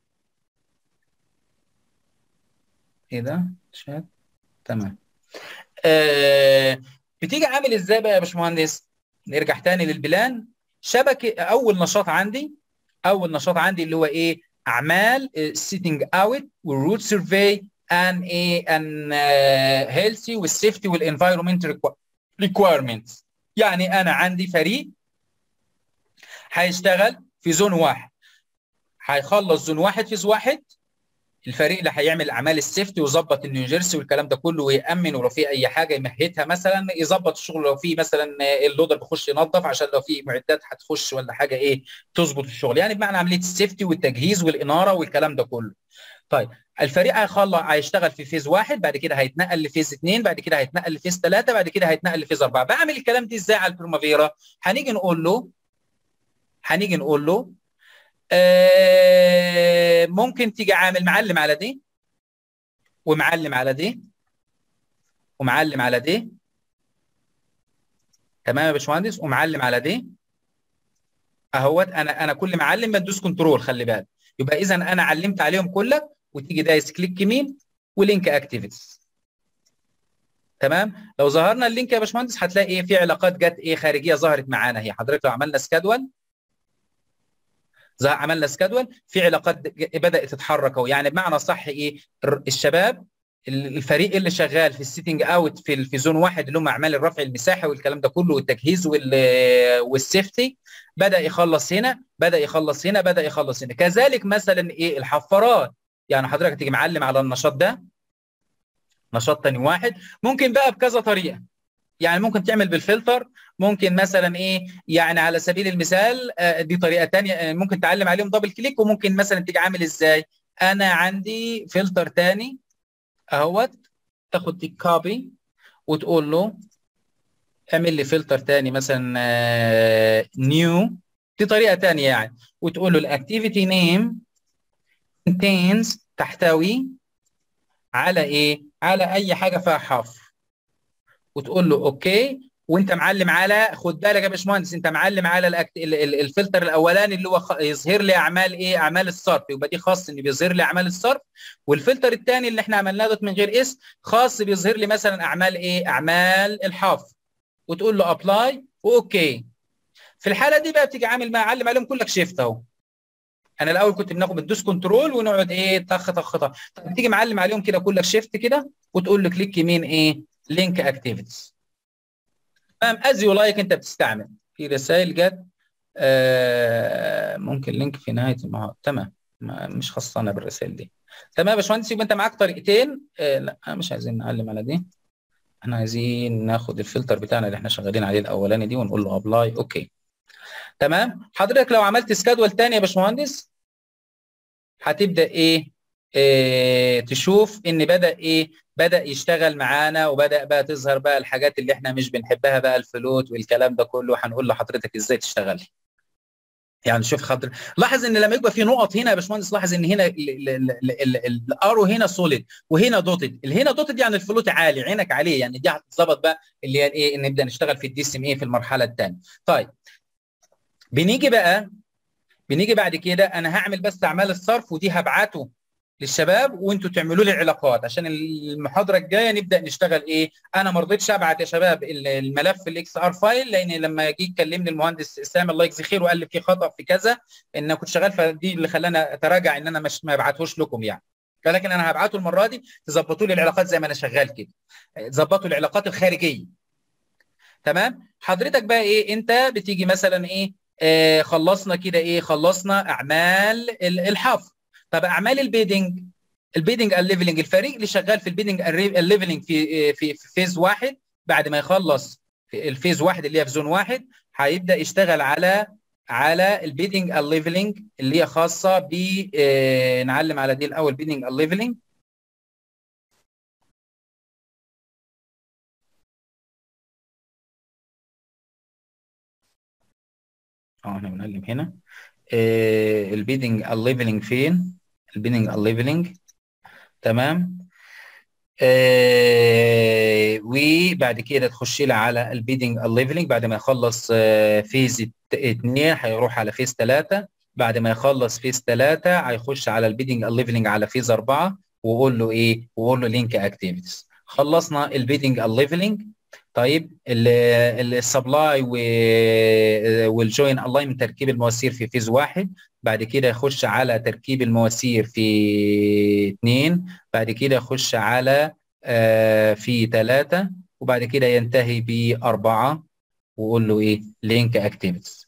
ايه ده شات تمام آه... بتيجي عامل ازاي بقى يا باشمهندس نرجع تاني للبلان شبكه اول نشاط عندي اول نشاط عندي اللي هو ايه اعمال سيتنج اوت والروت سيرفي ان ايه ان هيلثي والسيفتي والانفايرمنت ريكويرمنتس يعني انا عندي فريق هيشتغل في زون واحد هيخلص زون واحد فيز واحد الفريق اللي هيعمل اعمال السيفتي ويظبط النيوجيرسي والكلام ده كله ويامن ولو في اي حاجه يمهدها مثلا يظبط الشغل لو في مثلا اللودر بيخش ينظف عشان لو في معدات هتخش ولا حاجه ايه تظبط الشغل يعني بمعنى عمليه السيفتي والتجهيز والاناره والكلام ده كله طيب الفريق هيخلص هيشتغل في فيز واحد بعد كده هيتنقل لفيز اثنين بعد كده هيتنقل لفيز ثلاثه بعد كده هيتنقل لفيز اربعه بعمل الكلام ده ازاي على البرومافيرا هنيجي نقول له هنيجي نقول له آه ممكن تيجي عامل معلم على دي ومعلم على دي ومعلم على دي تمام يا باشمهندس ومعلم على دي اهوت انا انا كل معلم بدوس كنترول خلي بالك يبقى اذا انا علمت عليهم كلك وتيجي دايس كليك يمين ولينك اكتيفيتيز تمام لو ظهرنا اللينك يا باشمهندس هتلاقي ايه في علاقات جت ايه خارجيه ظهرت معانا هي حضرتك لو عملنا سكادول عملنا سكادول في علاقات بدات تتحرك اهو يعني بمعنى صح ايه الشباب الفريق اللي شغال في السيتنج اوت في في زون واحد اللي هم اعمال الرفع المساحي والكلام ده كله والتجهيز والسيفتي بدا يخلص هنا بدا يخلص هنا بدا يخلص هنا كذلك مثلا ايه الحفارات يعني حضرتك تيجي معلم على النشاط ده نشاط تاني واحد ممكن بقى بكذا طريقه يعني ممكن تعمل بالفلتر ممكن مثلا ايه يعني على سبيل المثال دي طريقه ثانيه ممكن تعلم عليهم دبل كليك وممكن مثلا تيجي عامل ازاي انا عندي فلتر ثاني اهوت تاخد دي كوبي وتقول له اعمل لي فلتر ثاني مثلا نيو دي طريقه ثانيه يعني وتقول له الاكتيفيتي نيم contains تحتوي على ايه على اي حاجه فيها حرف وتقول له اوكي وانت معلم على خد بالك يا باشمهندس انت معلم على الأكت... ال... ال... الفلتر الاولاني اللي هو خ... يظهر لي اعمال ايه اعمال الصرف يبقى دي خاص ان بيظهر لي اعمال الصرف والفلتر الثاني اللي احنا عملناه دوت من غير اسم خاص بيظهر لي مثلا اعمال ايه اعمال الحفظ وتقول له ابلاي واوكي في الحاله دي بقى بتيجي عامل معلم عليهم كلك شيفت اهو انا الاول كنت بناخد بتدوس كنترول ونقعد ايه طخ طخ طخ طب تيجي معلم عليهم كده كلك شيفت كده وتقول له كليك يمين ايه لينك اكتيفيتيز تمام از يو لايك انت بتستعمل في رسائل جت آه ممكن لينك في نهايه المحاضره تمام مش خاصه بالرسائل دي تمام يا باشمهندس يبقى انت معاك طريقتين آه لا مش عايزين نعلم على دي احنا عايزين ناخد الفلتر بتاعنا اللي احنا شغالين عليه الاولاني دي ونقول له ابلاي اوكي تمام حضرتك لو عملت سكادول تاني يا باشمهندس هتبدا ايه, إيه تشوف ان بدا ايه بدا يشتغل معانا وبدا بقى تظهر بقى الحاجات اللي احنا مش بنحبها بقى الفلوت والكلام ده كله هنقول لحضرتك ازاي تشتغلي يعني شوف خاطر لاحظ ان لما يبقى في نقط هنا يا باشمهندس لاحظ ان هنا الارو هنا سوليد وهنا دوتد الهنا دوتد يعني الفلوت عالي عينك عليه يعني دي هتتظبط بقى اللي هي ايه نبدا نشتغل في الدي سي ام ايه في المرحله الثانيه طيب بنيجي بقى بنيجي بعد كده انا هعمل بس اعمال الصرف ودي هبعته للشباب وانتوا تعملوا لي علاقات عشان المحاضره الجايه نبدا نشتغل ايه انا ما رضيتش ابعت يا شباب الملف الاكس ار فايل لان لما جه يكلمني المهندس اسلام الله يجزيه خير وقال لي في خطا في كذا ان انا كنت شغال فدي اللي خلاني اتراجع ان انا مش ما ابعتهوش لكم يعني ولكن انا هبعته المره دي تظبطوا لي العلاقات زي ما انا شغال كده تظبطوا العلاقات الخارجيه تمام حضرتك بقى ايه انت بتيجي مثلا ايه آه خلصنا كده ايه خلصنا اعمال الحفظ طب اعمال البيدنج البيدنج الليفلنج الفريق اللي شغال في البيدنج الليفلنج في في في فيز واحد بعد ما يخلص في الفيز واحد اللي هي في زون واحد هيبدا يشتغل على على البيدنج الليفلنج اللي هي خاصه ب آه نعلم على دي الاول بيدنج الليفلنج اه احنا بنعلم هنا آه البيدنج الليفلنج فين البيدنج الليفلنج تمام آه وبعد كده تخش لي على البيدنج الليفلنج بعد ما يخلص آه فيز 2 هيروح على فيز 3 بعد ما يخلص فيز 3 هيخش على البيدنج الليفلنج على فيز 4 وقول له ايه وقول له لينك اكتيفيتيز خلصنا البيدنج الليفلنج طيب السبلاي والجوين الاينمنت تركيب المواسير في فيز واحد بعد كده يخش على تركيب المواسير في اثنين بعد كده يخش على آه في ثلاثة وبعد كده ينتهي بأربعة وقول له ايه لينك اكتيفيتيز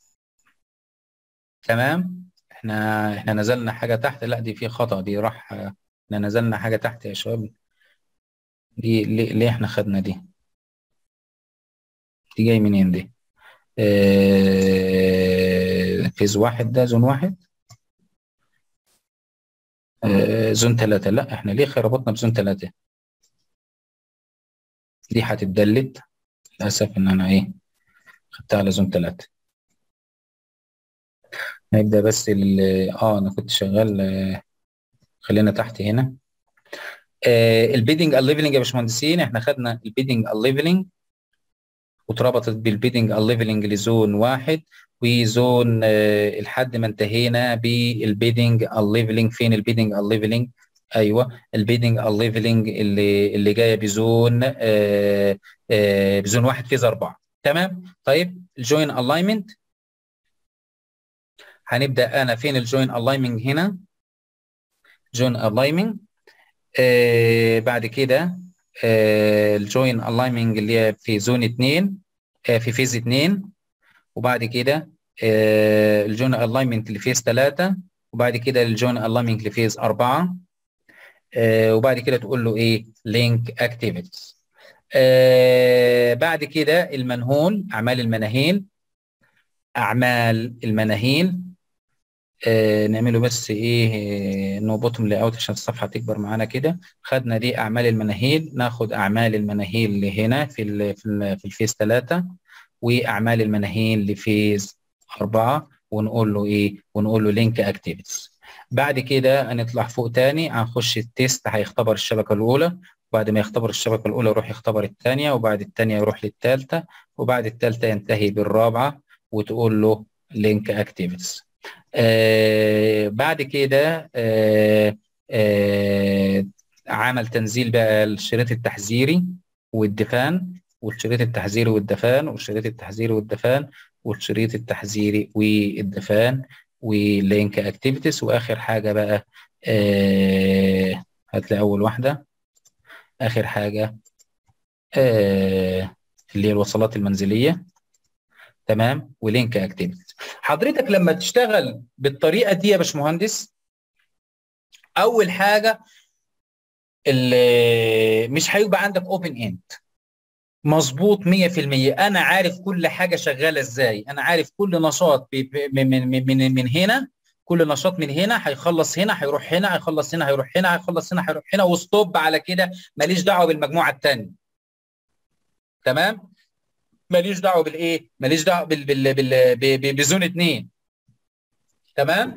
تمام احنا احنا نزلنا حاجة تحت لا دي في خطأ دي راح احنا نزلنا حاجة تحت يا شباب دي ليه, ليه احنا خدنا دي دي جاي منين دي آه فيز واحد ده زون واحد آه زون ثلاثة لا احنا ليه ربطنا بزون ثلاثة دي هتتدلت للأسف ان انا ايه خدتها على زون ثلاثة نبدأ بس ال اه انا كنت شغال آه خلينا تحت هنا آه البيدنج الليفلنج يا باشمهندسين احنا خدنا البيدنج الليفلنج واتربطت بالبيدنج الليفلنج لزون واحد وزون آه لحد ما انتهينا بالبيدنج الليفلنج فين البيدنج الليفلنج ايوه البيدنج الليفلنج اللي اللي جايه بزون آه آه بزون واحد فيز اربعه تمام طيب الجوين الاينمنت هنبدا انا فين الجوين الاينمنت هنا جوين الاينمنت آه بعد كده الجوين الاينمنت اللي هي في زون 2 آه في فيز 2 وبعد كده آه الجوين الاينمنت اللي فيز 3 وبعد كده الجوين الاينمنت اللي فيز 4 آه وبعد كده تقول له ايه لينك اكتيفيتيز بعد كده المنهول اعمال المناهيل اعمال المناهيل آه نعمله بس ايه نو بوتوم لاي اوت عشان الصفحه تكبر معانا كده خدنا دي اعمال المناهيل ناخد اعمال المناهيل اللي هنا في ال في, ال في الفيز 3 واعمال المناهيل لفيز 4 ونقول له ايه ونقول له لينك اكتيفيتيز بعد كده هنطلع فوق تاني هنخش التيست هيختبر الشبكه الاولى وبعد ما يختبر الشبكه الاولى يروح يختبر الثانيه وبعد الثانيه يروح للثالثه وبعد الثالثه ينتهي بالرابعه وتقول له لينك اكتيفيتيز آه بعد كده آه آه عمل تنزيل بقى الشريط التحذيري والدفان والشريط التحذيري والدفان والشريط التحذيري والدفان والشريط التحذيري والدفان ولينك اكتيفيتيز واخر حاجه بقى آه هتلاقي اول واحده اخر حاجه آه اللي هي الوصلات المنزليه تمام ولينك اكتيفيتيز حضرتك لما تشتغل بالطريقه دي يا باشمهندس اول حاجه اللي مش هيبقى عندك اوبن اند مظبوط 100% انا عارف كل حاجه شغاله ازاي انا عارف كل نشاط من من من من هنا كل نشاط من هنا هيخلص هنا هيروح هنا هيخلص هنا هيروح هنا هيخلص هنا هيروح هنا وستوب على كده ماليش دعوه بالمجموعه الثانيه تمام ماليش دعوه بالايه ماليش دعوه بال بال بال بزون 2 تمام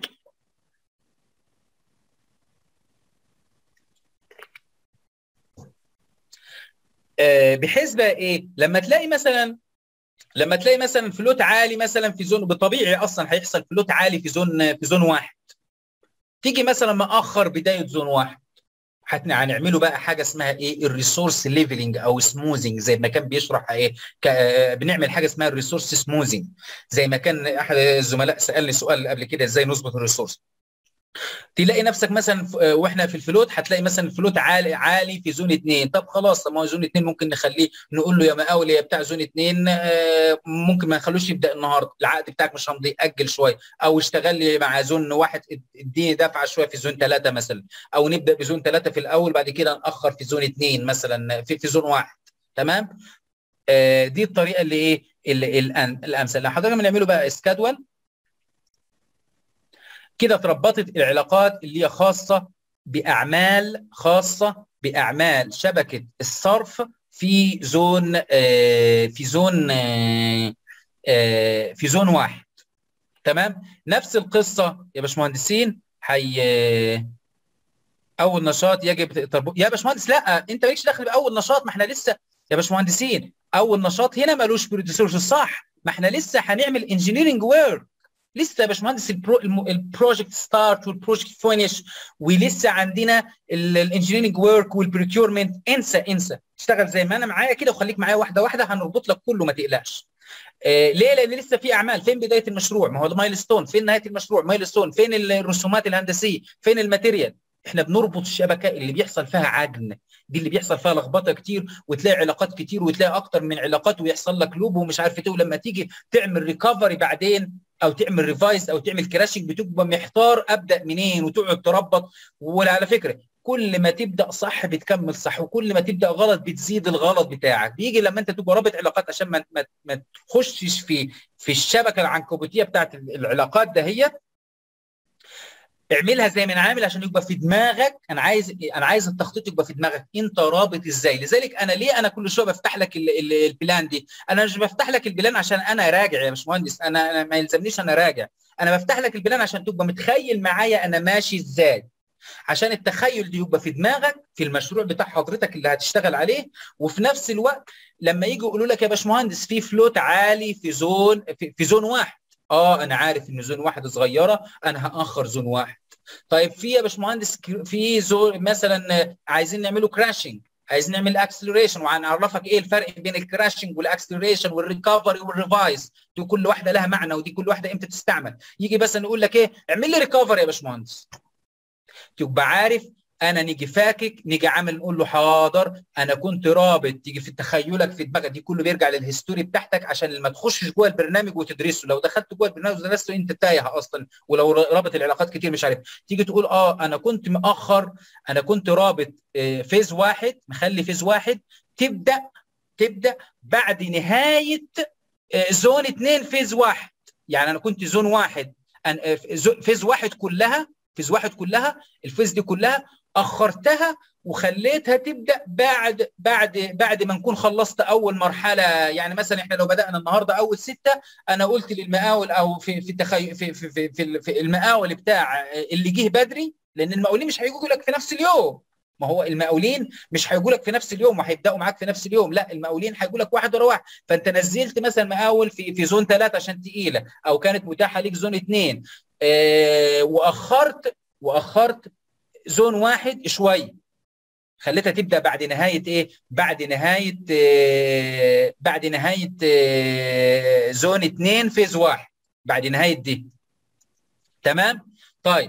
بحيث بقى ايه لما تلاقي مثلا لما تلاقي مثلا فلوت عالي مثلا في زون بطبيعي اصلا هيحصل فلوت عالي في زون في زون واحد تيجي مثلا مأخر بدايه زون واحد هنعمله بقى حاجه اسمها ايه الريسورس ليفلنج او سموزنج زي ما كان بيشرح ايه ك... بنعمل حاجه اسمها الريسورس سموزنج زي ما كان احد الزملاء سالني سؤال قبل كده ازاي نظبط الريسورس تلاقي نفسك مثلا واحنا في الفلوت هتلاقي مثلا الفلوت عالي عالي في زون 2 طب خلاص طب ما هو زون 2 ممكن نخليه نقول له يا مقاول يا بتاع زون 2 ممكن ما نخلوش يبدا النهارده العقد بتاعك مش همضي اجل شويه او اشتغل لي مع زون واحد اديني دفعه شويه في زون 3 مثلا او نبدا بزون 3 في الاول بعد كده ناخر في زون 2 مثلا في, في زون واحد تمام آه دي الطريقه اللي ايه اللي الامثل لو حضرتك بنعمله بقى اسكادول كده اتربطت العلاقات اللي هي خاصه باعمال خاصه باعمال شبكه الصرف في زون آه في زون آه آه في زون واحد تمام نفس القصه يا باشمهندسين هي اول نشاط يجب تربط يا باشمهندس لا انت مالكش دخل باول نشاط ما احنا لسه يا باشمهندسين اول نشاط هنا ملوش بروديوسرز الصح ما احنا لسه هنعمل انجينيرنج ويرك لسه يا باشمهندس البروجكت ستارت والبروجكت فينش ولسه عندنا الانجينيرنج ورك والبريكيورمنت انسى انسى اشتغل زي ما انا معايا كده وخليك معايا واحده واحده هنربط لك كله ما تقلقش آه ليه لان لسه في اعمال فين بدايه المشروع ما هو مايل ستون فين نهايه المشروع مايل ستون فين الرسومات الهندسيه فين الماتيريال احنا بنربط الشبكه اللي بيحصل فيها عجن دي اللي بيحصل فيها لخبطه كتير وتلاقي علاقات كتير وتلاقي اكتر من علاقات ويحصل لك لوب ومش عارف ايه ولما تيجي تعمل ريكفري بعدين او تعمل ريفايز او تعمل كراشنج بتبقى محتار ابدا منين وتقعد تربط وعلى فكره كل ما تبدا صح بتكمل صح وكل ما تبدا غلط بتزيد الغلط بتاعك بيجي لما انت تبقى رابط علاقات عشان ما ما, ما تخشش في في الشبكه العنكبوتيه بتاعت العلاقات دهيت اعملها زي ما انا عامل عشان يبقى في دماغك انا عايز انا عايز التخطيط يبقى في دماغك انت رابط ازاي لذلك انا ليه انا كل شويه بفتح لك ال ال البلان دي انا مش بفتح لك البلان عشان انا راجع يا باشمهندس انا انا ما يلزمنيش انا راجع انا بفتح لك البلان عشان تبقى متخيل معايا انا ماشي ازاي عشان التخيل دي يبقى في دماغك في المشروع بتاع حضرتك اللي هتشتغل عليه وفي نفس الوقت لما يجي يقولوا لك يا باشمهندس في فلوت عالي في زون في, في زون واحد اه انا عارف ان زون واحد صغيره انا هاخر زون واحد طيب في يا باشمهندس في زون مثلا عايزين نعمله كراشنج عايزين نعمل اكسلريشن وهنعرفك ايه الفرق بين الكراشنج والاكسلريشن والريكفري والريفايز دي كل واحده لها معنى ودي كل واحده امتى تستعمل يجي بس نقول لك ايه اعمل لي ريكفري يا باشمهندس تبقى عارف انا نيجي فاكك نيجي عامل نقول له حاضر انا كنت رابط تيجي في تخيلك في دماغك دي كله بيرجع للهيستوري بتاعتك عشان ما تخشش جوه البرنامج وتدرسه لو دخلت جوه البرنامج ودرسته انت تايه اصلا ولو رابط العلاقات كتير مش عارف تيجي تقول اه انا كنت مأخر انا كنت رابط فيز واحد مخلي فيز واحد تبدا تبدا بعد نهايه زون اثنين فيز واحد يعني انا كنت زون واحد فيز واحد كلها فيز واحد كلها الفيز دي كلها اخرتها وخليتها تبدا بعد بعد بعد ما نكون خلصت اول مرحله يعني مثلا احنا لو بدانا النهارده اول سته انا قلت للمقاول او في في التخي في في في, في, في المقاول بتاع اللي جه بدري لان المقاولين مش هيجوا لك في نفس اليوم ما هو المقاولين مش هيجوا لك في نفس اليوم وهيبداوا معاك في نفس اليوم لا المقاولين هيجوا لك واحد ورا واحد فانت نزلت مثلا مقاول في في زون ثلاثه عشان تقيله او كانت متاحه ليك زون اثنين آه واخرت واخرت زون واحد شويه خليتها تبدا بعد نهايه ايه بعد نهايه آه بعد نهايه آه زون اثنين فيز واحد بعد نهايه دي تمام طيب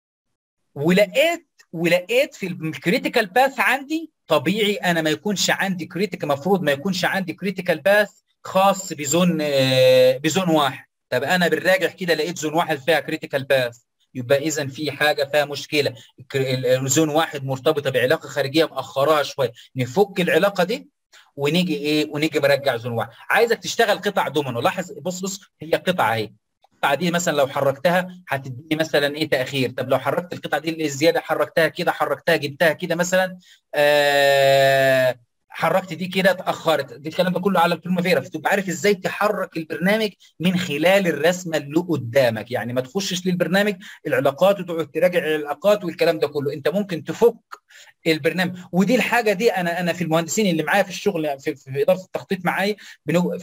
ولقيت ولقيت في الكريتيكال باث عندي طبيعي انا ما يكونش عندي كريتيكال المفروض ما يكونش عندي كريتيكال باث خاص بزون بزون واحد طب انا بالراجع كده لقيت زون واحد فيها كريتيكال باث يبقى اذا في حاجه فيها مشكله زون واحد مرتبطه بعلاقه خارجيه مأخراها شويه نفك العلاقه دي ونيجي ايه ونيجي مرجع زون واحد عايزك تشتغل قطع دومينو لاحظ بص بص هي قطعه اهي القطعه دي مثلا لو حركتها هتديني مثلا ايه تاخير طب لو حركت القطعه دي الزياده حركتها كده حركتها جبتها كده مثلا آه حركت دي كده اتاخرت دي الكلام ده كله على البريمافيرا فتبقى عارف ازاي تحرك البرنامج من خلال الرسمه اللي قدامك يعني ما تخشش للبرنامج العلاقات وتقعد تراجع العلاقات والكلام ده كله انت ممكن تفك البرنامج ودي الحاجه دي انا انا في المهندسين اللي معايا في الشغل في, في اداره التخطيط معايا بنو...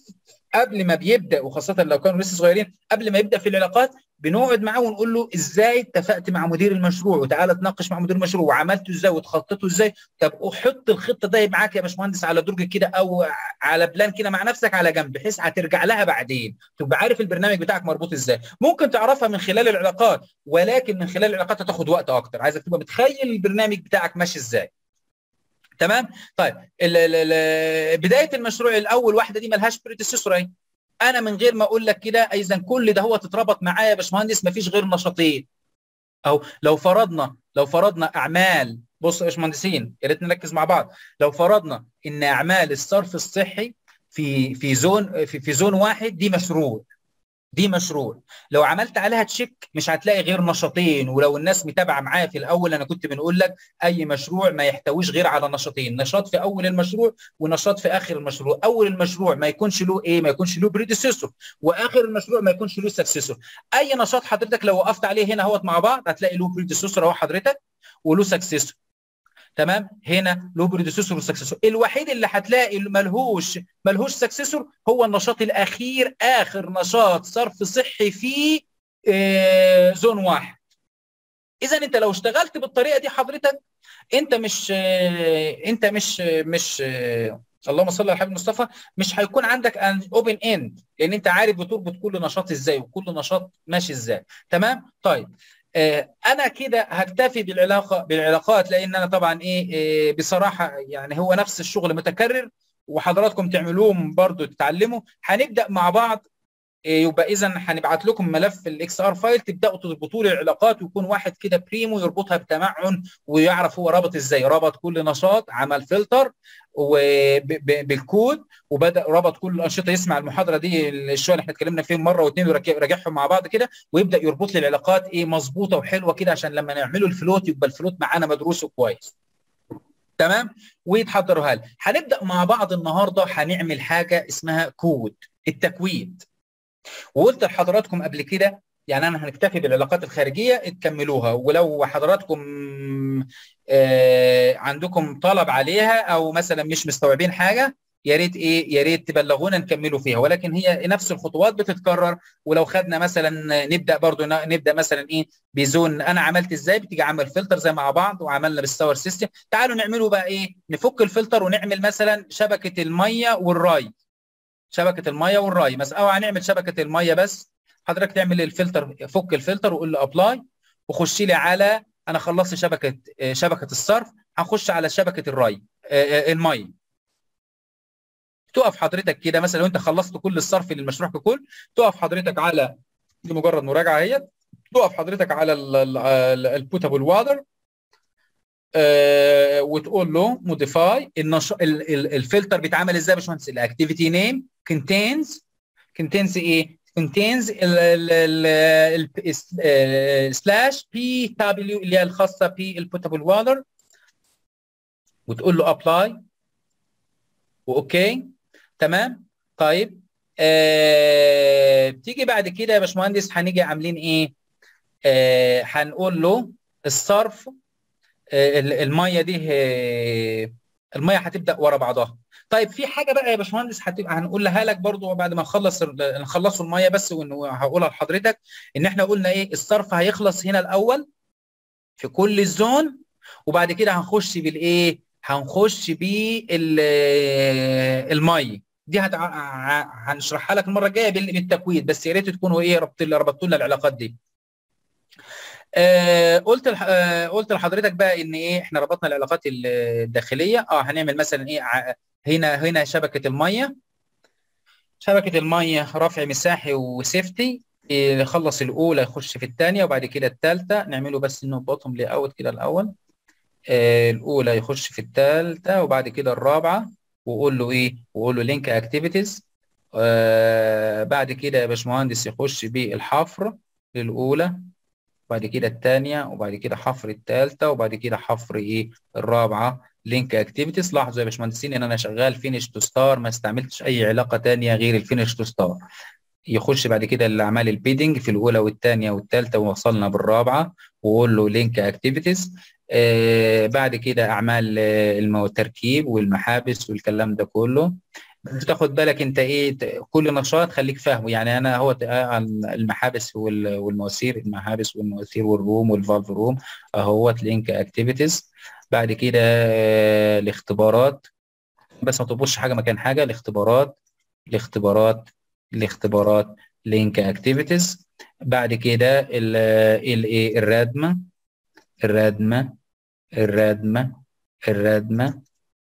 قبل ما بيبدا وخاصه لو كانوا لسه صغيرين قبل ما يبدا في العلاقات بنقعد معاه ونقول له ازاي اتفقت مع مدير المشروع وتعالى تناقش مع مدير المشروع وعملته ازاي وتخططه ازاي طب وحط الخطه دي معاك يا باشمهندس على درج كده او على بلان كده مع نفسك على جنب بحيث هترجع لها بعدين تبقى عارف البرنامج بتاعك مربوط ازاي ممكن تعرفها من خلال العلاقات ولكن من خلال العلاقات هتاخد وقت اكتر عايزك تبقى متخيل البرنامج بتاعك ماشي ازاي تمام طيب ال ال ال بدايه المشروع الاول واحده دي ملهاش بريديسيسور اهي انا من غير ما اقول لك كده اذا كل ده هو تتربط معايا يا باشمهندس مفيش غير نشاطين او لو فرضنا لو فرضنا اعمال بص يا باشمهندسين يا ريت نركز مع بعض لو فرضنا ان اعمال الصرف الصحي في في زون في, في زون واحد دي مشروع دي مشروع لو عملت عليها تشيك مش هتلاقي غير نشاطين ولو الناس متابعه معايا في الاول انا كنت بنقول لك اي مشروع ما يحتويش غير على نشاطين نشاط في اول المشروع ونشاط في اخر المشروع اول المشروع ما يكونش له ايه ما يكونش له بريديسيسور واخر المشروع ما يكونش له سكسيسور اي نشاط حضرتك لو وقفت عليه هنا اهوت مع بعض هتلاقي له بريديسيسور اهو حضرتك وله سكسيسور تمام هنا له بريديسيسور وسكسيسور الوحيد اللي هتلاقي ملهوش ملهوش سكسيسور هو النشاط الاخير اخر نشاط صرف صحي في آه زون واحد اذا انت لو اشتغلت بالطريقه دي حضرتك انت مش آه انت مش آه مش اللهم صل على الحبيب مصطفى مش هيكون عندك ان اوبن اند لان انت عارف بتربط كل نشاط ازاي وكل نشاط ماشي ازاي تمام طيب انا كده هكتفي بالعلاقه بالعلاقات لان انا طبعا ايه بصراحه يعني هو نفس الشغل متكرر وحضراتكم تعملوهم برضو تتعلموا هنبدا مع بعض يبقى اذا هنبعت لكم ملف الاكس ار فايل تبداوا تربطوا لي العلاقات ويكون واحد كده بريمو يربطها بتمعن ويعرف هو رابط ازاي ربط كل نشاط عمل فلتر وبالكود وبدا ربط كل الانشطه يسمع المحاضره دي الشويه اللي احنا اتكلمنا فيهم مره واثنين وراجعهم مع بعض كده ويبدا يربط لي العلاقات ايه مظبوطه وحلوه كده عشان لما نعمله الفلوت يبقى الفلوت معانا مدروس كويس تمام ويتحضروا لي هنبدا مع بعض النهارده هنعمل حاجه اسمها كود التكويد وقلت لحضراتكم قبل كده يعني انا هنكتفي بالعلاقات الخارجيه تكملوها ولو حضراتكم آه عندكم طلب عليها او مثلا مش مستوعبين حاجه يا ريت ايه يا ريت تبلغونا نكملوا فيها ولكن هي نفس الخطوات بتتكرر ولو خدنا مثلا نبدا برضو نبدا مثلا ايه بزون انا عملت ازاي بتيجي عمل فلتر زي مع بعض وعملنا بالساور سيستم تعالوا نعمله بقى ايه نفك الفلتر ونعمل مثلا شبكه الميه والري شبكه الميه والري مثلا او هنعمل شبكه الميه بس حضرتك تعمل الفلتر فك الفلتر وقول له ابلاي وخش لي على انا خلصت شبكه شبكه الصرف هنخش على شبكه الري الميه تقف حضرتك كده مثلا لو انت خلصت كل الصرف للمشروع ككل تقف حضرتك على دي مجرد مراجعه اهي تقف حضرتك على البوتابل واتر آه وتقول له موديفاي النش... الفلتر بيتعمل ازاي يا باشمهندس الاكتيفيتي نيم كونتينز كونتينز ايه كونتينز سلاش بي دبليو اللي هي الخاصه بالبوتابل واتر وتقول له ابلاي واوكي تمام طيب آه... تيجي بعد كده يا باشمهندس هنيجي عاملين ايه آه... هنقول له الصرف الميه دي الميه هتبدا ورا بعضها طيب في حاجه بقى يا باشمهندس هتبقى هنقولها لك برضو بعد ما نخلص نخلصوا الميه بس وهقولها لحضرتك ان احنا قلنا ايه الصرف هيخلص هنا الاول في كل الزون وبعد كده هنخش بالايه هنخش بالميه دي هت... هنشرحها لك المره الجايه بالتكويد بس يا ريت تكونوا ايه ربط ربطوا لنا العلاقات دي آه قلت لح... آه قلت لحضرتك بقى ان ايه احنا ربطنا العلاقات الداخليه اه هنعمل مثلا ايه ع... هنا هنا شبكه الميه شبكه الميه رفع مساحي وسيفتي يخلص الاولى يخش في الثانيه وبعد كده الثالثه نعمله بس نربطهم لي اوت كده الاول آه الاولى يخش في الثالثه وبعد كده الرابعه وقول له ايه وقول له لينك اكتيفيتيز آه بعد كده يا باشمهندس يخش بالحفر الاولى وبعد كده الثانيه وبعد كده حفر الثالثه وبعد كده حفر ايه الرابعه لينك اكتيفيتيز لاحظوا يا باشمهندسين ان انا شغال فينش تو ستار ما استعملتش اي علاقه ثانيه غير الفينش تو ستار يخش بعد كده الاعمال البيدنج في الاولى والثانيه والثالثه ووصلنا بالرابعه وقول له لينك اكتيفيتيز آه بعد كده اعمال آه التركيب والمحابس والكلام ده كله بتاخد بالك انت ايه كل نشاط خليك فاهمه يعني انا هو المحابس والمواسير المحابس والمواسير والروم والفالف روم اهوت لينك اكتيفيتيز بعد كده آه الاختبارات بس ما تبصش حاجه مكان حاجه الاختبارات الاختبارات الاختبارات لينك اكتيفيتيز بعد كده الايه الردمه الردمه الردمه الردمه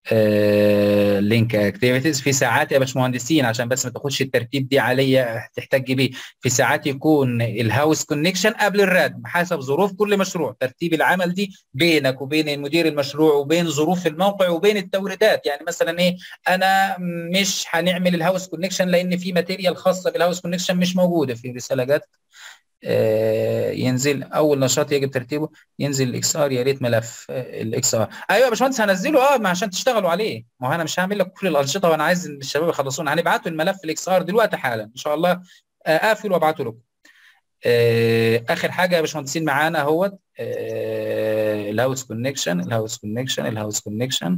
لينك آه اكتيفيتيز في ساعات يا باشمهندسين عشان بس ما تاخدش الترتيب دي عليا تحتاج بيه في ساعات يكون الهاوس كونكشن قبل الردم حسب ظروف كل مشروع ترتيب العمل دي بينك وبين مدير المشروع وبين ظروف الموقع وبين التوريدات يعني مثلا ايه انا مش هنعمل الهاوس كونكشن لان في ماتيريال خاصه بالهاوس كونكشن مش موجوده في رساله جت آه ينزل اول نشاط يجب ترتيبه ينزل الاكس ار يا ريت ملف الاكس ار ايوه يا باشمهندس هنزله اه عشان تشتغلوا عليه ما هو انا مش هعمل لك كل الانشطه وانا عايز الشباب يخلصونا هنبعته الملف الاكس ار دلوقتي حالا ان شاء الله اقفل وابعته لكم آه اخر حاجه يا باشمهندسين معانا اهوت آه الهاوس كونكشن الهاوس كونكشن الهاوس كونكشن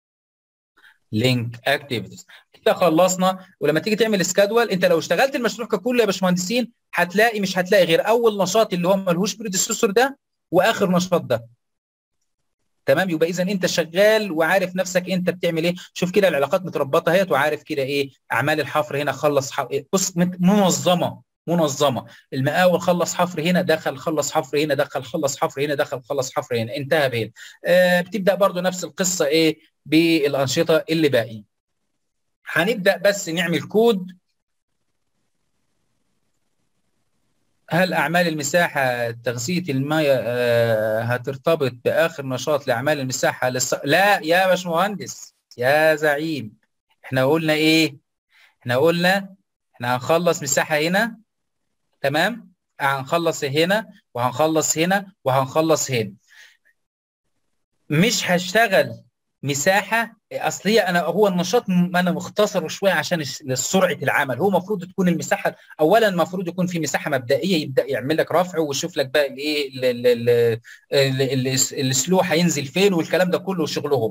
لينك اكتيفيتيز كده خلصنا ولما تيجي تعمل سكادول انت لو اشتغلت المشروع ككل يا باشمهندسين هتلاقي مش هتلاقي غير اول نشاط اللي هو ملهوش بريديسيسور ده واخر نشاط ده تمام يبقى اذا انت شغال وعارف نفسك انت بتعمل ايه شوف كده العلاقات متربطه اهيت وعارف كده ايه اعمال الحفر هنا خلص حفر بص منظمه منظمه المقاول خلص حفر هنا دخل خلص حفر هنا دخل خلص حفر هنا دخل خلص حفر هنا انتهى بهنا آه بتبدا برضو نفس القصه ايه بالانشطه اللي باقي هنبدا بس نعمل كود هل اعمال المساحه تغذيه المياه آه هترتبط باخر نشاط لاعمال المساحه للص... لا يا باشمهندس يا زعيم احنا قلنا ايه احنا قلنا احنا هنخلص مساحه هنا تمام هنخلص هنا وهنخلص هنا وهنخلص هنا مش هشتغل مساحه اصل هي انا هو النشاط انا مختصره شويه عشان سرعه العمل هو المفروض تكون المساحه اولا المفروض يكون في مساحه مبدئيه يبدا يعمل لك رفع ويشوف لك بقى الايه السلو هينزل فين والكلام ده كله شغلهم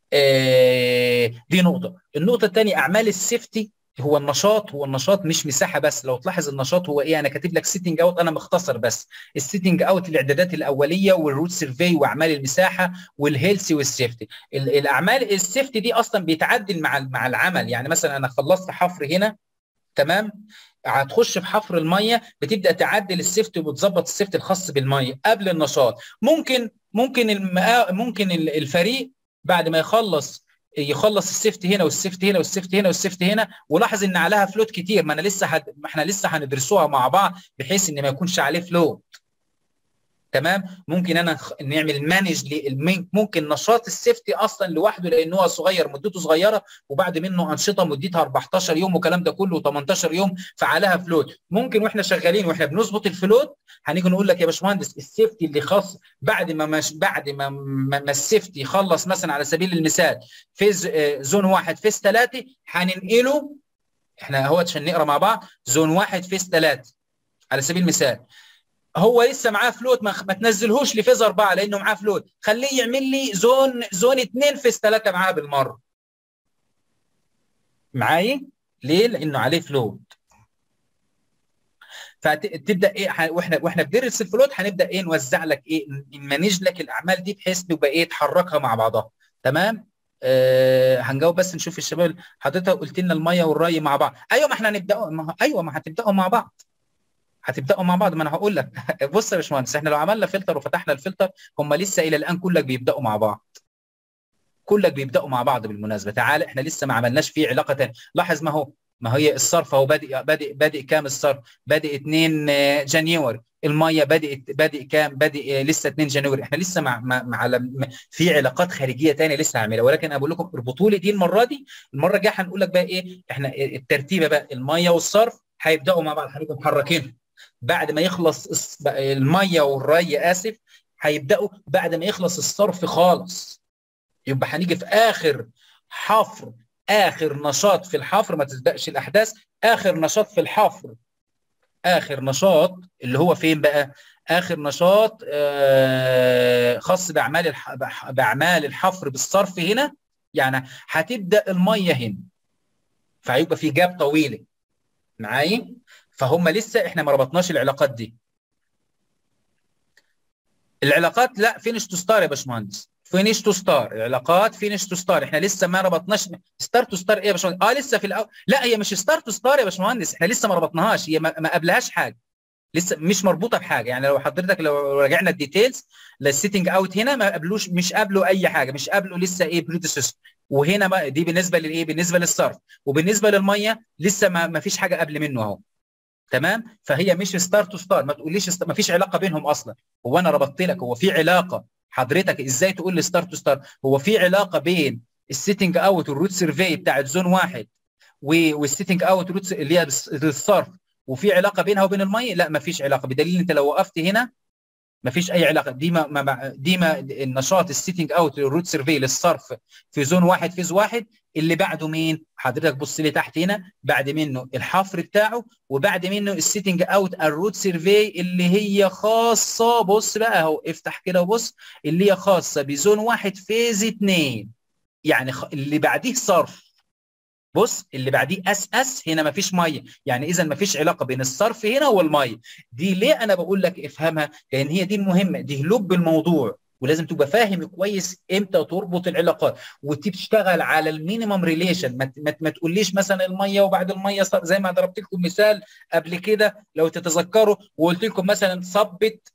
دي نقطه النقطه الثانيه اعمال السيفتي هو النشاط هو النشاط مش مساحه بس لو تلاحظ النشاط هو ايه انا كاتب لك سيتنج اوت انا مختصر بس السيتنج اوت الاعدادات الاوليه والروت سيرفي واعمال المساحه والهيلثي والسيفتي الاعمال السيفتي دي اصلا بيتعدل مع مع العمل يعني مثلا انا خلصت حفر هنا تمام هتخش في حفر الميه بتبدا تعدل السيفتي وبتظبط السيفتي الخاص بالميه قبل النشاط ممكن ممكن المقا... ممكن الفريق بعد ما يخلص يخلص السيفت هنا والسيفت هنا والسيفت هنا والسيفت هنا ولاحظ ان عليها فلوت كتير ما انا لسه هد... ما احنا لسه هندرسوها مع بعض بحيث ان ما يكونش عليه فلوت تمام ممكن انا نعمل مانج ل... ممكن نشاط السيفتي اصلا لوحده لان هو صغير مدته صغيره وبعد منه انشطه مدتها 14 يوم والكلام ده كله 18 يوم فعليها فلوت ممكن واحنا شغالين واحنا بنظبط الفلوت هنيجي نقول لك يا باشمهندس السيفتي اللي خاص بعد ما مش بعد ما ما, ما السيفتي يخلص مثلا على سبيل المثال فيز زون واحد فيز ثلاثه هننقله احنا اهوت عشان نقرا مع بعض زون واحد فيز ثلاثه على سبيل المثال هو لسه معاه فلوت ما, ما تنزلهوش لفيز 4 لانه معاه فلوت خليه يعمل لي زون زون 2 فيز 3 معاه بالمره معايا ليه لانه عليه فلوت فتبدا ايه واحنا واحنا بندرس الفلوت هنبدا ايه نوزع لك ايه نمانج لك الاعمال دي بحيث تبقى ايه تحركها مع بعضها تمام آه هنجاوب بس نشوف الشباب حضرتك قلت لنا الميه والري مع بعض ايوه ما احنا هنبداوا ما ايوه ما هتبداوا مع بعض هتبداوا مع بعض ما انا هقول لك بص يا باشمهندس احنا لو عملنا فلتر وفتحنا الفلتر هم لسه الى الان كلك بيبداوا مع بعض كلك بيبداوا مع بعض بالمناسبه تعال احنا لسه ما عملناش فيه علاقه ثانيه لاحظ ما هو ما هي الصرف هو بادئ بادئ بادئ كام الصرف بادئ 2 جانيوري الميه بدات بادئ كام بادئ لسه 2 جانيوري احنا لسه مع مع, مع في علاقات خارجيه ثانيه لسه هعملها ولكن انا بقول لكم اربطوا لي دي المره دي المره الجايه هنقول لك بقى ايه احنا الترتيبه بقى الميه والصرف هيبداوا مع بعض هنبقى محركينهم بعد ما يخلص الميه والري اسف هيبداوا بعد ما يخلص الصرف خالص يبقى هنيجي في اخر حفر اخر نشاط في الحفر ما تسبقش الاحداث اخر نشاط في الحفر اخر نشاط اللي هو فين بقى اخر نشاط آه خاص باعمال الح... باعمال الحفر بالصرف هنا يعني هتبدا الميه هنا فهيبقى في جاب طويله معايا فهم لسه احنا ما ربطناش العلاقات دي العلاقات لا فينش تو ستار يا باشمهندس فينش تو ستار العلاقات فينش تو ستار احنا لسه ما ربطناش ستار تو ستار ايه يا باشمهندس اه لسه في الاول لا هي مش ستار تو ستار يا باشمهندس احنا لسه ما ربطناهاش هي ما, ما قبلهاش حاجه لسه مش مربوطه بحاجه يعني لو حضرتك لو رجعنا الديتيلز للسيتنج اوت هنا ما قبلوش مش قبله اي حاجه مش قبله لسه ايه بريدسيسور وهنا بقى دي بالنسبه للايه بالنسبه للصرف وبالنسبه للميه لسه ما, ما فيش حاجه قبل منه اهو تمام فهي مش ستار تو ستار ما تقوليش است... ما فيش علاقه بينهم اصلا هو انا ربطت لك هو في علاقه حضرتك ازاي تقول لي ستار تو ستار هو في علاقه بين السيتنج اوت والروت سيرفي بتاعت زون واحد والسيتنج اوت روت اللي هي الصرف وفي علاقه بينها وبين الميه لا ما فيش علاقه بدليل انت لو وقفت هنا ما فيش اي علاقه دي ما, ما دي ما النشاط السيتنج اوت الروت سيرفي للصرف في زون واحد فيز واحد اللي بعده مين حضرتك بص لي تحت هنا بعد منه الحفر بتاعه وبعد منه السيتنج اوت الروت سيرفي اللي هي خاصه بص بقى اهو افتح كده وبص اللي هي خاصه بزون واحد فيز اثنين يعني اللي بعديه صرف بص اللي بعديه اس اس هنا ما فيش ميه يعني اذا ما فيش علاقه بين الصرف هنا والميه دي ليه انا بقول لك افهمها لان هي دي المهمه دي لب الموضوع ولازم تبقى فاهم كويس امتى تربط العلاقات وتشتغل على المينيمم ريليشن ما, ما, ما تقوليش مثلا الميه وبعد الميه صار زي ما ضربت لكم مثال قبل كده لو تتذكروا وقلت لكم مثلا صبت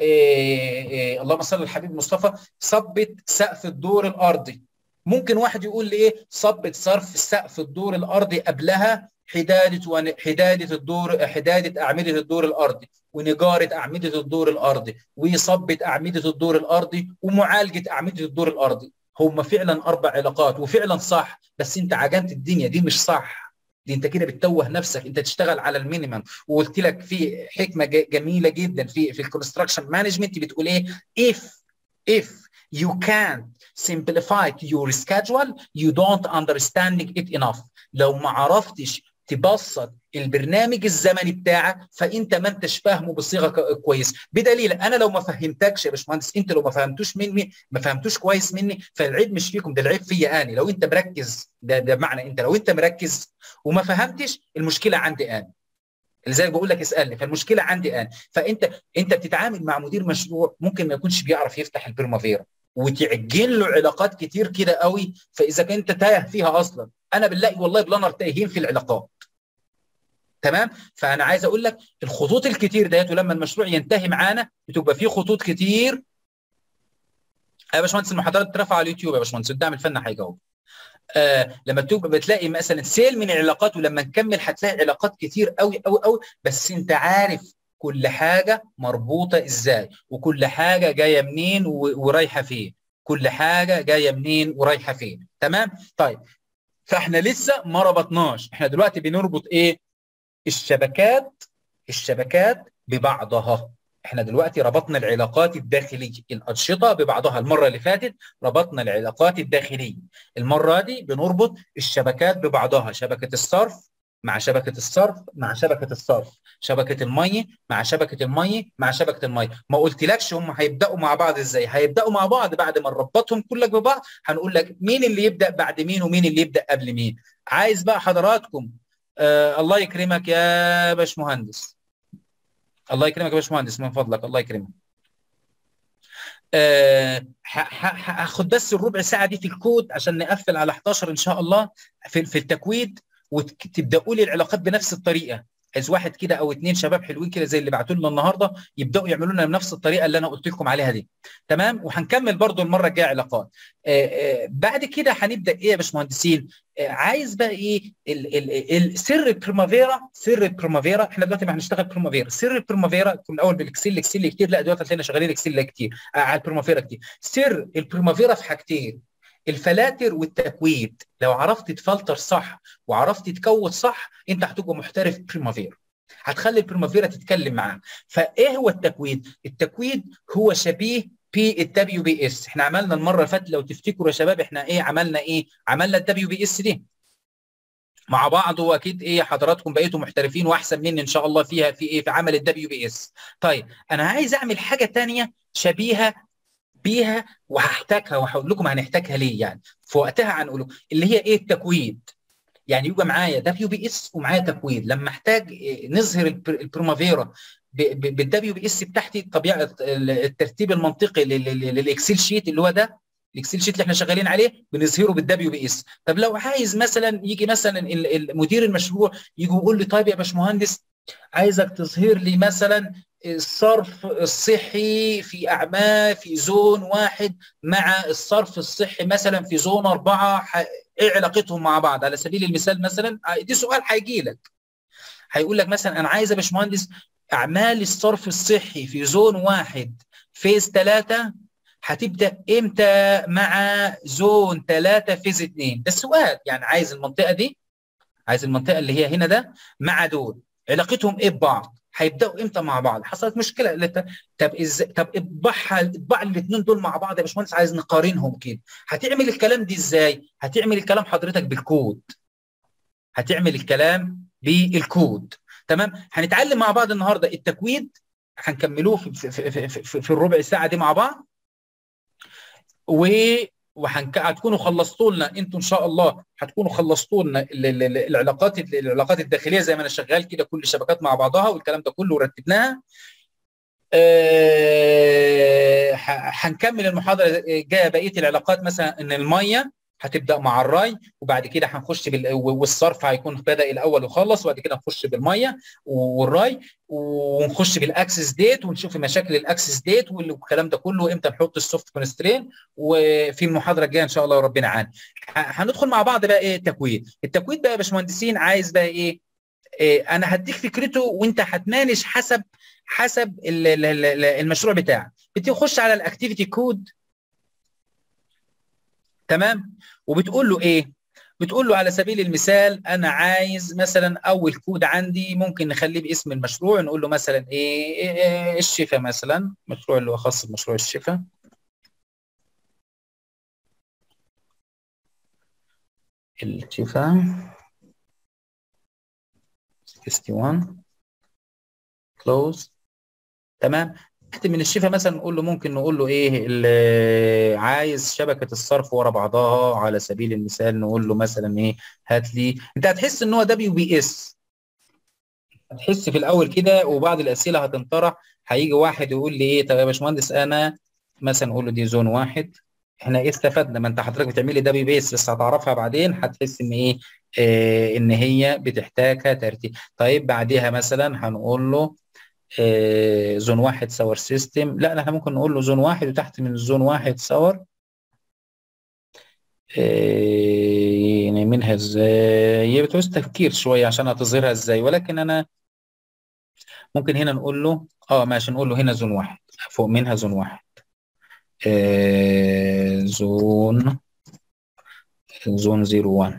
إيه إيه اللهم صل على الحبيب مصطفى صبت سقف الدور الارضي ممكن واحد يقول لي ايه صبت صرف سقف الدور الارضي قبلها حداده ون... حداده الدور حداده اعمده الدور الارضي ونجاره اعمده الدور الارضي وصبت اعمده الدور الارضي ومعالجه اعمده الدور الارضي هم فعلا اربع علاقات وفعلا صح بس انت عجنت الدنيا دي مش صح دي انت كده بتتوه نفسك انت تشتغل على المينيمم وقلت لك في حكمه جميله جدا في في الكونستراكشن مانجمنت بتقول ايه if if you can't simplify your schedule you don't understanding it enough لو ما عرفتش تبسط البرنامج الزمني بتاعك فانت ما انتش فاهمه بصيغه كويس بدليل انا لو ما فهمتكش يا باشمهندس انت لو ما فهمتوش مني ما فهمتوش كويس مني فالعيب مش فيكم ده العيب فيا انا لو انت مركز ده ده معنى انت لو انت مركز وما فهمتش المشكله عندي انا لذلك بقول لك اسالني فالمشكله عندي انا فانت انت بتتعامل مع مدير مشروع ممكن ما يكونش بيعرف يفتح البرمافيرا وتعجن له علاقات كتير كده قوي فاذا كنت تايه فيها اصلا انا بنلاقي والله بلانر تايهين في العلاقات تمام فانا عايز اقول لك الخطوط الكتير ديت ولما المشروع ينتهي معانا بتبقى فيه خطوط كتير يا باشمهندس المحاضرات اترفع على اليوتيوب يا باشمهندس قدام الفن هيجاوب آه لما تبقى بتلاقي مثلا سيل من العلاقات ولما نكمل هتلاقي علاقات كتير قوي قوي قوي بس انت عارف كل حاجه مربوطه ازاي وكل حاجه جايه منين ورايحه فين كل حاجه جايه منين ورايحه فين تمام طيب فاحنا لسه ما ربطناش احنا دلوقتي بنربط ايه الشبكات الشبكات ببعضها احنا دلوقتي ربطنا العلاقات الداخليه الانشطه ببعضها المره اللي فاتت ربطنا العلاقات الداخليه المره دي بنربط الشبكات ببعضها شبكه الصرف مع شبكه الصرف مع شبكه الصرف شبكه الميه مع شبكه الميه مع شبكه الميه ما قلتلكش هم هيبداوا مع بعض ازاي هيبداوا مع بعض بعد ما نربطهم كلك ببعض هنقول لك مين اللي يبدا بعد مين ومين اللي يبدا قبل مين عايز بقى حضراتكم آه الله يكرمك يا باشمهندس الله يكرمك يا باشمهندس من فضلك الله يكرمك آه هاخد بس الربع ساعه دي في الكود عشان نقفل على 11 ان شاء الله في في التكويد وتبداوا لي العلاقات بنفس الطريقه عايز واحد كده او اتنين شباب حلوين كده زي اللي بعتوا لنا النهارده يبداوا يعملوا لنا بنفس الطريقه اللي انا قلت لكم عليها دي تمام وهنكمل برضو المره الجايه علاقات آه آه بعد كده هنبدا ايه يا باشمهندسين آه عايز بقى ايه ال ال ال سر البريمافيرا سر البريمافيرا احنا دلوقتي ما هنشتغل بريمافيرا سر البريمافيرا كنا الاول بالاكسل الاكسل كتير لا دلوقتي هتلاقينا شغالين اكسل كتير على البريمافيرا كتير سر البريمافيرا في حاجتين الفلاتر والتكويد لو عرفت تفلتر صح وعرفت تكود صح انت هتبقى محترف بريمافيرا هتخلي البريمافيرا تتكلم معاه فايه هو التكويد التكويد هو شبيه بالدبليو بي اس احنا عملنا المره اللي فاتت لو تفتكروا يا شباب احنا ايه عملنا ايه عملنا الدبليو بي اس دي مع بعض واكيد ايه حضراتكم بقيتوا محترفين واحسن مني ان شاء الله فيها في ايه في عمل الدبليو بي اس طيب انا عايز اعمل حاجه ثانيه شبيهه بيها وهحتاجها وهقول لكم هنحتاجها ليه يعني في وقتها هنقوله اللي هي ايه التكويد يعني يبقى معايا دبليو بي اس ومعايا تكويد لما احتاج نظهر البريمافيرا بالدبليو بي اس بتاعتي طبيعه الترتيب المنطقي للاكسل شيت اللي هو ده الاكسل شيت اللي احنا شغالين عليه بنظهره بالدبليو بي اس طب لو عايز مثلا يجي مثلا مدير المشروع يجي يقول لي طيب يا باشمهندس عايزك تظهر لي مثلا الصرف الصحي في اعمال في زون واحد مع الصرف الصحي مثلا في زون اربعه ايه علاقتهم مع بعض على سبيل المثال مثلا دي سؤال هيجي لك هيقول لك مثلا انا عايز يا باشمهندس اعمال الصرف الصحي في زون واحد فيز ثلاثه هتبدا امتى مع زون ثلاثه فيز اثنين ده السؤال يعني عايز المنطقه دي عايز المنطقه اللي هي هنا ده مع دول علاقتهم ايه ببعض هيبداوا امتى مع بعض حصلت مشكله لت... طب ازاي طب اطبعها اطبع الاثنين دول مع بعض يا باشمهندس عايز نقارنهم كده هتعمل الكلام دي ازاي هتعمل الكلام حضرتك بالكود هتعمل الكلام بالكود تمام هنتعلم مع بعض النهارده التكويد هنكملوه في, في, في, في, في الربع ساعه دي مع بعض و وهنك... هتكونوا خلصتوا لنا انتوا ان شاء الله هتكونوا خلصتوا لنا العلاقات العلاقات الداخليه زي ما انا شغال كده كل الشبكات مع بعضها والكلام ده كله ورتبناها أه... هنكمل المحاضره الجايه بقيه العلاقات مثلا ان الميه هتبدا مع الراي وبعد كده هنخش بال... والصرف هيكون بدا الاول وخلص وبعد كده نخش بالميه والراي ونخش بالاكسس ديت ونشوف مشاكل الاكسس ديت والكلام ده كله امتى نحط السوفت كونسترين وفي المحاضره الجايه ان شاء الله ربنا عان هندخل مع بعض بقى ايه التكويد التكويد بقى يا باشمهندسين عايز بقى ايه, إيه انا هديك فكرته وانت هتمانج حسب حسب المشروع بتاعك بتخش على الاكتيفيتي كود تمام وبتقول له ايه بتقول له على سبيل المثال انا عايز مثلا اول كود عندي ممكن نخليه باسم المشروع نقول له مثلا ايه, إيه الشفا مثلا مشروع اللي هو خاص بمشروع الشفا الشفا 61 كلوز تمام تحت من الشفا مثلا نقول له ممكن نقول له ايه اللي عايز شبكه الصرف ورا بعضها على سبيل المثال نقول له مثلا ايه هات لي انت هتحس ان هو دبليو بي اس هتحس في الاول كده وبعض الاسئله هتنطرح هيجي واحد يقول لي ايه طب يا باشمهندس انا مثلا نقول له دي زون واحد احنا ايه استفدنا ما انت حضرتك بتعملي دبليو بي اس بس هتعرفها بعدين هتحس ان ايه آه ان هي بتحتاجها ترتيب طيب بعديها مثلا هنقول له آه زون واحد ساور سيستم لا احنا ممكن نقول له زون واحد وتحت من الزون واحد ساور آه نعملها ازاي هي بتعوز تفكير شويه عشان هتظهرها ازاي ولكن انا ممكن هنا نقول له اه ماشي نقول له هنا زون واحد فوق منها زون واحد آه زون زون زيرو وان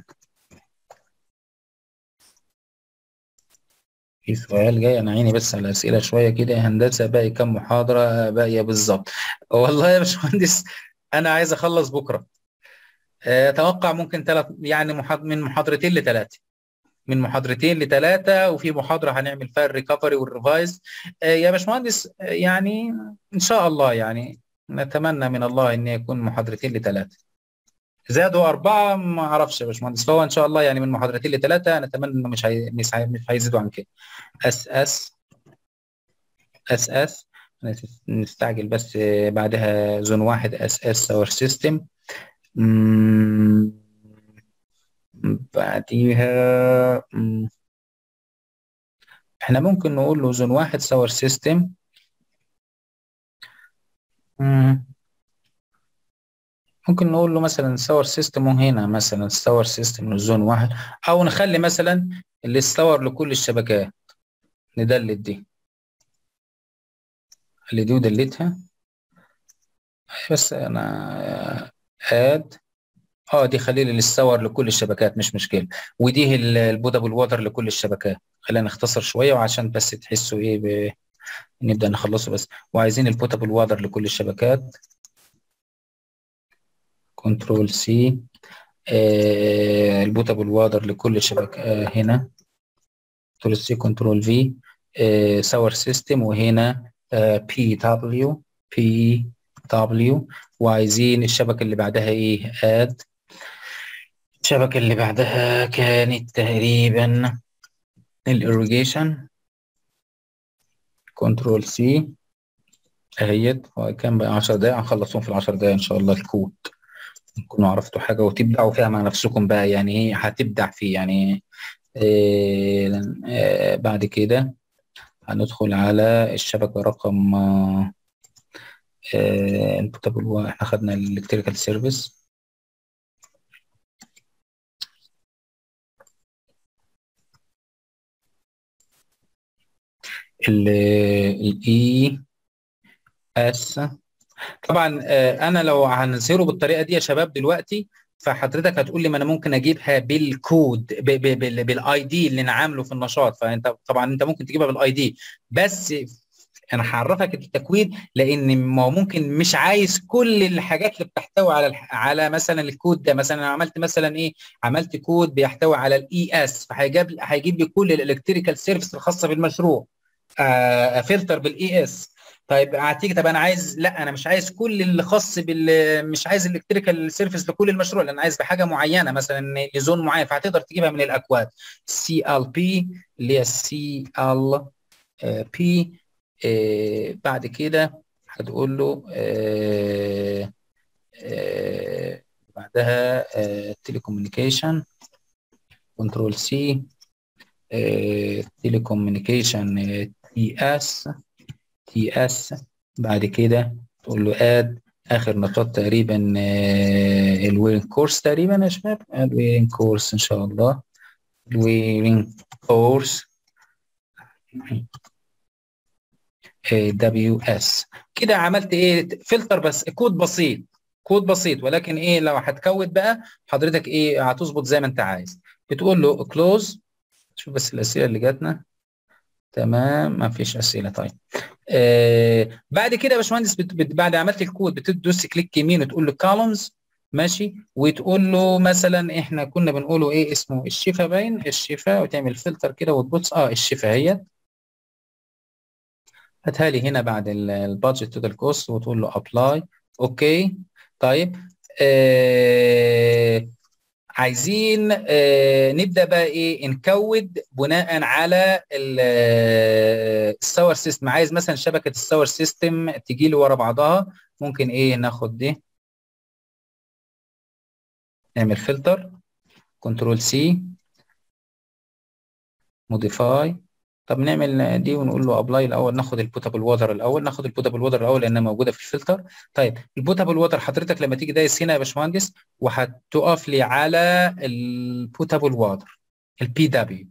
في سؤال جاي انا عيني بس على الاسئله شويه كده يا هندسه باقي كام محاضره باقيه بالظبط والله يا باشمهندس انا عايز اخلص بكره اتوقع ممكن ثلاث يعني محاض من محاضرتين لثلاثه من محاضرتين لثلاثه وفي محاضره هنعمل فيها الريكفري والريفايز يا باشمهندس يعني ان شاء الله يعني نتمنى من الله ان يكون محاضرتين لثلاثه زادوا أربعة ما أعرفش يا باشمهندس فهو إن شاء الله يعني من محاضرتين لثلاثة نتمنى إنه مش هي... مش, هي... مش هيزيدوا عن كده اس اس اس اس نستعجل بس بعدها زون واحد اس اس اور سيستم بعديها مم. احنا ممكن نقول له زون واحد ساور سيستم ممكن نقول له مثلا ساور سيستم وهنا مثلا ساور سيستم زون واحد او نخلي مثلا اللي استور لكل الشبكات ندلت دي اللي دي ودلتها بس انا اد اه دي خليل اللي استور لكل الشبكات مش مشكله ودي البوتابل ووتر لكل الشبكات خلينا نختصر شويه وعشان بس تحسوا ايه ب... نبدا نخلصه بس وعايزين البوتابل ووتر لكل الشبكات كنترول سي آه البوتابل ووتر لكل الشبكات آه هنا كنترول سي كنترول في ساور سيستم وهنا بي دبليو بي دبليو وعايزين الشبكه اللي بعدها ايه اد الشبكه اللي بعدها كانت تقريبا الاريجيشن كنترول سي اهيت كان بقى 10 دقايق هنخلصهم في ال 10 دقايق ان شاء الله الكود تكونوا عرفتوا حاجه وتبدعوا فيها مع نفسكم بقى يعني ايه هتبدع فيه يعني إيه إيه بعد كده هندخل على الشبكه رقم البوتابل احنا خدنا الالكتريكال سيرفيس الاي اس طبعا انا لو هنظهره بالطريقه دي يا شباب دلوقتي فحضرتك هتقول لي ما انا ممكن اجيبها بالكود بالاي دي اللي انا عامله في النشاط فانت طبعا انت ممكن تجيبها بالاي دي بس انا هعرفك التكوين لان ما هو ممكن مش عايز كل الحاجات اللي بتحتوي على على مثلا الكود ده مثلا انا عملت مثلا ايه عملت كود بيحتوي على الاي اس فهيجيب هيجيب لي كل الالكتريكال سيرفيس الخاصه بالمشروع آه فلتر بالاي اس طيب هتيجي طب انا عايز لا انا مش عايز كل اللي خاص بال مش عايز الالكتريكال سيرفيس لكل المشروع لان عايز بحاجه معينه مثلا لزون معين فهتقدر تجيبها من الاكواد سي ال بي اللي هي سي ال بي آه بعد كده هتقول له آه آه بعدها تيليكوميونيكيشن كنترول سي تيليكوميونيكيشن تي اس تي اس بعد كده تقول له اد اخر نقاط تقريبا الويرنج كورس تقريبا يا شباب الويرنج كورس ان شاء الله الويرنج كورس دبليو اس كده عملت ايه فلتر بس كود بسيط كود بسيط ولكن ايه لو هتكود بقى حضرتك ايه هتظبط زي ما انت عايز بتقول له كلوز شوف بس الاسئله اللي جاتنا تمام ما فيش اسئله طيب آه بعد كده يا باشمهندس بعد عملت الكود بتدوس كليك يمين وتقول له كولومز ماشي وتقول له مثلا احنا كنا بنقوله ايه اسمه الشفا باين الشفا وتعمل فلتر كده وتبص اه الشفا هي هاتها لي هنا بعد البادجت توتال كوست وتقول له ابلاي اوكي طيب آه عايزين آه نبدا بقى ايه نكود بناء على الساور سيستم عايز مثلا شبكه الساور سيستم تجي لي ورا بعضها ممكن ايه ناخد دي نعمل فلتر كنترول سي موديفاي طب نعمل دي ونقول له ابلاي الاول ناخد البوتابل ووتر الاول ناخد البوتابل ووتر الاول لانها موجوده في الفلتر طيب البوتابل ووتر حضرتك لما تيجي دايس هنا يا باشمهندس وهتقف لي على البوتابل ووتر البي دبليو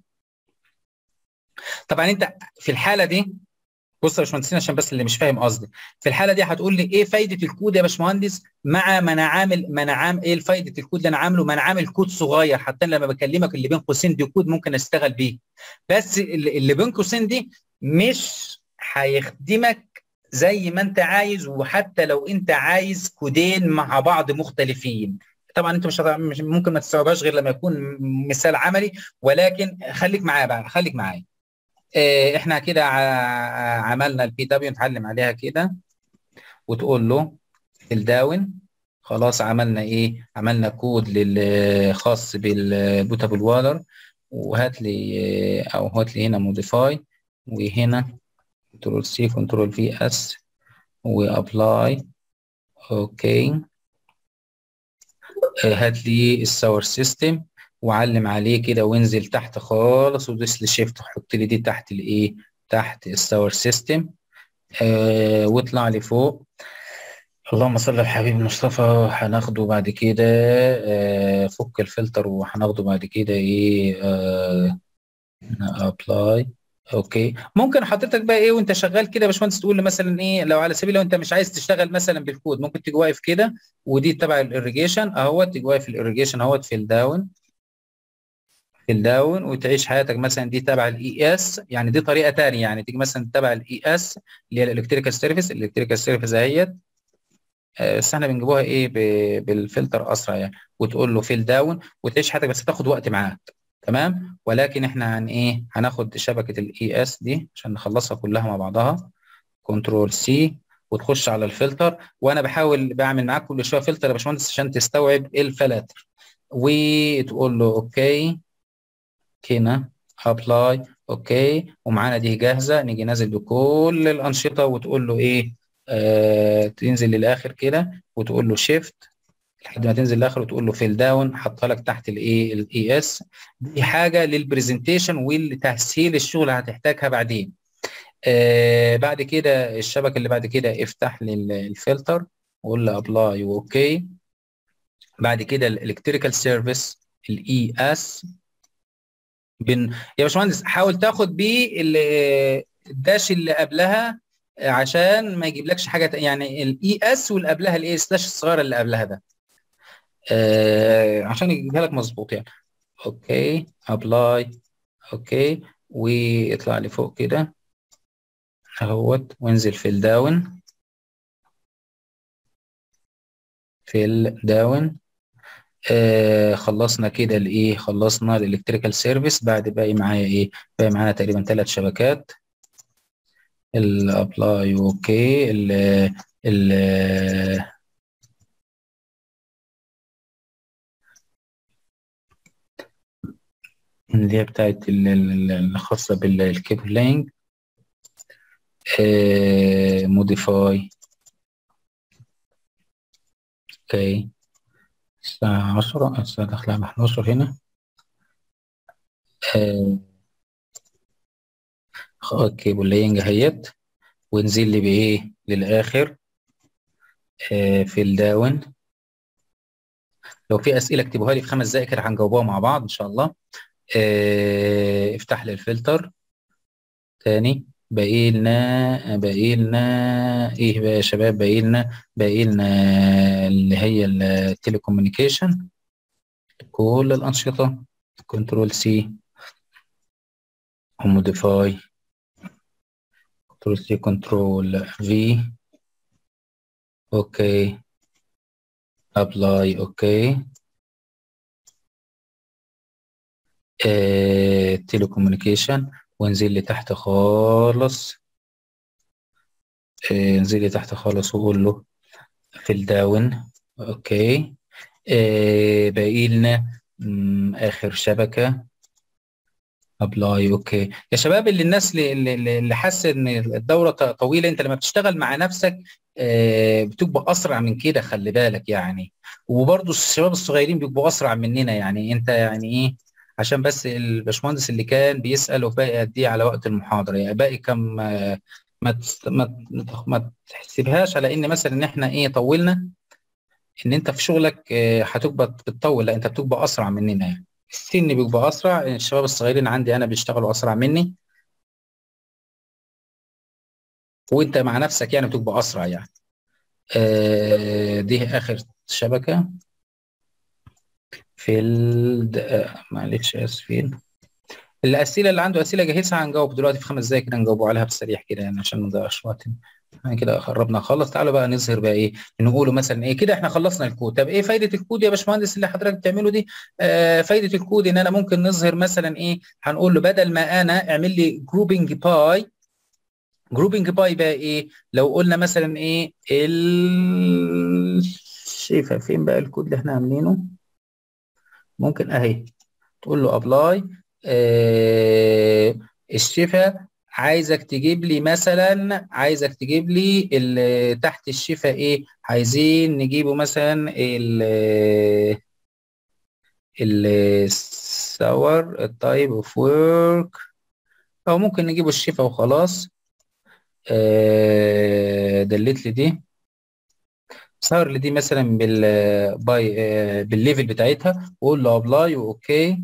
طبعا انت في الحاله دي بص يا باشمهندسين عشان بس اللي مش فاهم قصدي في الحاله دي هتقول لي ايه فايده الكود يا باشمهندس مع ما انا عامل ما انا عامل ايه فايده الكود اللي انا عامله ما انا عامل كود صغير حتى لما بكلمك اللي بين قوسين دي كود ممكن اشتغل بيه بس اللي بين قوسين دي مش هيخدمك زي ما انت عايز وحتى لو انت عايز كودين مع بعض مختلفين طبعا انت مش, هتع... مش ممكن ما تستوعبهاش غير لما يكون مثال عملي ولكن خليك معايا بقى خليك معايا اه احنا كده عملنا البي دبليو نتعلم عليها كده وتقول له الداون خلاص عملنا ايه عملنا كود لل خاص بالبوتابل واتر وهات لي او هات لي هنا موديفاي وهنا كنترول سي كنترول في اس وابلاي اوكي هات لي الساور سيستم وعلم عليه كده وانزل تحت خالص ودوس لي شيفت وحط لي دي تحت الايه تحت الساور سيستم آه واطلع لي فوق اللهم صل على الحبيب المصطفى هناخده بعد كده آه فك الفلتر وهناخده بعد كده ايه آه ابلاي اوكي ممكن حضرتك بقى ايه وانت شغال كده يا باشمهندس تقول لي مثلا ايه لو على سبيل لو انت مش عايز تشتغل مثلا بالكود ممكن تيجي واقف كده ودي تبع الاريجيشن اهوت تيجي واقف الاريجيشن اهوت في الداون في الداون وتعيش حياتك مثلا دي تبع الاي اس يعني دي طريقه ثانيه يعني تيجي مثلا تبع الاي اس اللي هي الالكتريكال سيرفيس الالكتريكال سيرفيس اهيت بس احنا بنجيبوها ايه بالفلتر اسرع يعني وتقول له فيل داون وتعيش حياتك بس تاخد وقت معاك تمام ولكن احنا هن ايه هناخد شبكه الاي اس دي عشان نخلصها كلها مع بعضها كنترول سي وتخش على الفلتر وانا بحاول بعمل معاك كل شويه فلتر يا باشمهندس عشان تستوعب الفلاتر وتقول له اوكي هنا ابلاي اوكي ومعانا دي جاهزه نيجي نازل بكل الانشطه وتقول له ايه آه تنزل للاخر كده وتقول له شيفت لحد ما تنزل للاخر وتقول له فيل داون حاطه لك تحت الايه الاي اس دي حاجه للبرزنتيشن ولتسهيل الشغل هتحتاجها بعدين آه بعد كده الشبكه اللي بعد كده افتح لي الفلتر وقول له ابلاي واوكي بعد كده الالكتريكال سيرفيس الاي اس بن يا باشمهندس حاول تاخد بيه الداش اللي قبلها عشان ما يجيبلكش حاجه يعني الاي اس واللي قبلها الاي سلاش الصغيره اللي قبلها ده آه عشان يجيبها لك مظبوط يعني اوكي ابلاي اوكي واطلع لي فوق كده اهوت وانزل في الداون في الداون آه خلصنا كده الايه خلصنا الالكتريكال سيرفيس بعد باقي معايا ايه باقي معانا تقريبا ثلاث شبكات الابلاي اوكي ال ال اللي هي بتاعت الخاصة بالكيبلينج موديفاي اوكي الساعة عشرة الساعة داخلة على 11 هنا كيبلينج اهيت ونزل لي بايه للاخر آه في الداون لو في اسئله اكتبوها لي في خمس دقائق كده هنجاوبوها مع بعض ان شاء الله آه افتح لي الفلتر تاني باقي لنا باقي لنا ايه بقى يا شباب باقي لنا باقي لنا اللي هي التليكوميونيكيشن كل الانشطه كنترول سي وموديفاي كنترول سي كنترول في اوكي ابلاي اوكي تيليكوميونيكيشن وانزل لي تحت خالص آه انزل لي تحت خالص وقول له في الداون اوكي آه باقي لنا اخر شبكه ابلاي اوكي يا شباب اللي الناس اللي, اللي حاسه ان الدوره طويله انت لما بتشتغل مع نفسك آه بتبقى اسرع من كده خلي بالك يعني وبرضه الشباب الصغيرين بيبقوا اسرع مننا يعني انت يعني ايه عشان بس الباشمهندس اللي كان بيسال وباقي قد ايه على وقت المحاضره يعني باقي كم ما ما ما تحسبهاش على ان مثلا ان احنا ايه طولنا ان انت في شغلك هتبقى بتطول لا انت بتبقى اسرع مننا يعني السن بيبقى اسرع الشباب الصغيرين عندي انا بيشتغلوا اسرع مني وانت مع نفسك يعني بتبقى اسرع يعني آه دي اخر شبكه في ال معلش اسفين الاسئله اللي عنده اسئله جاهزه هنجاوب دلوقتي في خمس دقايق كده نجاوبوا عليها بسريع كده يعني عشان ما نضيعش وقت احنا كده قربنا نخلص تعالوا بقى نظهر بقى ايه نقوله مثلا ايه كده احنا خلصنا الكود طب ايه فايده الكود يا باشمهندس اللي حضرتك بتعمله دي آه فايده الكود ان انا ممكن نظهر مثلا ايه هنقول له بدل ما انا اعمل لي جروبنج باي جروبنج باي بقى ايه لو قلنا مثلا ايه ال شايفه فين بقى الكود اللي احنا عاملينه ممكن اهي تقول له ابلاي آه الشفا عايزك تجيب لي مثلا عايزك تجيب لي ال- تحت الشفا ايه عايزين نجيبه مثلا ال السور التايب اوف ورك او ممكن نجيبه الشفا وخلاص آه، دلت لي دي صار لي دي مثلا بال باي آه، بالليفل بتاعتها واقول له ابلاي واوكي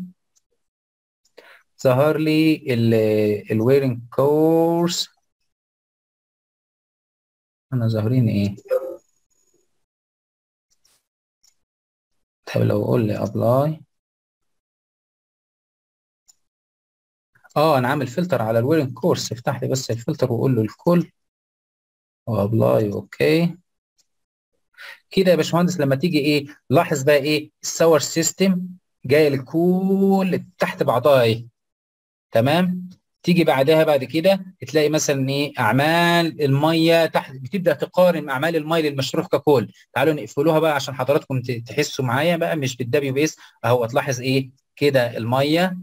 ظهر لي الويرنج كورس انا ظاهرين ايه طب لو اقول لي ابلاي اه انا عامل فلتر على الويرنج كورس افتح لي بس الفلتر واقول له الكل وابلاي اوكي كده يا باشمهندس لما تيجي ايه لاحظ بقى ايه الساور سيستم جايه لكل تحت بعضها ايه تمام تيجي بعدها بعد كده تلاقي مثلا ايه اعمال الميه تحت بتبدا تقارن اعمال الميه للمشروع ككل تعالوا نقفلوها بقى عشان حضراتكم ت- تحسوا معايا بقى مش بالدبليو بي اس اهو تلاحظ ايه كده الميه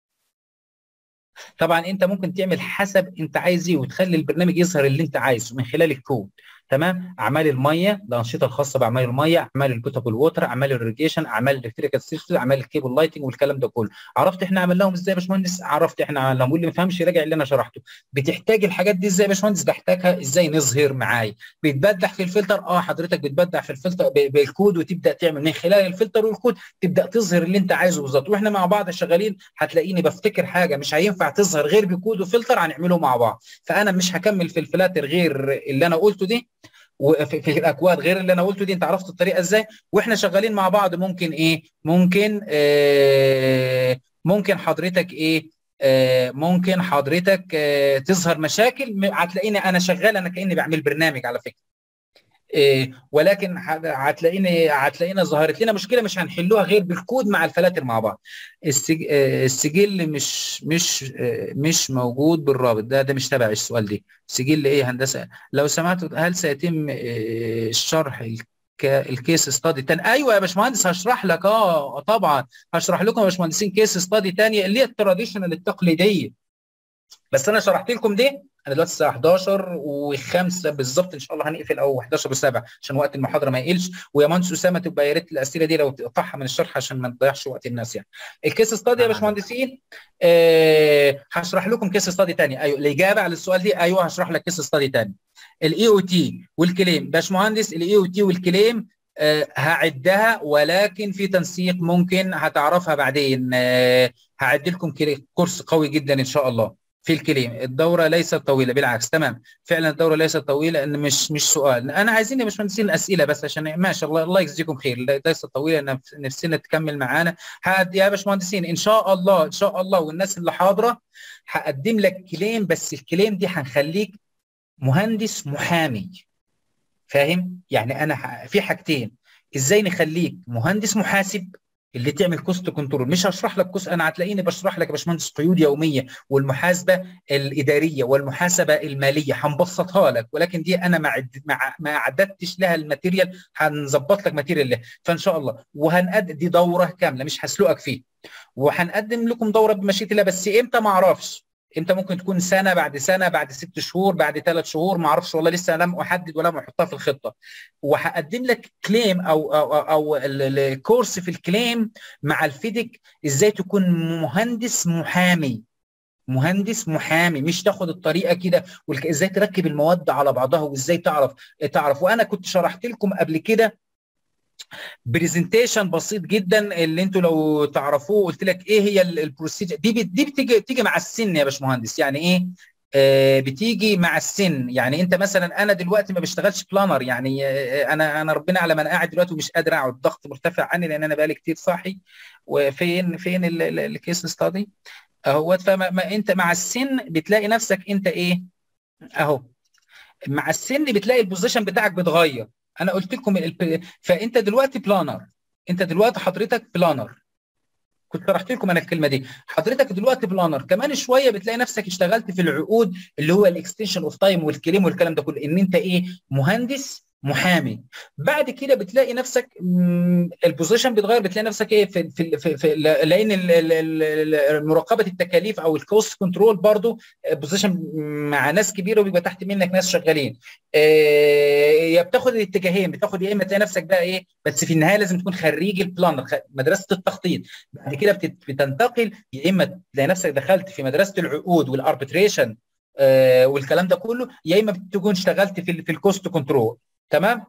طبعا انت ممكن تعمل حسب انت عايز ايه وتخلي البرنامج يظهر اللي انت عايزه من خلال الكود تمام اعمال الميه الانشطه الخاصه باعمال الميه اعمال البوتابل ووتر اعمال الريجيشن اعمال الالكتريكال سيستم اعمال الكيبل لايتنج والكلام ده كله عرفت احنا عملناهم ازاي يا باشمهندس عرفت احنا عملناهم واللي ما فهمش يراجع اللي انا شرحته بتحتاج الحاجات دي ازاي يا باشمهندس بحتاجها ازاي نظهر معايا بتبدع في الفلتر اه حضرتك بتبدع في الفلتر ب- بالكود وتبدا تعمل من خلال الفلتر والكود تبدا تظهر اللي انت عايزه بالظبط واحنا مع بعض شغالين هتلاقيني بفتكر حاجه مش هينفع تظهر غير بكود وفلتر هنعمله مع بعض فانا مش هكمل في الفلاتر غير اللي انا قلته دي وفي في الاكواد غير اللي انا قلته دي انت عرفت الطريقه ازاي واحنا شغالين مع بعض ممكن ايه ممكن آه ممكن حضرتك ايه آه ممكن حضرتك آه تظهر مشاكل م- هتلاقيني انا شغال انا كاني بعمل برنامج على فكره إيه ولكن ه- هتلاقيني هتلاقينا ظهرت لنا مشكله مش هنحلوها غير بالكود مع الفلاتر مع بعض السج... آه، السجل مش مش آه، مش موجود بالرابط ده ده مش تبع السؤال دي سجل ايه هندسه لو سمحت هل سيتم آه، الشرح الك... الكيس ستادي تاني ايوه يا باشمهندس هشرح لك اه طبعا هشرح لكم يا باشمهندسين كيس ستادي تانية اللي هي التراديشنال التقليديه بس انا شرحت لكم دي انا دلوقتي الساعه 11 و5 بالظبط ان شاء الله هنقفل او 11 و7 عشان وقت المحاضره ما يقلش ويا مهندس اسامه تبقى يا ريت الاسئله دي لو تقطعها من الشرح عشان ما نضيعش وقت الناس يعني الكيس ستادي يا تمام. باشمهندسين آه هشرح لكم كيس ستادي تاني ايوه الاجابه على السؤال دي ايوه هشرح لك كيس ستادي تاني الاي او تي والكليم باشمهندس الاي او تي والكليم آه هعدها ولكن في تنسيق ممكن هتعرفها بعدين آه هعد لكم كده كورس قوي جدا ان شاء الله في الكليم الدوره ليست طويله بالعكس تمام فعلا الدوره ليست طويله ان مش مش سؤال انا عايزين يا باشمهندسين الاسئله بس عشان ما شاء الله الله يجزيكم خير ليست طويله نف- نفسنا تكمل معانا هاد يا باشمهندسين ان شاء الله ان شاء الله والناس اللي حاضره هقدم لك كليم بس الكليم دي هنخليك مهندس محامي فاهم يعني انا ح- في حاجتين ازاي نخليك مهندس محاسب اللي تعمل كوست كنترول مش هشرح لك كوست انا هتلاقيني بشرح لك يا باشمهندس قيود يوميه والمحاسبه الاداريه والمحاسبه الماليه هنبسطها لك ولكن دي انا ما عد- ما ع- ما اعددتش لها الماتيريال هنظبط لك ماتيريال لها فان شاء الله وهنقدم دي دوره كامله مش هسلقك فيه وهنقدم لكم دوره بمشيئه الله بس امتى ما اعرفش امتى ممكن تكون سنه بعد سنه بعد ست شهور بعد ثلاث شهور ما اعرفش والله لسه لم احدد ولم احطها في الخطه وهقدم لك كليم او او او, أو ال- ال- الكورس في الكليم مع الفيديك ازاي تكون مهندس محامي مهندس محامي مش تاخد الطريقه كده والك- ازاي تركب المواد على بعضها وازاي تعرف تعرف وانا كنت شرحت لكم قبل كده برزنتيشن بسيط جدا اللي انتوا لو تعرفوه قلت لك ايه هي البروسيجر دي بت- دي بتيجي بتيجي مع السن يا باشمهندس يعني ايه آه بتيجي مع السن يعني انت مثلا انا دلوقتي ما بشتغلش بلانر يعني آه انا انا ربنا على ما انا قاعد دلوقتي ومش قادر اقعد ضغط مرتفع عني لان انا بقالي كتير صاحي وفين فين الكيس ستادي اهوت فما ما انت مع السن بتلاقي نفسك انت ايه اهو مع السن بتلاقي البوزيشن بتاعك بيتغير انا قلت لكم الب... فانت دلوقتي بلانر انت دلوقتي حضرتك بلانر كنت شرحت لكم انا الكلمه دي حضرتك دلوقتي بلانر كمان شويه بتلاقي نفسك اشتغلت في العقود اللي هو الاكستنشن اوف تايم والكليم والكلام ده كله ان انت ايه مهندس محامي بعد كده بتلاقي نفسك البوزيشن بيتغير بتلاقي نفسك ايه في في في, في لان مراقبه التكاليف او الكوست كنترول برضو بوزيشن مع ناس كبيره وبيبقى تحت منك ناس شغالين يا بتاخد الاتجاهين بتاخد يا اما تلاقي نفسك بقى ايه بس في النهايه لازم تكون خريج البلانر مدرسه التخطيط بعد كده بتنتقل يا اما تلاقي نفسك دخلت في مدرسه العقود والاربتريشن آه والكلام ده كله يا اما بتكون اشتغلت في في الكوست كنترول تمام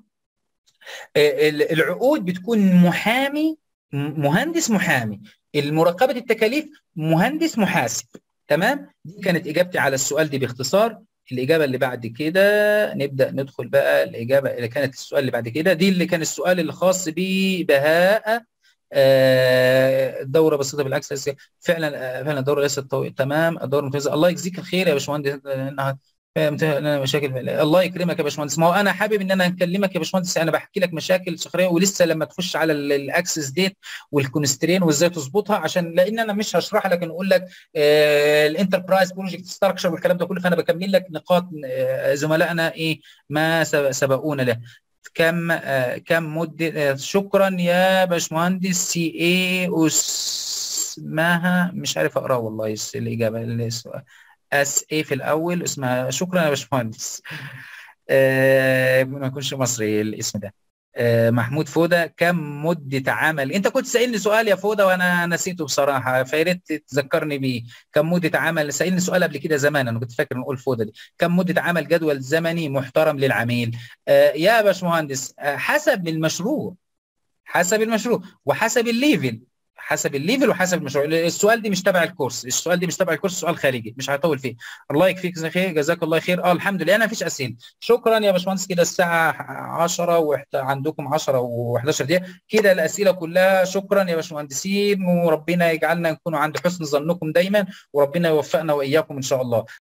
العقود بتكون محامي مهندس محامي المراقبه التكاليف مهندس محاسب تمام دي كانت اجابتي على السؤال دي باختصار الاجابه اللي بعد كده نبدا ندخل بقى الاجابه اللي كانت السؤال اللي بعد كده دي اللي كان السؤال اللي خاص ببهاء الدوره بسيطه بالعكس فعلا فعلا الدوره ليست طويله تمام الدوره ممتازه الله يجزيك الخير يا باشمهندس انها انا مشاكل الله يكرمك يا باشمهندس ما هو انا حابب ان انا اكلمك يا باشمهندس انا بحكي لك مشاكل شخصيه ولسه لما تخش على الاكسس ديت والكونسترين وازاي تظبطها عشان لان انا مش هشرح لك نقول لك آه الانتربرايز بروجكت ستراكشر والكلام ده كله فانا بكمل لك نقاط آه زملائنا ايه ما سبقونا له كم آه كم مده آه شكرا يا باشمهندس سي اي اسمها مش عارف اقراه والله الاجابه السؤال اس اي في الاول اسمها شكرا يا باشمهندس آه ما يكونش مصري الاسم ده آه محمود فوده كم مده عمل انت كنت سائلني سؤال يا فوده وانا نسيته بصراحه فيا ريت تذكرني بيه كم مده عمل سائلني سؤال قبل كده زمان انا كنت فاكر نقول فوده دي كم مده عمل جدول زمني محترم للعميل آه يا باشمهندس آه حسب المشروع حسب المشروع وحسب الليفل حسب الليفل وحسب المشروع السؤال دي مش تبع الكورس السؤال دي مش تبع الكورس سؤال خارجي مش هطول فيه الله يكفيك خير جزاك الله خير اه الحمد لله انا مفيش اسئله شكرا يا باشمهندس كده الساعه 10 وعندكم 10 و11 دقيقه كده الاسئله كلها شكرا يا باشمهندسين وربنا يجعلنا نكون عند حسن ظنكم دايما وربنا يوفقنا واياكم ان شاء الله